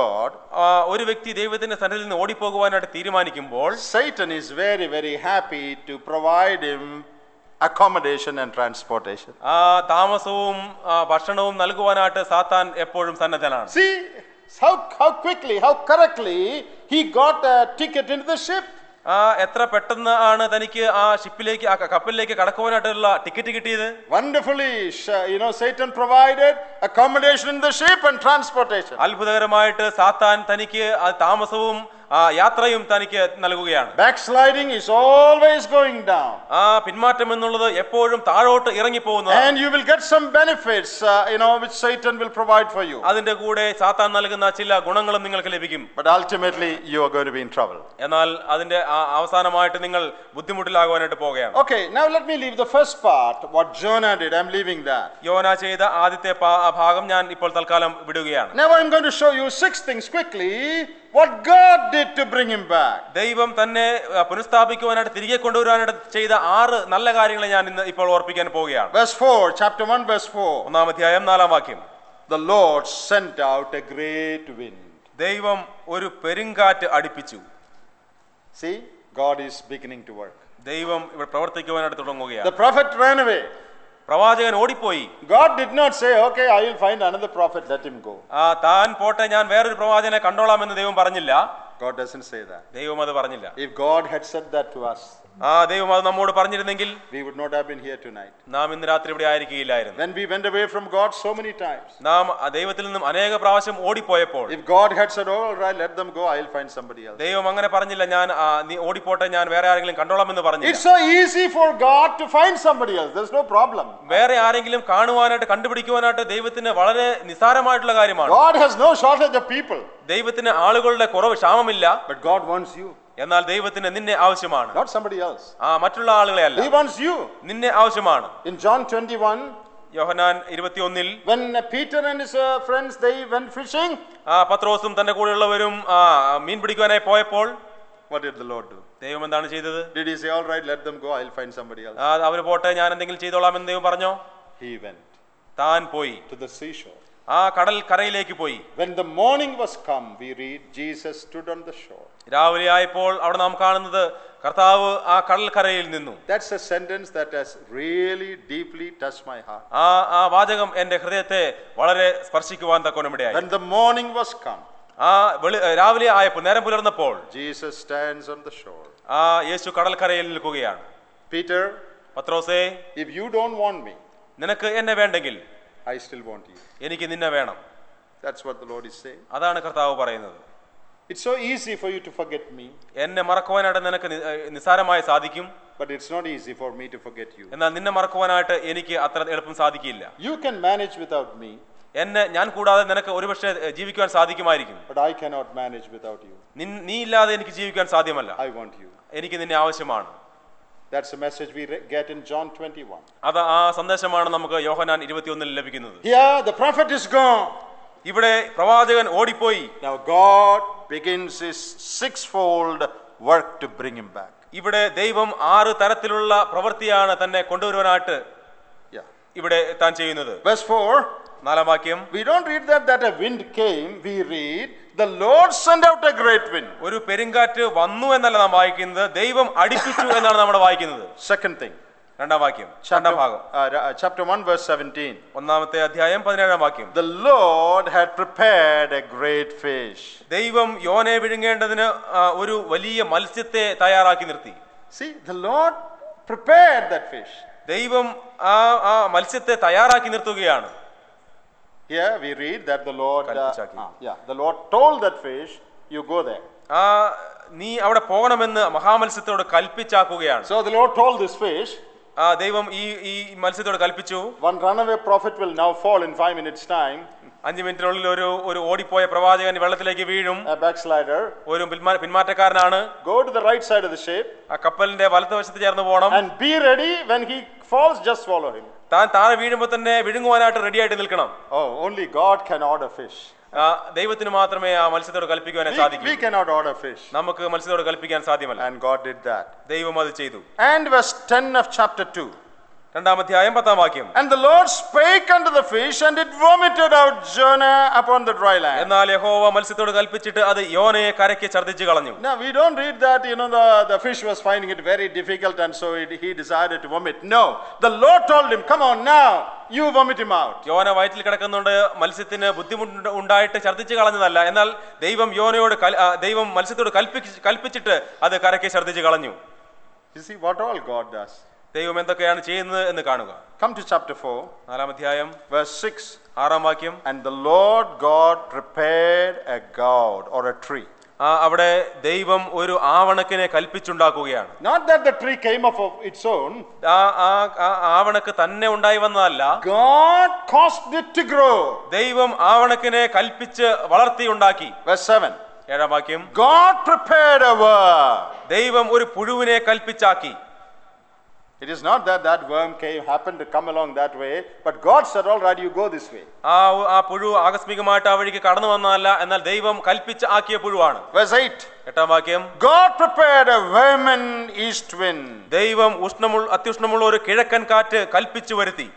S2: ആ, ഒരു വ്യക്തി ദൈവത്തിന്റെ സന്നിധിയിൽ നിന്ന് ഓടിപ്പോകുവാനായിട്ട് തീരുമാനിക്കുമ്പോൾ
S1: Satan is very, very happy to provide him accommodation and transportation.
S2: ആ താമസവും ആ, ഭക്ഷണവും നൽകുവാനായിട്ട് സാത്താൻ എപ്പോഴും സന്നദ്ധനാണ്
S1: See how, how quickly, how correctly he got a ticket into the ship.
S2: ആ എത്ര പെട്ടെന്ന് ആണ് തനിക്ക് ആ ഷിപ്പിലേക്ക് ആ ക- കപ്പലിലേക്ക് കടക്കുവാനായിട്ടുള്ള ടിക്കറ്റ് കിട്ടിയത്
S1: Wonderfully, sh- you know, Satan provided accommodation in the ship and transportation.
S2: അത്ഭുതകരമായിട്ട് സാത്താൻ തനിക്ക് ആ താമസവും ആ യാത്രയും തനിക്ക് നൽകുകയാണ്
S1: Backsliding is always going down.
S2: ആ പിന്മാറ്റം എന്നുള്ളത് എപ്പോഴും താഴോട്ട് ഇറങ്ങി പോകുന്നതാണ്
S1: And you will get some benefits, uh, you know, which Satan will provide for you.
S2: അതിന്റെ കൂടെ സാത്താൻ നൽകുന്ന ചില ഗുണങ്ങളും നിങ്ങൾക്ക് ലഭിക്കും
S1: But ultimately, you are going to be in trouble.
S2: എന്നാൽ അതിന്റെ ആ- അവസാനമായിട്ട് നിങ്ങൾ ബുദ്ധിമുട്ടിലാകുവാനായിട്ട് പോവുകയാണ്
S1: Okay, now let me leave the first part, what Jonah did. I'm leaving that.
S2: യോന ചെയ്ത ആദ്യത്തെ പാ- ആ ഭാഗം ഞാൻ ഇപ്പോൾ തൽക്കാലം വിടുകയാണ്
S1: Now I'm going to show you six things quickly what God did to bring him back.
S2: ദൈവം തന്നെ ആ, പുനഃസ്ഥാപിക്കുവാനായിട്ട് തിരികെ കൊണ്ടുവരാനായിട്ട് ചെയ്ത ആറ് നല്ല കാര്യങ്ങളെ ഞാൻ ഇന്ന് ഇപ്പോൾ ഓർപ്പിക്കാൻ പോവുകയാണ്
S1: Verse 4, chapter 1, verse 4.
S2: ഒന്നാം അധ്യായം നാലാം വാക്യം
S1: The Lord sent out a great wind.
S2: ദൈവം ഒരു പെരുങ്കാറ്റ് അടിപ്പിച്ചു
S1: See, God is beginning to work.
S2: ദൈവം ഇവിടെ പ്രവർത്തിക്കുവാനായിട്ട് തുടങ്ങുകയാണ്
S1: The prophet ran away.
S2: പ്രവാചകൻ ഓടിപ്പോയി
S1: God did not say, Okay, I will find another prophet, let him go.
S2: ആ താൻ പോട്ടെ ഞാൻ വേറൊരു പ്രവാചകനെ കണ്ടോളാമെന്ന് ദൈവം പറഞ്ഞില്ല
S1: God doesn't say that.
S2: ദൈവം അത് പറഞ്ഞില്ല
S1: If God had said that to us,
S2: ആ ദൈവം അത് നമ്മോട് പറഞ്ഞിരുന്നെങ്കിൽ
S1: we would not have been here tonight.
S2: നാം ഇന്ന് രാത്രി ഇവിടെ ആയിരിക്കുകയില്ലായിരുന്നു
S1: When we went away from God so many times,
S2: നാം ആ ദൈവത്തിൽ നിന്നും അനേക പ്രാവശ്യം ഓടിപ്പോയപ്പോൾ
S1: if God had said, oh, All right, let them go, I'll find somebody else.
S2: ദൈവം അങ്ങനെ പറഞ്ഞില്ല ഞാൻ ആ, നീ ഓടിപ്പോട്ടെ ഞാൻ വേറെ ആരെങ്കിലും കണ്ടോളാമെന്ന് പറഞ്ഞില്ല
S1: It's so easy for God to find somebody else. There's no problem.
S2: വേറെ ആരെങ്കിലും കാണുവാനായിട്ട് കണ്ടുപിടിക്കുവാനായിട്ട് ദൈവത്തിന് വളരെ നിസ്സാരമായിട്ടുള്ള കാര്യമാണ്
S1: God has no shortage of people,
S2: ദൈവത്തിന് ആളുകളുടെ കുറവ് ക്ഷാമമില്ല
S1: but God wants you,
S2: എന്നാൽ ദൈവത്തിന് നിന്നെ ആവശ്യമാണ്
S1: not somebody else.
S2: ആ മറ്റുള്ള ആളുകളെ അല്ല
S1: He wants you.
S2: നിന്നെ ആവശ്യമാണ്
S1: In John 21,
S2: യോഹനാൻ ഇരുപത്തിയൊന്നിൽ
S1: when uh, Peter and his uh, friends they went fishing,
S2: ആ പത്രോസും തന്റെ കൂടെയുള്ളവരും ആ, മീൻ പിടിക്കുവാനായി പോയപ്പോൾ
S1: what did the Lord do?
S2: ദൈവം എന്താണ് ചെയ്തത്
S1: Did he say, All right, let them go, I'll find somebody else?
S2: ആ, അവര് പോട്ടെ ഞാൻ എന്തെങ്കിലും ചെയ്തോളാമെന്ന് ദൈവം പറഞ്ഞോ
S1: He went
S2: താൻ പോയി
S1: to the seashore.
S2: ആ കടൽ കരയിലേക്ക് പോയി
S1: When the morning was come, we read, Jesus stood on the shore.
S2: രാവിലെ ആയപ്പോൾ അവിടെ നാം കാണുന്നത് കർത്താവ് ആ കടൽ കരയിൽ നിന്നു
S1: That's a sentence that has really deeply touched my heart.
S2: ആ ആ വാചകം എന്റെ ഹൃദയത്തെ വളരെ സ്പർശിക്കുവാൻ തക്കോണമിടയായി
S1: When the morning was come,
S2: ആ വെളി രാവിലെ ആയപ്പോൾ നേരം പുലർന്നപ്പോൾ
S1: Jesus stands on the shore.
S2: ആ യേശു കടൽക്കരയിൽ നിൽക്കുകയാണ്
S1: Peter,
S2: പത്രോസേ
S1: if you don't want me,
S2: നിനക്ക് എന്നെ വേണ്ടെങ്കിൽ
S1: I still want you.
S2: എനിക്ക് നിന്നെ വേണം
S1: That's what the Lord is saying.
S2: അതാണ് കർത്താവ് പറയുന്നത്
S1: It's so easy for you to forget me,
S2: എന്നെ മറക്കുവാനായിട്ട് നിനക്ക് നി- ഏഹ് നിസ്സാരമായി സാധിക്കും
S1: but it's not easy for me to forget you.
S2: എന്നാൽ നിന്നെ മറക്കുവാനായിട്ട് എനിക്ക് അത്ര എളുപ്പം സാധിക്കില്ല
S1: You can manage without me,
S2: എന്നെ ഞാൻ കൂടാതെ നിനക്ക് ഒരുപക്ഷെ ഏഹ് ജീവിക്കുവാൻ സാധിക്കുമായിരിക്കും
S1: but I cannot manage without you.
S2: നിൻ- നീ ഇല്ലാതെ എനിക്ക് ജീവിക്കാൻ സാധ്യമല്ല
S1: I want you.
S2: എനിക്ക് നിന്നെ ആവശ്യമാണ്
S1: That's a message we re- get in John 21.
S2: അത് ആ സന്ദേശമാണ് നമുക്ക് യോഹനാൻ ഇരുപത്തിയൊന്നിൽ ലഭിക്കുന്നത്
S1: Here, the prophet is gone.
S2: ഇവിടെ പ്രവാചകൻ ഓടിപ്പോയി
S1: Now, God begins his sixfold work to bring him back.
S2: ഇവിടെ ദൈവം ആറ് തരത്തിലുള്ള പ്രവൃത്തിയാണ് തന്നെ കൊണ്ടുവരുവാനായിട്ട്
S1: Yeah.
S2: ഇവിടെ താൻ ചെയ്യുന്നത്
S1: Verse 4
S2: നാലാം വാക്യം
S1: we don't read that, that a wind came, we read, the Lord sent out a great wind.
S2: ഒരു പെരുങ്കാറ്റ് വന്നു എന്നല്ല നാം വായിക്കുന്നത് ദൈവം അടിപ്പിച്ചു എന്നാണ് നമ്മൾ വായിക്കുന്നത്
S1: Second thing,
S2: രണ്ടാം വാക്യം
S1: chapter,
S2: രണ്ടാം ഭാഗം
S1: uh, uh, chapter 1, verse 17.
S2: ഒന്നാമത്തെ അധ്യായം പതിനേഴാം വാക്യം
S1: The Lord had prepared a great fish.
S2: ദൈവം യോനെ വിഴുങ്ങേണ്ടതിന് ആ, ഒരു വലിയ മത്സ്യത്തെ തയ്യാറാക്കി നിർത്തി
S1: See, the Lord prepared that fish.
S2: ദൈവം ആ ആ മത്സ്യത്തെ തയ്യാറാക്കി നിർത്തുകയാണ്
S1: Here we read that the Lord, uh,
S2: കൽപ്പിച്ചാക്കി.
S1: ah, yeah, the Lord told that fish, you go there.
S2: ആ നീ അവിടെ പോകണമെന്ന് മഹാമത്സ്യത്തോട് കൽപ്പിച്ചാക്കുകയാണ്
S1: So the Lord told this fish,
S2: ആ ദൈവം ഈ ഈ മത്സ്യത്തോട് കൽപ്പിച്ചു
S1: one runaway prophet will now fall in five minutes' time,
S2: അഞ്ചു മിനിറ്റിനുള്ളിൽ ഒരു ഒരു ഓടിപ്പോയ പ്രവാചകൻ വെള്ളത്തിലേക്ക് വീഴും
S1: a backslider,
S2: ഒരു പിന്മാ- പിന്മാറ്റക്കാരനാണ്
S1: go to the right side of the ship
S2: ആ കപ്പലിന്റെ വലതുവശത്ത് ചേർന്ന് പോകണം
S1: and be ready when he falls, just follow him.
S2: താൻ താഴെ വീഴുമ്പോൾ തന്നെ വിഴുങ്ങുവാനായിട്ട് റെഡിയായിട്ട് നിൽക്കണം
S1: Oh, only God can order fish.
S2: ആ, ദൈവത്തിന് മാത്രമേ ആ മത്സ്യത്തോട് കൽപ്പിക്കുവാനേ
S1: We,
S2: സാധിക്കൂ
S1: we cannot order fish.
S2: നമുക്ക് മത്സ്യത്തോട് കൽപ്പിക്കാൻ സാധ്യമല്ല
S1: And God did that.
S2: ദൈവം അത് ചെയ്തു
S1: And verse 10 of chapter 2.
S2: രണ്ടാം അധ്യായം പത്താം വാക്യം
S1: And the Lord spake unto the fish, and it vomited out Jonah upon the dry land.
S2: എന്നാൽ യഹോവ മത്സ്യത്തോട് കൽപ്പിച്ചിട്ട് അത് യോനയെ കരയ്ക്ക് ഛർദ്ദിച്ചു കളഞ്ഞു
S1: Now, we don't read that, you know, the, the fish was finding it very difficult and so it, he decided to vomit. No, the Lord told him, Come on now, you vomit him out.
S2: യോന വയറ്റിൽ കിടക്കുന്നുണ്ട് മത്സ്യത്തിന് ബുദ്ധിമുട്ട് ഉണ്ടായിട്ട് ഛർദ്ദിച്ചു കളഞ്ഞതല്ല എന്നാൽ ദൈവം യോനയോട് കൽ- ആ, ദൈവം മത്സ്യത്തോട് കൽപ്പിച്ച് കൽപ്പിച്ചിട്ട് അത് കരയ്ക്ക് ഛർദ്ദിച്ചു കളഞ്ഞു
S1: You see what all God does.
S2: ദൈവം എന്തൊക്കെയാണ് ചെയ്യുന്നത് എന്ന് കാണുക
S1: Come to chapter 4,
S2: നാലാം അധ്യായം
S1: verse 6.
S2: ആറാം വാക്യം
S1: And the Lord God prepared a gourd or a tree.
S2: ആ, അവിടെ ദൈവം ഒരു ആവണക്കിനെ കൽപ്പിച്ചുണ്ടാക്കുകയാണ്
S1: Not that the tree came up of its own,
S2: ആ ആ- ആ ആവണക്ക് തന്നെ ഉണ്ടായി വന്നതല്ല
S1: God caused it to grow.
S2: ദൈവം ആവണക്കിനെ കൽപ്പിച്ച് വളർത്തി ഉണ്ടാക്കി
S1: Verse 7.
S2: ഏഴാം വാക്യം
S1: God prepared a worm.
S2: ദൈവം ഒരു പുഴുവിനെ കൽപ്പിച്ചാക്കി
S1: It is not that that worm came, happened to come along that way, but God said, All right, you go this way.
S2: ആ ആ പുഴു ആകസ്മികമായിട്ട് ആ വഴിക്ക് കടന്നു വന്നതല്ല എന്നാൽ ദൈവം കൽപ്പിച്ച് ആക്കിയ പുഴുവാണ്
S1: Verse 8.
S2: എട്ടാം വാക്യം
S1: God prepared a vermin east wind.
S2: ദൈവം ഉഷ്ണമുള്ള അത്യുഷ്ണമുള്ള ഒരു കിഴക്കൻ കാറ്റ് കൽപ്പിച്ചു വരുത്തി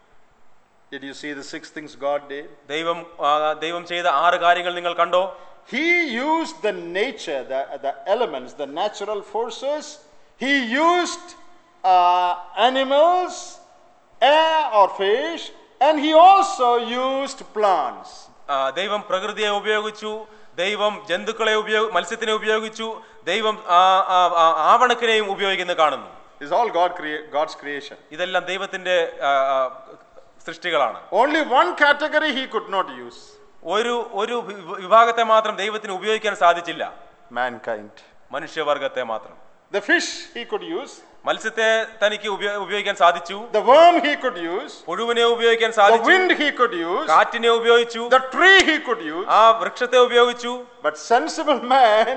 S1: Did you see the six things God did?
S2: ദൈവം ആ, ദൈവം ചെയ്ത ആറ് കാര്യങ്ങൾ നിങ്ങൾ കണ്ടോ
S1: He used the nature, the, the elements, the natural forces. He used uh, animals, air or fish, and he also used plants.
S2: ആ, ദൈവം പ്രകൃതിയെ ഉപയോഗിച്ചു ദൈവം ജന്തുക്കളെ ഉപയോഗ മത്സ്യത്തിനെ ഉപയോഗിച്ചു ദൈവം ആ, ആ, ആ, ആവണക്കിനെയും ഉപയോഗിക്കുന്നത് കാണുന്നു
S1: This is all God crea- God's creation.
S2: ഇതെല്ലാം ദൈവത്തിന്റെ ആ, ആ, സൃഷ്ടികളാണ്
S1: Only one category he could not use
S2: ഒരു ഒരു വി- വിഭാഗത്തെ മാത്രം ദൈവത്തിന് ഉപയോഗിക്കാൻ സാധിച്ചില്ല
S1: mankind.
S2: മനുഷ്യവർഗത്തെ മാത്രം
S1: The fish he could use,
S2: മത്സ്യത്തെ തനിക്ക് ഉപയോ- ഉപയോഗിക്കാൻ സാധിച്ചു
S1: the worm he could use,
S2: പുഴുവിനെ ഉപയോഗിക്കാൻ
S1: the
S2: സാധിച്ചു
S1: wind he could use,
S2: കാറ്റിനെ ഉപയോഗിച്ചു
S1: the tree he could use,
S2: ആ വൃക്ഷത്തെ ഉപയോഗിച്ചു
S1: but sensible man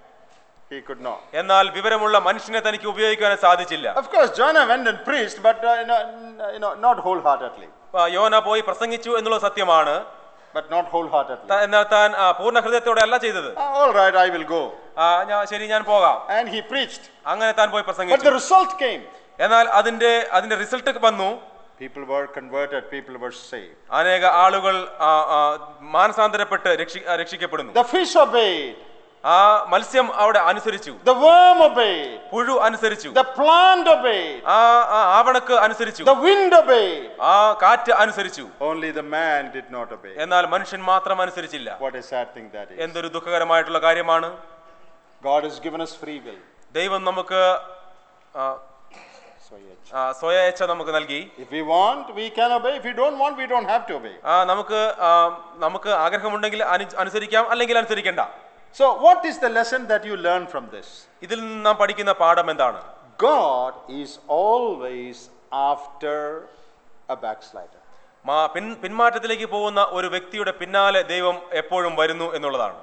S1: he could not.
S2: എന്നാൽ വിവരമുള്ള മനുഷ്യനെ തനിക്ക് ഉപയോഗിക്കാൻ സാധിച്ചില്ല
S1: Of course, Jonah went and preached, but uh, you know, n- you know, not wholeheartedly.
S2: ആ, യോന പോയി പ്രസംഗിച്ചു എന്നുള്ള സത്യമാണ്
S1: But not wholeheartedly.
S2: ത- എന്നാൽ താൻ ആ, പൂർണ്ണ ഹൃദയത്തോടെ അല്ല ചെയ്തത്
S1: Ah, all right, I will go.
S2: ആ, ഞാൻ ശരി ഞാൻ പോകാം
S1: And he preached.
S2: അങ്ങനെ താൻ പോയി
S1: But
S2: പ്രസംഗിച്ചു
S1: the result came.
S2: എന്നാൽ അതിന്റെ അതിന്റെ റിസൾട്ട് വന്നു
S1: People were converted, people were saved.
S2: അനേക ആളുകൾ ആ, ആ, മാനസാന്തരപ്പെട്ട് രക്ഷി ആ, രക്ഷിക്കപ്പെടുന്നു
S1: The fish obeyed,
S2: ആ മത്സ്യം അവിടെ അനുസരിച്ചു
S1: the worm obeyed,
S2: പുഴു അനുസരിച്ചു
S1: the plant obeyed,
S2: ആ ആ ആവണക്ക് അനുസരിച്ചു
S1: the wind obeyed.
S2: ആ കാറ്റ് അനുസരിച്ചു
S1: Only the man did not obey.
S2: എന്നാൽ മനുഷ്യൻ മാത്രം അനുസരിച്ചില്ല
S1: What a sad thing that is.
S2: എന്തൊരു ദുഃഖകരമായിട്ടുള്ള കാര്യമാണ്
S1: God has given us free will.
S2: ദൈവം നമുക്ക് ആ,
S1: So, yeah.
S2: ആ, സ്വയേച്ഛ നമുക്ക് നൽകി
S1: If we want, we can obey. If we don't want, we don't have to obey.
S2: ആ നമുക്ക് ആ, നമുക്ക് ആഗ്രഹമുണ്ടെങ്കിൽ അനു- അനുസരിക്കാം അല്ലെങ്കിൽ അനുസരിക്കണ്ട
S1: So, what is the lesson that you learn from this?
S2: ഇതിൽ നിന്ന് നാം പഠിക്കുന്ന പാഠം എന്താണ്
S1: God is always after a backslider.
S2: മാ പിൻ പിന്മാറ്റത്തിലേക്ക് പോകുന്ന ഒരു വ്യക്തിയുടെ പിന്നാലെ ദൈവം എപ്പോഴും വരുന്നു എന്നുള്ളതാണ്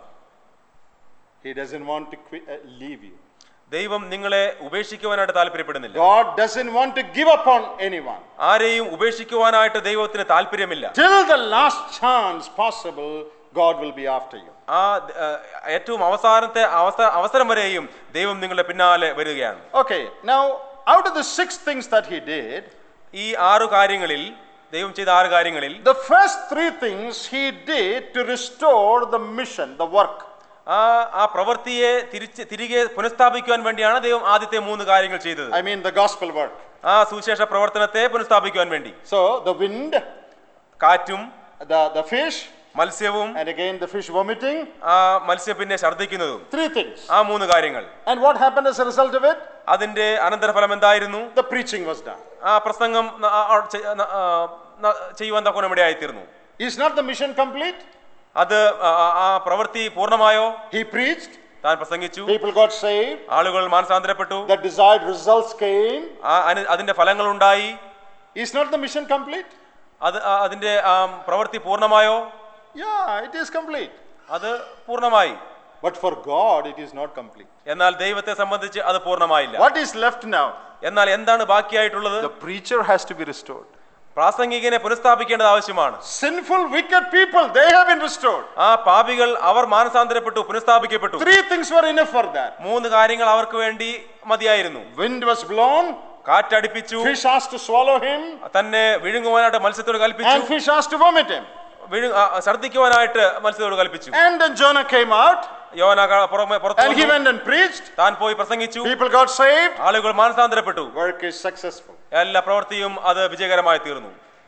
S1: He doesn't want to qui- uh, leave you.
S2: ദൈവം നിങ്ങളെ ഉപേക്ഷിക്കുവാനായിട്ട് താല്പര്യപ്പെടുന്നില്ല
S1: God doesn't want to give up on anyone.
S2: ആരെയും ഉപേക്ഷിക്കുവാനായിട്ട് ദൈവത്തിന് താല്പര്യമില്ല
S1: Till the last chance possible, God will be after you.
S2: ആ ആ, ഏറ്റവും അവസാനത്തെ അവസ അവസരം വരെയും ദൈവം നിങ്ങളുടെ പിന്നാലെ വരികയാണ്
S1: Okay, now out of the six things that he did,
S2: ഈ ആറു കാര്യങ്ങളിൽ ദൈവം ചെയ്ത ആറ് കാര്യങ്ങളിൽ
S1: the first three things he did to restore the mission, the work.
S2: ആ ആ പ്രവൃത്തിയെ തിരിച്ച് തിരികെ പുനഃസ്ഥാപിക്കുവാൻ വേണ്ടിയാണ് ദൈവം ആദ്യത്തെ മൂന്ന് കാര്യങ്ങൾ ചെയ്തത്
S1: I mean, the gospel work.
S2: ആ സുവിശേഷ പ്രവർത്തനത്തെ പുനഃസ്ഥാപിക്കുവാൻ വേണ്ടി
S1: So, the wind,
S2: കാറ്റും
S1: the, the fish,
S2: മത്സ്യവും
S1: and again the fish vomiting.
S2: ആ മത്സ്യം പിന്നെ ഛർദ്ദിക്കുന്നതും
S1: Three things.
S2: ആ മൂന്ന് കാര്യങ്ങൾ
S1: And what happened as a result of it?
S2: അതിന്റെ അനന്തരഫലം എന്തായിരുന്നു
S1: The preaching was done.
S2: ആ പ്രസംഗം ന- ആ- ആ ചെ- ന- ആ, ന- ചെയ്യുവാൻ തക്കോണം ഇടയായിത്തീർന്നു
S1: Is not the mission complete?
S2: അത് ആ- ആ- ആ പ്രവൃത്തി പൂർണ്ണമായോ
S1: He preached,
S2: താൻ പ്രസംഗിച്ചു
S1: people got saved,
S2: ആളുകൾ മാനസാന്തരപ്പെട്ടു
S1: the desired results came.
S2: ആ അന- അതിന്റെ ഫലങ്ങൾ ഉണ്ടായി
S1: Is not the mission complete?
S2: അത് ആ അതിന്റെ ആ പ്രവൃത്തി പൂർണ്ണമായോ
S1: Yeah, it is complete.
S2: അത് പൂർണ്ണമായി
S1: But for God, it is not complete.
S2: എന്നാൽ ദൈവത്തെ സംബന്ധിച്ച് അത് പൂർണ്ണമായില്ല
S1: What is left now?
S2: എന്നാൽ എന്താണ് ബാക്കിയായിട്ടുള്ളത്
S1: The preacher has to be restored.
S2: പ്രാസംഗികനെ പുനഃസ്ഥാപിക്കേണ്ടത് ആവശ്യമാണ്
S1: Sinful, wicked people, they have been restored.
S2: ആ പാപികൾ അവർ മാനസാന്തരപ്പെട്ടു പുനഃസ്ഥാപിക്കപ്പെട്ടു
S1: Three things were enough for that.
S2: മൂന്ന് കാര്യങ്ങൾ അവർക്ക് വേണ്ടി മതിയായിരുന്നു
S1: Wind was blown,
S2: കാറ്റടിപ്പിച്ചു
S1: Fish asked to swallow him,
S2: തന്നെ വിഴുങ്ങുവാനായിട്ട് മത്സ്യത്തോട് കൽപ്പിച്ചു
S1: and fish asked to vomit him.
S2: വിഴു ആ, ഛർദ്ദിക്കുവാനായിട്ട് മത്സ്യത്തോട് കൽപ്പിച്ചു
S1: And then Jonah came out,
S2: യോന ക- പുറമെ പുറത്ത്
S1: and he
S2: വന്നു.
S1: went and preached.
S2: താൻ പോയി പ്രസംഗിച്ചു
S1: People got saved.
S2: ആളുകൾ മാനസാന്തരപ്പെട്ടു
S1: Work is successful.
S2: എല്ലാ പ്രവൃത്തിയും അത് വിജയകരമായി തീർന്നു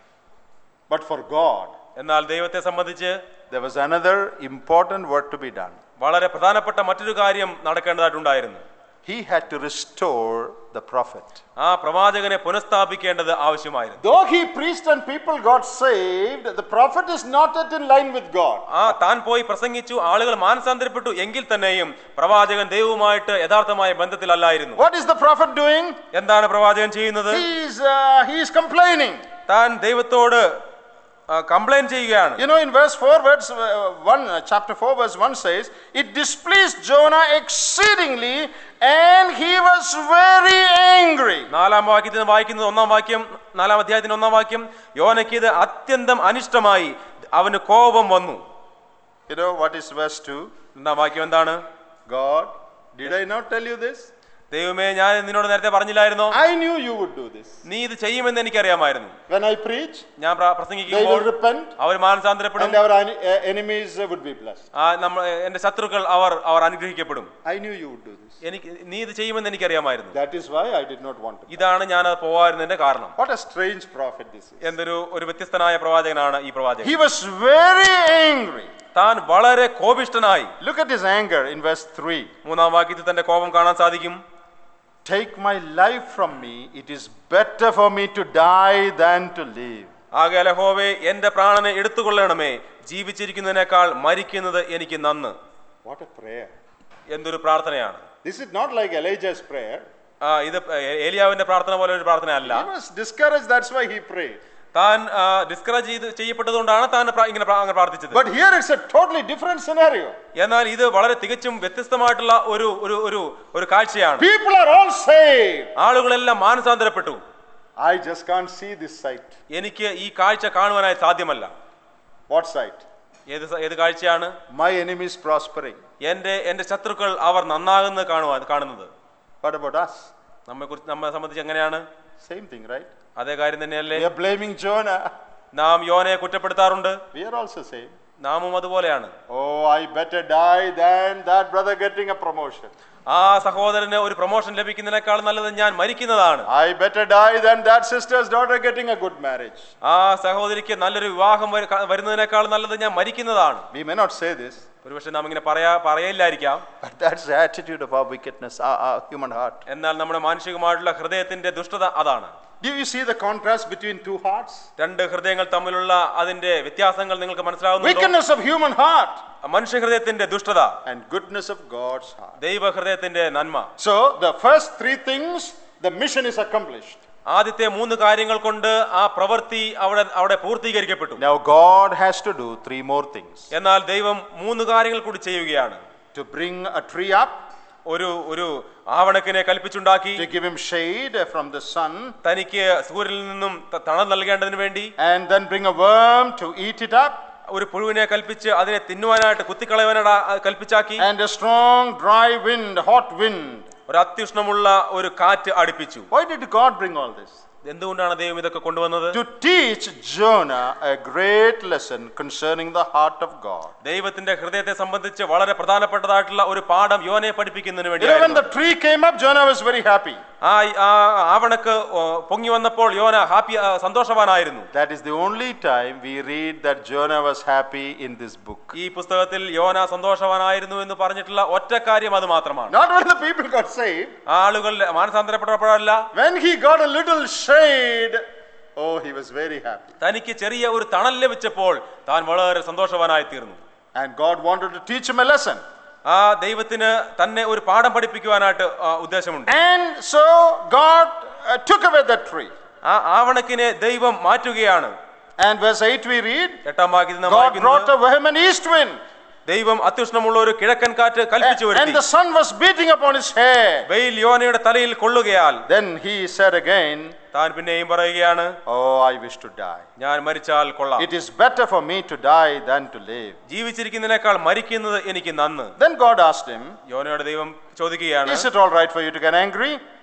S1: But for God,
S2: എന്നാൽ ദൈവത്തെ സംബന്ധിച്ച്
S1: there was another important work to be done.
S2: വളരെ പ്രധാനപ്പെട്ട മറ്റൊരു കാര്യം നടക്കേണ്ടതായിട്ടുണ്ടായിരുന്നു
S1: He had to restore the prophet.
S2: ആ പ്രവാചകനെ പുനഃസ്ഥാപിക്കേണ്ടത് ആവശ്യമായിരുന്നു
S1: Though he preached and people got saved, the prophet is not yet in line with God.
S2: ആ താൻ പോയി പ്രസംഗിച്ചു ആളുകൾ മാനസാന്തരപ്പെട്ടു എങ്കിൽ തന്നെയും പ്രവാചകൻ ദൈവവുമായിട്ട് യഥാർത്ഥമായ ബന്ധത്തിലല്ലായിരുന്നു
S1: What is the prophet doing?
S2: എന്താണ് പ്രവാചകൻ ചെയ്യുന്നത്
S1: He is, uh, he is complaining.
S2: താൻ ദൈവത്തോട് കംപ്ലൈന്റ് ചെയ്യുകയാണ്
S1: You know, in verse 4, verse uh, 1, uh, chapter 4, verse 1 says, It displeased Jonah exceedingly, and he was very angry.
S2: നാലാം വാക്യത്തിൽ നിന്ന് വായിക്കുന്നത് ഒന്നാം വാക്യം നാലാം അധ്യായത്തിന്റെ ഒന്നാം വാക്യം യോനയ്ക്ക് ഇത് അത്യന്തം അനിഷ്ടമായി അവന് കോപം വന്നു
S1: You know, what is verse 2?
S2: ഒന്നാം വാക്യം എന്താണ്
S1: God, did I not tell you this?
S2: ദൈവമേ ഞാൻ നിന്നോട് നേരത്തെ പറഞ്ഞില്ലായിരുന്നോ
S1: I knew you would do this.
S2: നീ ഇത് ചെയ്യുമെന്ന് എനിക്കറിയാമായിരുന്നു
S1: When I preach,
S2: ഞാൻ പ്ര-
S1: they
S2: പ്രസംഗിക്കുമ്പോൾ
S1: will repent,
S2: our മാനസാന്തരപ്പെടും
S1: and our en- uh, enemies uh, would be blessed.
S2: ആ നമ്മ എന്റെ ശത്രുക്കൾ അവർ അവർ അനുഗ്രഹിക്കപ്പെടും
S1: I knew you would do this.
S2: എനിക്ക് നീ ഇത് ചെയ്യുമെന്ന് എനിക്കറിയാമായിരുന്നു
S1: That is why I did not want to.
S2: ഇതാണ് ഞാൻ അത് പോവായിരുന്നതിന്റെ കാരണം
S1: What a strange prophet this is.
S2: എന്തൊരു ഒരു വ്യത്യസ്തനായ പ്രവാചകനാണ് ഈ പ്രവാചകൻ
S1: He was very angry.
S2: താൻ വളരെ കോപിഷ്ടനായി
S1: Look at his anger in verse 3.
S2: മൂന്നാം വാക്യത്തിൽ തന്റെ കോപം കാണാൻ സാധിക്കും
S1: Take my life from me. It is better for me to die than to live.
S2: ആകെ ഹോവേ എന്റെ പ്രാണനെ എടുത്തുകൊള്ളണമേ ജീവിച്ചിരിക്കുന്നതിനേക്കാൾ മരിക്കുന്നത് എനിക്ക് നന്ന്
S1: What a prayer.
S2: എന്തൊരു പ്രാർത്ഥനയാണ്
S1: This is not like Elijah's prayer.
S2: ആ, ഇത് എ- ഏലിയാവിന്റെ പ്രാർത്ഥന പോലെ ഒരു പ്രാർത്ഥന അല്ല
S1: He was discouraged, that's why he prayed.
S2: താൻ ഡിസ്കറേജ് ചെയ്ത് ചെയ്യപ്പെട്ടതുകൊണ്ടാണ് താൻ പ്ര- ഇങ്ങനെ പ്ര- അങ്ങനെ പ്രാർത്ഥിച്ചത്
S1: But here it's a totally different scenario.
S2: എന്നാൽ ഇത് വളരെ തികച്ചും വ്യത്യസ്തമായിട്ടുള്ള ഒരു ഒരു ഒരു ഒരു കാഴ്ചയാണ്
S1: People are all saved.
S2: ആളുകളെല്ലാം മാനസാന്തരപ്പെട്ടു
S1: I just can't see this sight.
S2: എനിക്ക് ഈ കാഴ്ച കാണുവാനായി സാധ്യമല്ല
S1: What sight?
S2: ഏത് സ- ഏത് കാഴ്ചയാണ്
S1: My enemies prospering.
S2: എന്റെ എന്റെ ശത്രുക്കൾ അവർ നന്നാകുന്നത് കാണുവാൻ കാണുന്നത്
S1: What about us?
S2: നമ്മെ കുറിച്ച് നമ്മെ സംബന്ധിച്ച് എങ്ങനെയാണ്
S1: Same thing, right?
S2: അതേ കാര്യം തന്നെയല്ലേ
S1: We are blaming Jonah.
S2: നാം യോനയെ കുറ്റപ്പെടുത്താറുണ്ട്
S1: We are also saying,
S2: നാമും അതുപോലെയാണ്
S1: Oh, I better die than that brother getting a promotion.
S2: ആ സഹോദരന് ഒരു പ്രൊമോഷൻ ലഭിക്കുന്നതിനേക്കാൾ നല്ലത് ഞാൻ മരിക്കുന്നതാണ്
S1: I better die than that sister's daughter getting a good marriage.
S2: ആ സഹോദരിക്ക് നല്ലൊരു വിവാഹം വരു- ക- വരുന്നതിനേക്കാൾ നല്ലത് ഞാൻ മരിക്കുന്നതാണ്
S1: We may not say this,
S2: ഒരുപക്ഷെ നാം ഇങ്ങനെ പറയാ പറയില്ലായിരിക്കാം
S1: but that's the attitude of our wickedness, our, our human heart.
S2: എന്നാൽ നമ്മുടെ മാനസികമായിട്ടുള്ള ഹൃദയത്തിന്റെ ദുഷ്ടത അതാണ്
S1: Do you see the contrast between two hearts?
S2: രണ്ട് ഹൃദയങ്ങൾ തമ്മിലുള്ള അതിന്റെ വ്യത്യാസങ്ങൾ നിങ്ങൾക്ക് മനസ്സിലാവുന്നുണ്ടോ
S1: Wickedness of human heart
S2: മനുഷ്യ ഹൃദയത്തിന്റെ ദുഷ്ടത
S1: and goodness of God's heart.
S2: ദൈവ ഹൃദയത്തിന്റെ നന്മ
S1: So, the first three things, the mission is accomplished.
S2: ആദ്യത്തെ മൂന്ന് കാര്യങ്ങൾ കൊണ്ട് ആ പ്രവൃത്തി അവിടെ അവിടെ പൂർത്തീകരിക്കപ്പെട്ടു
S1: Now, God has to do three more things
S2: എന്നാൽ ദൈവം മൂന്ന് കാര്യങ്ങൾ കൂടി ചെയ്യുകയാണ്
S1: to bring a tree up,
S2: ഒരു ഒരു ആവണക്കിനെ കൽപ്പിച്ചുണ്ടാക്കി
S1: to give him shade from the sun,
S2: തനിക്ക് സൂര്യനിൽ നിന്നും ത- തണൽ നൽകേണ്ടതിന് വേണ്ടി
S1: and then bring a worm to eat it up,
S2: ഒരു പുഴുവിനെ കൽപ്പിച്ച് അതിനെ തിന്നുവാനായിട്ട് കുത്തിക്കളയുവാനായിട്ട് കൽപ്പിച്ചാക്കി
S1: and a strong dry wind, hot wind.
S2: ഒരു അത്യുഷ്ണമുള്ള ഒരു കാറ്റ് അടുപ്പിച്ചു
S1: Why did God bring all this?
S2: എന്തുകൊണ്ടാണ് ദൈവം ഇതൊക്കെ കൊണ്ടുവന്നത്
S1: To teach Jonah a great lesson concerning the heart of God.
S2: ദൈവത്തിന്റെ ഹൃദയത്തെ സംബന്ധിച്ച് വളരെ പ്രധാനപ്പെട്ടതായിട്ടുള്ള ഒരു പാഠം യോനെ പഠിപ്പിക്കുന്നതിന്
S1: You know, when
S2: വേണ്ടി
S1: the tree came up, Jonah was very happy.
S2: ആ ആ ആവണക്ക് ഓ, പൊങ്ങി വന്നപ്പോൾ യോന ഹാപ്പി ആ, സന്തോഷവാനായിരുന്നു
S1: That is the only time we read that Jonah was happy in this book.
S2: ഈ പുസ്തകത്തിൽ യോന സന്തോഷവാനായിരുന്നു എന്ന് പറഞ്ഞിട്ടുള്ള ഒറ്റ കാര്യം അത് മാത്രമാണ്
S1: Not when the people got saved,
S2: ആളുകൾ മാനസാന്തരപ്പെട്ടപ്പോഴല്ല
S1: when he got a little shade, oh, he was very happy.
S2: തനിക്ക് ചെറിയ ഒരു തണൽ ലഭിച്ചപ്പോൾ താൻ വളരെ സന്തോഷവാനായി തീർന്നു
S1: And God wanted to teach him a lesson.
S2: ആ ദൈവത്തിന് തന്നെ ഒരു പാഠം പഠിപ്പിക്കുവാനായിട്ട് ആ, ഉദ്ദേശമുണ്ട്
S1: And so God uh, took away that tree.
S2: ആ ആവണക്കിനെ ദൈവം മാറ്റുകയാണ്
S1: And verse 8 we read,
S2: എട്ടാം വാക്യത്തിൽ നാം
S1: God brought
S2: വായിക്കുന്നത്
S1: a vehement east wind,
S2: ദൈവം അത്യുഷ്ണമുള്ള ഒരു കിഴക്കൻ കാറ്റ് കൽപ്പിച്ചു
S1: and
S2: വരുത്തി
S1: the sun was beating upon his head.
S2: വെയിൽ യോനയുടെ തലയിൽ കൊള്ളുകയാൽ
S1: Then he said again,
S2: താൻ പിന്നെയും പറയുകയാണ്
S1: Oh, I wish to die.
S2: ഞാൻ മരിച്ചാൽ കൊള്ളാം
S1: It is better for me to die than to live.
S2: ജീവിച്ചിരിക്കുന്നതിനേക്കാൾ മരിക്കുന്നത് എനിക്ക് നന്ന്
S1: Then God asked him,
S2: യോനയുടെ ദൈവം ചോദിക്കുകയാണ്
S1: Is it all right for you to get angry?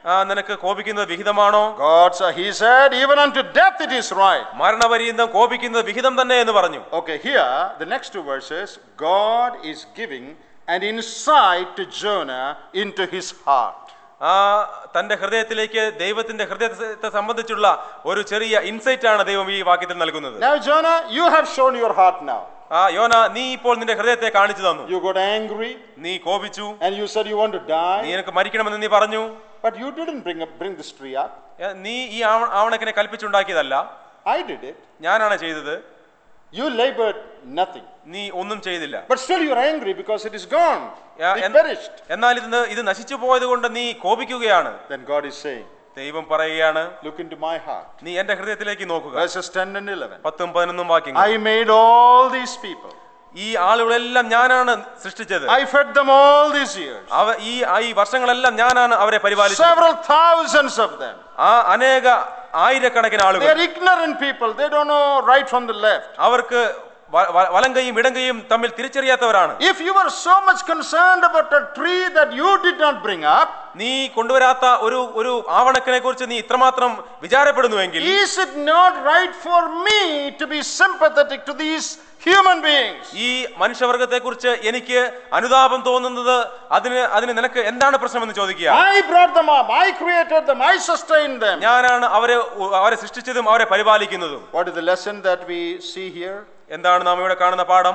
S2: ആ, നിനക്ക് കോപിക്കുന്നത് വിഹിതമാണോ
S1: God said, He said, even unto death it is right.
S2: മരണപര്യന്തം കോപിക്കുന്നത് വിഹിതം തന്നെ എന്ന് പറഞ്ഞു
S1: Okay, here, the next two verses, God is giving an insight to Jonah into his heart.
S2: ആ തന്റെ ഹൃദയത്തിലേക്ക് ദൈവത്തിന്റെ ഹൃദയത്തെ സംബന്ധിച്ചുള്ള ഒരു ചെറിയ ഇൻസൈറ്റ് ആണ് ദൈവം ഈ വാക്യത്തിൽ നൽകുന്നത്
S1: Now, Jonah, you have shown your heart now.
S2: ആ യോന നീ ഇപ്പോൾ നിന്റെ ഹൃദയത്തെ കാണിച്ചു തന്നു
S1: You got angry
S2: നീ കോപിച്ചു
S1: and you said you want to
S2: നീ
S1: die,
S2: എനിക്ക് മരിക്കണമെന്ന് നീ പറഞ്ഞു
S1: but you didn't bring, up, bring this tree up.
S2: ഏ, നീ ഈ ആവ- ആവണക്കിനെ കൽപ്പിച്ചുണ്ടാക്കിയതല്ല
S1: I did it.
S2: ഞാനാണ് ചെയ്തത്
S1: You labored nothing.
S2: നീ ഒന്നും ചെയ്തില്ല
S1: But still you're angry because it is gone.
S2: Yeah,
S1: it
S2: and-
S1: perished.
S2: എന്നാൽ ഇത് ഇത് നശിച്ചു പോയത് കൊണ്ട് നീ കോപിക്കുകയാണ്
S1: Then God is saying,
S2: ദൈവം പറയുകയാണ്
S1: Look into my heart.
S2: നീ എന്റെ ഹൃദയത്തിലേക്ക് നോക്കുക
S1: Verses 10 and 11.
S2: പത്തും പതിനൊന്നും വാക്യങ്ങൾ
S1: I made all these people.
S2: ഈ ആളുകളെല്ലാം ഞാനാണ് സൃഷ്ടിച്ചത്
S1: I fed them all these years.
S2: അവ ഈ ഈ വർഷങ്ങളെല്ലാം ഞാനാണ് അവരെ പരിപാലിച്ചത്
S1: Several thousands of them.
S2: ആ അനേക ആയിരക്കണക്കിന്
S1: They
S2: ആളുകൾ
S1: are ignorant people. They don't know right from the left.
S2: അവർക്ക് വ- വ- വലങ്കയും ഇടങ്കയും തമ്മിൽ തിരിച്ചറിയാത്തവരാണ്
S1: If you were so much concerned about a tree that you did not bring up,
S2: നീ കൊണ്ടുവരാത്ത ഒരു ഒരു ആവണക്കിനെ കുറിച്ച് നീ ഇത്രമാത്രം വിചാരപ്പെടുന്നുവെങ്കിൽ
S1: is it not right for me to be sympathetic to these human beings?
S2: ഈ മനുഷ്യവർഗത്തെ കുറിച്ച് എനിക്ക് അനുതാപം തോന്നുന്നത് അതിന് അതിന് നിനക്ക് എന്താണ് പ്രശ്നമെന്ന് ചോദിക്കുക
S1: I brought them up. I created them. I sustained them.
S2: ഞാനാണ് അവരെ അവരെ സൃഷ്ടിച്ചതും അവരെ പരിപാലിക്കുന്നതും
S1: What is the lesson that we see here?
S2: എന്താണ് നാം ഇവിടെ കാണുന്ന പാഠം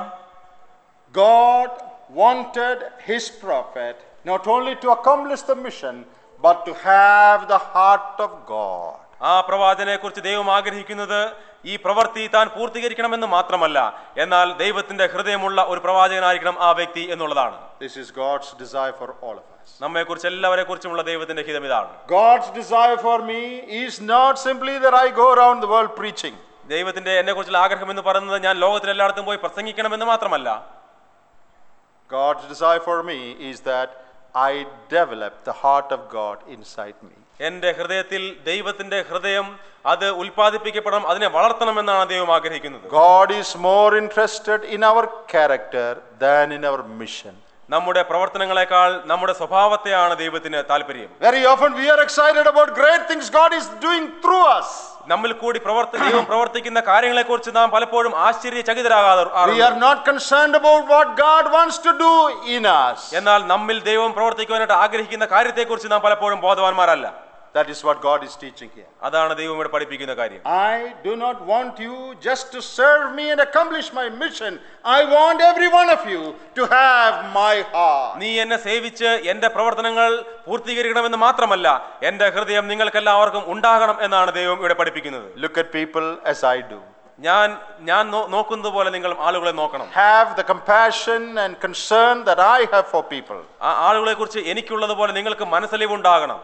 S1: God wanted his prophet not only to accomplish the mission, but to have the heart of God.
S2: ആ പ്രവാചനെ കുറിച്ച് ദൈവം ആഗ്രഹിക്കുന്നത് ഈ പ്രവൃത്തി താൻ പൂർത്തീകരിക്കണമെന്ന് മാത്രമല്ല എന്നാൽ ദൈവത്തിന്റെ ഹൃദയമുള്ള ഒരു പ്രവാചകനായിരിക്കണം ആ വ്യക്തി എന്നുള്ളതാണ്
S1: This is God's desire for all of us.
S2: നമ്മെ കുറിച്ച് എല്ലാവരെ കുറിച്ചുമുള്ള ദൈവത്തിന്റെ ഹിതം ഇതാണ്
S1: God's desire for me is not simply that I go around the world preaching.
S2: ദൈവത്തിന്റെ എന്നെ കുറിച്ചുള്ള ആഗ്രഹം എന്ന് പറയുന്നത് ഞാൻ ലോകത്തിലെല്ലായിടത്തും പോയി പ്രസംഗിക്കണമെന്ന് മാത്രമല്ല
S1: God's desire for me is that I develop the heart of God inside me.
S2: എന്റെ ഹൃദയത്തിൽ ദൈവത്തിന്റെ ഹൃദയം അത് ഉൽപ്പാദിപ്പിക്കപ്പെടണം അതിനെ വളർത്തണമെന്നാണ് ദൈവം ആഗ്രഹിക്കുന്നത്
S1: God is more interested in our character than in our mission.
S2: നമ്മുടെ പ്രവർത്തനങ്ങളെക്കാൾ നമ്മുടെ സ്വഭാവത്തെയാണ് ദൈവത്തിന് താല്പര്യം
S1: Very often we are excited about great things God is doing through us.
S2: നമ്മിൽ കൂടി പ്രവർത്തി ദൈവം പ്രവർത്തിക്കുന്ന കാര്യങ്ങളെക്കുറിച്ച് നാം പലപ്പോഴും ആശ്ചര്യചകിതരാകാതെ
S1: We
S2: ആറുണ്ട്.
S1: are not concerned about what God wants to do in us.
S2: എന്നാൽ നമ്മിൽ ദൈവം പ്രവർത്തിക്കുവാനായിട്ട് ആഗ്രഹിക്കുന്ന കാര്യത്തെക്കുറിച്ച് നാം പലപ്പോഴും ബോധവാന്മാരല്ല
S1: That is what God is teaching here.
S2: അതാണ് ദൈവം ഇവിടെ പഠിപ്പിക്കുന്ന കാര്യം
S1: I do not want you just to serve me and accomplish my mission. I want every one of you to have my heart.
S2: നീ എന്നെ സേവിച്ച് എന്റെ പ്രവർത്തനങ്ങൾ പൂർത്തീകരിക്കണമെന്ന് മാത്രമല്ല എന്റെ ഹൃദയം നിങ്ങൾക്കെല്ലാവർക്കും ഉണ്ടാകണം എന്നാണ് ദൈവം ഇവിടെ പഠിപ്പിക്കുന്നത്
S1: Look at people as I do.
S2: ഞാൻ ഞാൻ നോ- നോക്കുന്നത് പോലെ നിങ്ങൾ ആളുകളെ നോക്കണം
S1: Have the compassion and concern that I have for people.
S2: ആ ആളുകളെ കുറിച്ച് എനിക്കുള്ളത് പോലെ നിങ്ങൾക്ക് മനസ്സലിവുണ്ടാകണം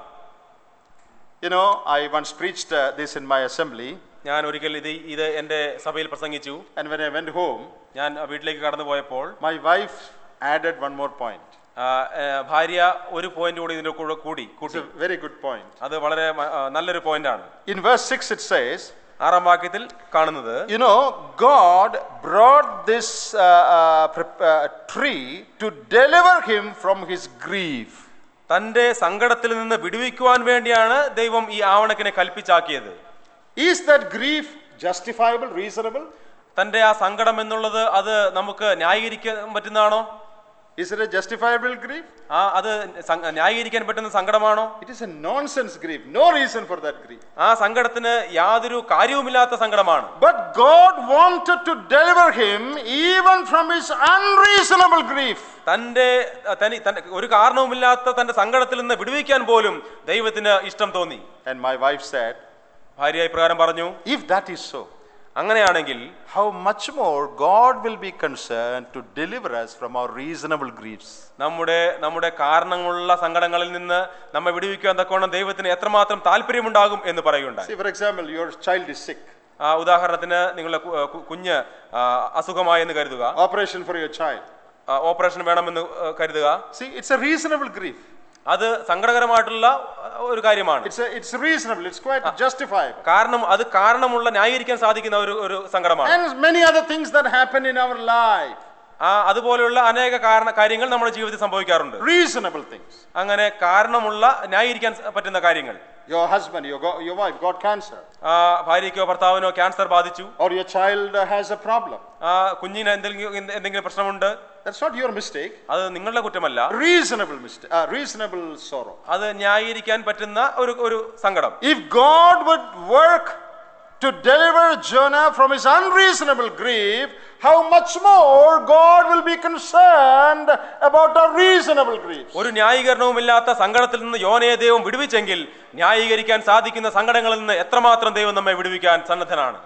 S1: You know, I once preached uh, this in my assembly,
S2: ഞാൻ ഒരിക്കൽ ഇത് ഇത് എന്റെ സഭയിൽ പ്രസംഗിച്ചു
S1: and when I went home,
S2: ഞാൻ വീട്ടിലേക്ക് കടന്നു പോയപ്പോൾ
S1: my wife added one more point.
S2: ആ, ഏ, ഭാര്യ ഒരു പോയിന്റ് കൂടി ഇതിന്റെ കൂടെ കൂടി
S1: It's
S2: കൂട്ടി
S1: a very good point.
S2: അത് വളരെ മ- ആ, നല്ലൊരു പോയിന്റ് ആണ്
S1: In verse 6, it says,
S2: ആറാം വാക്യത്തിൽ കാണുന്നത്
S1: You know, God brought this uh, uh, pre- uh, tree to deliver him from his grief.
S2: തന്റെ സങ്കടത്തിൽ നിന്ന് വിടുവിക്കുവാൻ വേണ്ടിയാണ് ദൈവം ഈ ആവണക്കിനെ കൽപ്പിച്ചാക്കിയത്
S1: Is that grief justifiable, reasonable?
S2: തന്റെ ആ സങ്കടം എന്നുള്ളത് അത് നമുക്ക് ന്യായീകരിക്കാൻ പറ്റുന്നതാണോ
S1: Is it a justifiable grief?
S2: ആ അത് സ- ന്യായീകരിക്കാൻ പറ്റുന്ന സങ്കടമാണോ
S1: It is a nonsense grief. No reason for that grief.
S2: ആ സങ്കടത്തിന് യാതൊരു കാര്യവുമില്ലാത്ത സങ്കടമാണ്
S1: But God wanted to deliver him even from his unreasonable grief.
S2: തന്റെ തനി തന്റെ ഒരു കാരണവുമില്ലാത്ത തന്റെ സങ്കടത്തിൽ നിന്ന് വിടുവിക്കാൻ പോലും ദൈവത്തിന് ഇഷ്ടം തോന്നി
S1: And my wife said,
S2: ഭാര്യ ഇപ്രകാരം പറഞ്ഞു
S1: If that is so,
S2: അങ്ങനെയാണെങ്കിൽ
S1: how much more God will be concerned to deliver us from our reasonable griefs.
S2: നമ്മുടെ നമ്മുടെ കാരണങ്ങളുള്ള സങ്കടങ്ങളിൽ നിന്ന് നമ്മെ വിടുവിക്കുവാൻ തക്കോണം ദൈവത്തിന് എത്രമാത്രം താല്പര്യമുണ്ടാകും എന്ന് പറയുണ്ടായി
S1: See, for example, your child is sick.
S2: ആ ഉദാഹരണത്തിന് നിങ്ങളുടെ കു- കു- കുഞ്ഞ് ആ, അസുഖമായി എന്ന് കരുതുക
S1: Operation for your child.
S2: ആ, ഓപ്പറേഷൻ വേണമെന്ന് ആ, കരുതുക
S1: See, it's a reasonable grief.
S2: അത് സങ്കടകരമായിട്ടുള്ള ആ, ഒരു കാര്യമാണ്
S1: It's, a, it's reasonable. It's quite justifiable.
S2: കാരണം അത് കാരണമുള്ള ന്യായീകരിക്കാൻ സാധിക്കുന്ന ഒരു ഒരു സങ്കടമാണ്
S1: And many other things that happen in our life.
S2: ആ അതുപോലെയുള്ള അനേക കാരണ കാര്യങ്ങൾ നമ്മുടെ ജീവിതത്തിൽ സംഭവിക്കാറുണ്ട്
S1: Reasonable things.
S2: അങ്ങനെ കാരണമുള്ള ന്യായീകരിക്കാൻ സ- പറ്റുന്ന കാര്യങ്ങൾ
S1: Your husband, your, go- your wife got cancer,
S2: ആ ഭാര്യയ്ക്കോ ഭർത്താവിനോ ക്യാൻസർ ബാധിച്ചു
S1: or your child uh, has a problem.
S2: ആ കുഞ്ഞിന് എന്തെങ്കിലും എന്ത് എന്തെങ്കിലും പ്രശ്നമുണ്ട്
S1: That's not your mistake.
S2: അത് നിങ്ങളുടെ കുറ്റമല്ല
S1: Reasonable mistake, uh, reasonable sorrow.
S2: അത് ന്യായീകരിക്കാൻ പറ്റുന്ന ഒരു ഒരു സങ്കടം
S1: If God would work to deliver Jonah from his unreasonable grief, how much more God will be concerned about our reasonable griefs.
S2: ഒരു ന്യായീകരണവുമില്ലാത്ത സങ്കടത്തിൽ നിന്ന് യോനയെ ദൈവം വിടുവിച്ചെങ്കിൽ ന്യായീകരിക്കാൻ സാധിക്കുന്ന സങ്കടങ്ങളിൽ നിന്ന് എത്രമാത്രം ദൈവം നമ്മെ വിടുവിക്കാൻ സന്നദ്ധനാണ്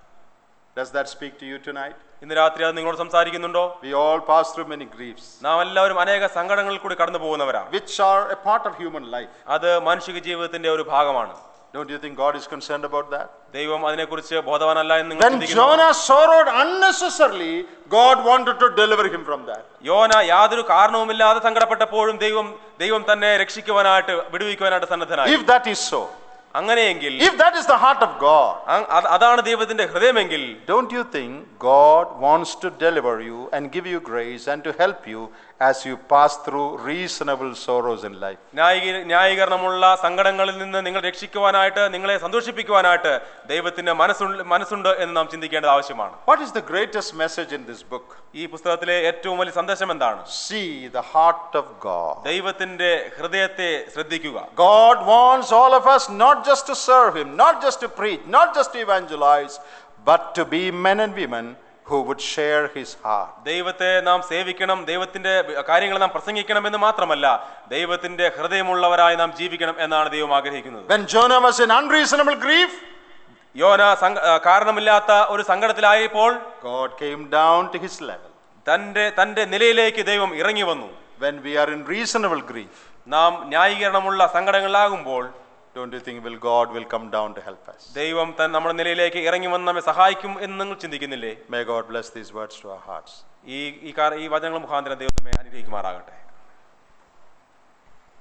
S1: Does that speak to you tonight?
S2: ഇന്ന് രാത്രി അത് നിങ്ങളോട് സംസാരിക്കുന്നുണ്ടോ
S1: We all pass through many griefs,
S2: നാം എല്ലാവരും അനേക സങ്കടങ്ങളിൽ കൂടി കടന്നു പോകുന്നവരാണ്
S1: which are a part of human life.
S2: അത് മാനുഷിക ജീവിതത്തിന്റെ ഒരു ഭാഗമാണ്
S1: Don't you think God is concerned about that?
S2: ദൈവം അതിനെക്കുറിച്ച് ബോധവാനല്ല എന്ന് നിങ്ങൾ
S1: When
S2: ചിന്തിക്കുന്നു
S1: Jonah sorrowed unnecessarily, God wanted to deliver him from that.
S2: യോന യാതൊരു കാരണവുമില്ലാതെ സങ്കടപ്പെട്ടപ്പോഴും ദൈവം ദൈവം തന്നെ രക്ഷിക്കുവാനായിട്ട് വിടുവിക്കുവാനായിട്ട് സന്നദ്ധനായി
S1: If that is so,
S2: അങ്ങനെയെങ്കിൽ
S1: if that is the heart of God,
S2: അ- അത് അതാണ് ദൈവത്തിന്റെ ഹൃദയമെങ്കിൽ
S1: don't you think God wants to deliver you and give you grace and to help you as you pass through reasonable sorrows in life?
S2: ന്യായീക ന്യായീകരണമുള്ള സങ്കടങ്ങളിൽ നിന്ന് നിങ്ങൾ രക്ഷിക്കുവാനായിട്ട് നിങ്ങളെ സന്തോഷിപ്പിക്കുവാനായിട്ട് ദൈവത്തിന്റെ മനസ്സുണ്ട് മനസ്സുണ്ട് എന്ന് നാം ചിന്തിക്കേണ്ടത് ആവശ്യമാണ്
S1: What is the greatest message in this book?
S2: ഈ പുസ്തകത്തിലെ ഏറ്റവും വലിയ സന്ദേശം എന്താണ്
S1: See the heart of God.
S2: ദൈവത്തിന്റെ ഹൃദയത്തെ ശ്രദ്ധിക്കുക
S1: God wants all of us not just to serve Him, not just to preach, not just to evangelize, but to be men and women who would share His heart.
S2: ദൈവത്തെ നാം സേവിക്കണം ദൈവത്തിന്റെ കാര്യങ്ങൾ നാം പ്രസംഗിക്കണം എന്ന് മാത്രമല്ല ദൈവത്തിന്റെ ഹൃദയമുള്ളവരായി നാം ജീവിക്കണം എന്നാണ് ദൈവം ആഗ്രഹിക്കുന്നത്
S1: When Jonah was in unreasonable grief,
S2: യോന സങ്ക- ആ, കാരണമില്ലാത്ത ഒരു സങ്കടത്തിലായപ്പോൾ
S1: God came down to His level.
S2: തന്റെ തന്റെ നിലയിലേക്ക് ദൈവം ഇറങ്ങി വന്നു
S1: When we are in reasonable grief,
S2: നാം ന്യായീകരണമുള്ള സങ്കടങ്ങളിലാകുമ്പോൾ
S1: don't you think will God will come down to help us?
S2: ദൈവം തൻ നമ്മുടെ നിലയിലേക്ക് ഇറങ്ങി വന്ന് നമ്മെ സഹായിക്കും എന്ന് നിങ്ങൾ ചിന്തിക്കുന്നില്ലേ
S1: May God bless these words to our hearts.
S2: ഈ ഈ കാ- ഈ വചനങ്ങൾ മുഖാന്തരം ദൈവം നമ്മെ അനുഗ്രഹിക്കുമാറാകട്ടെ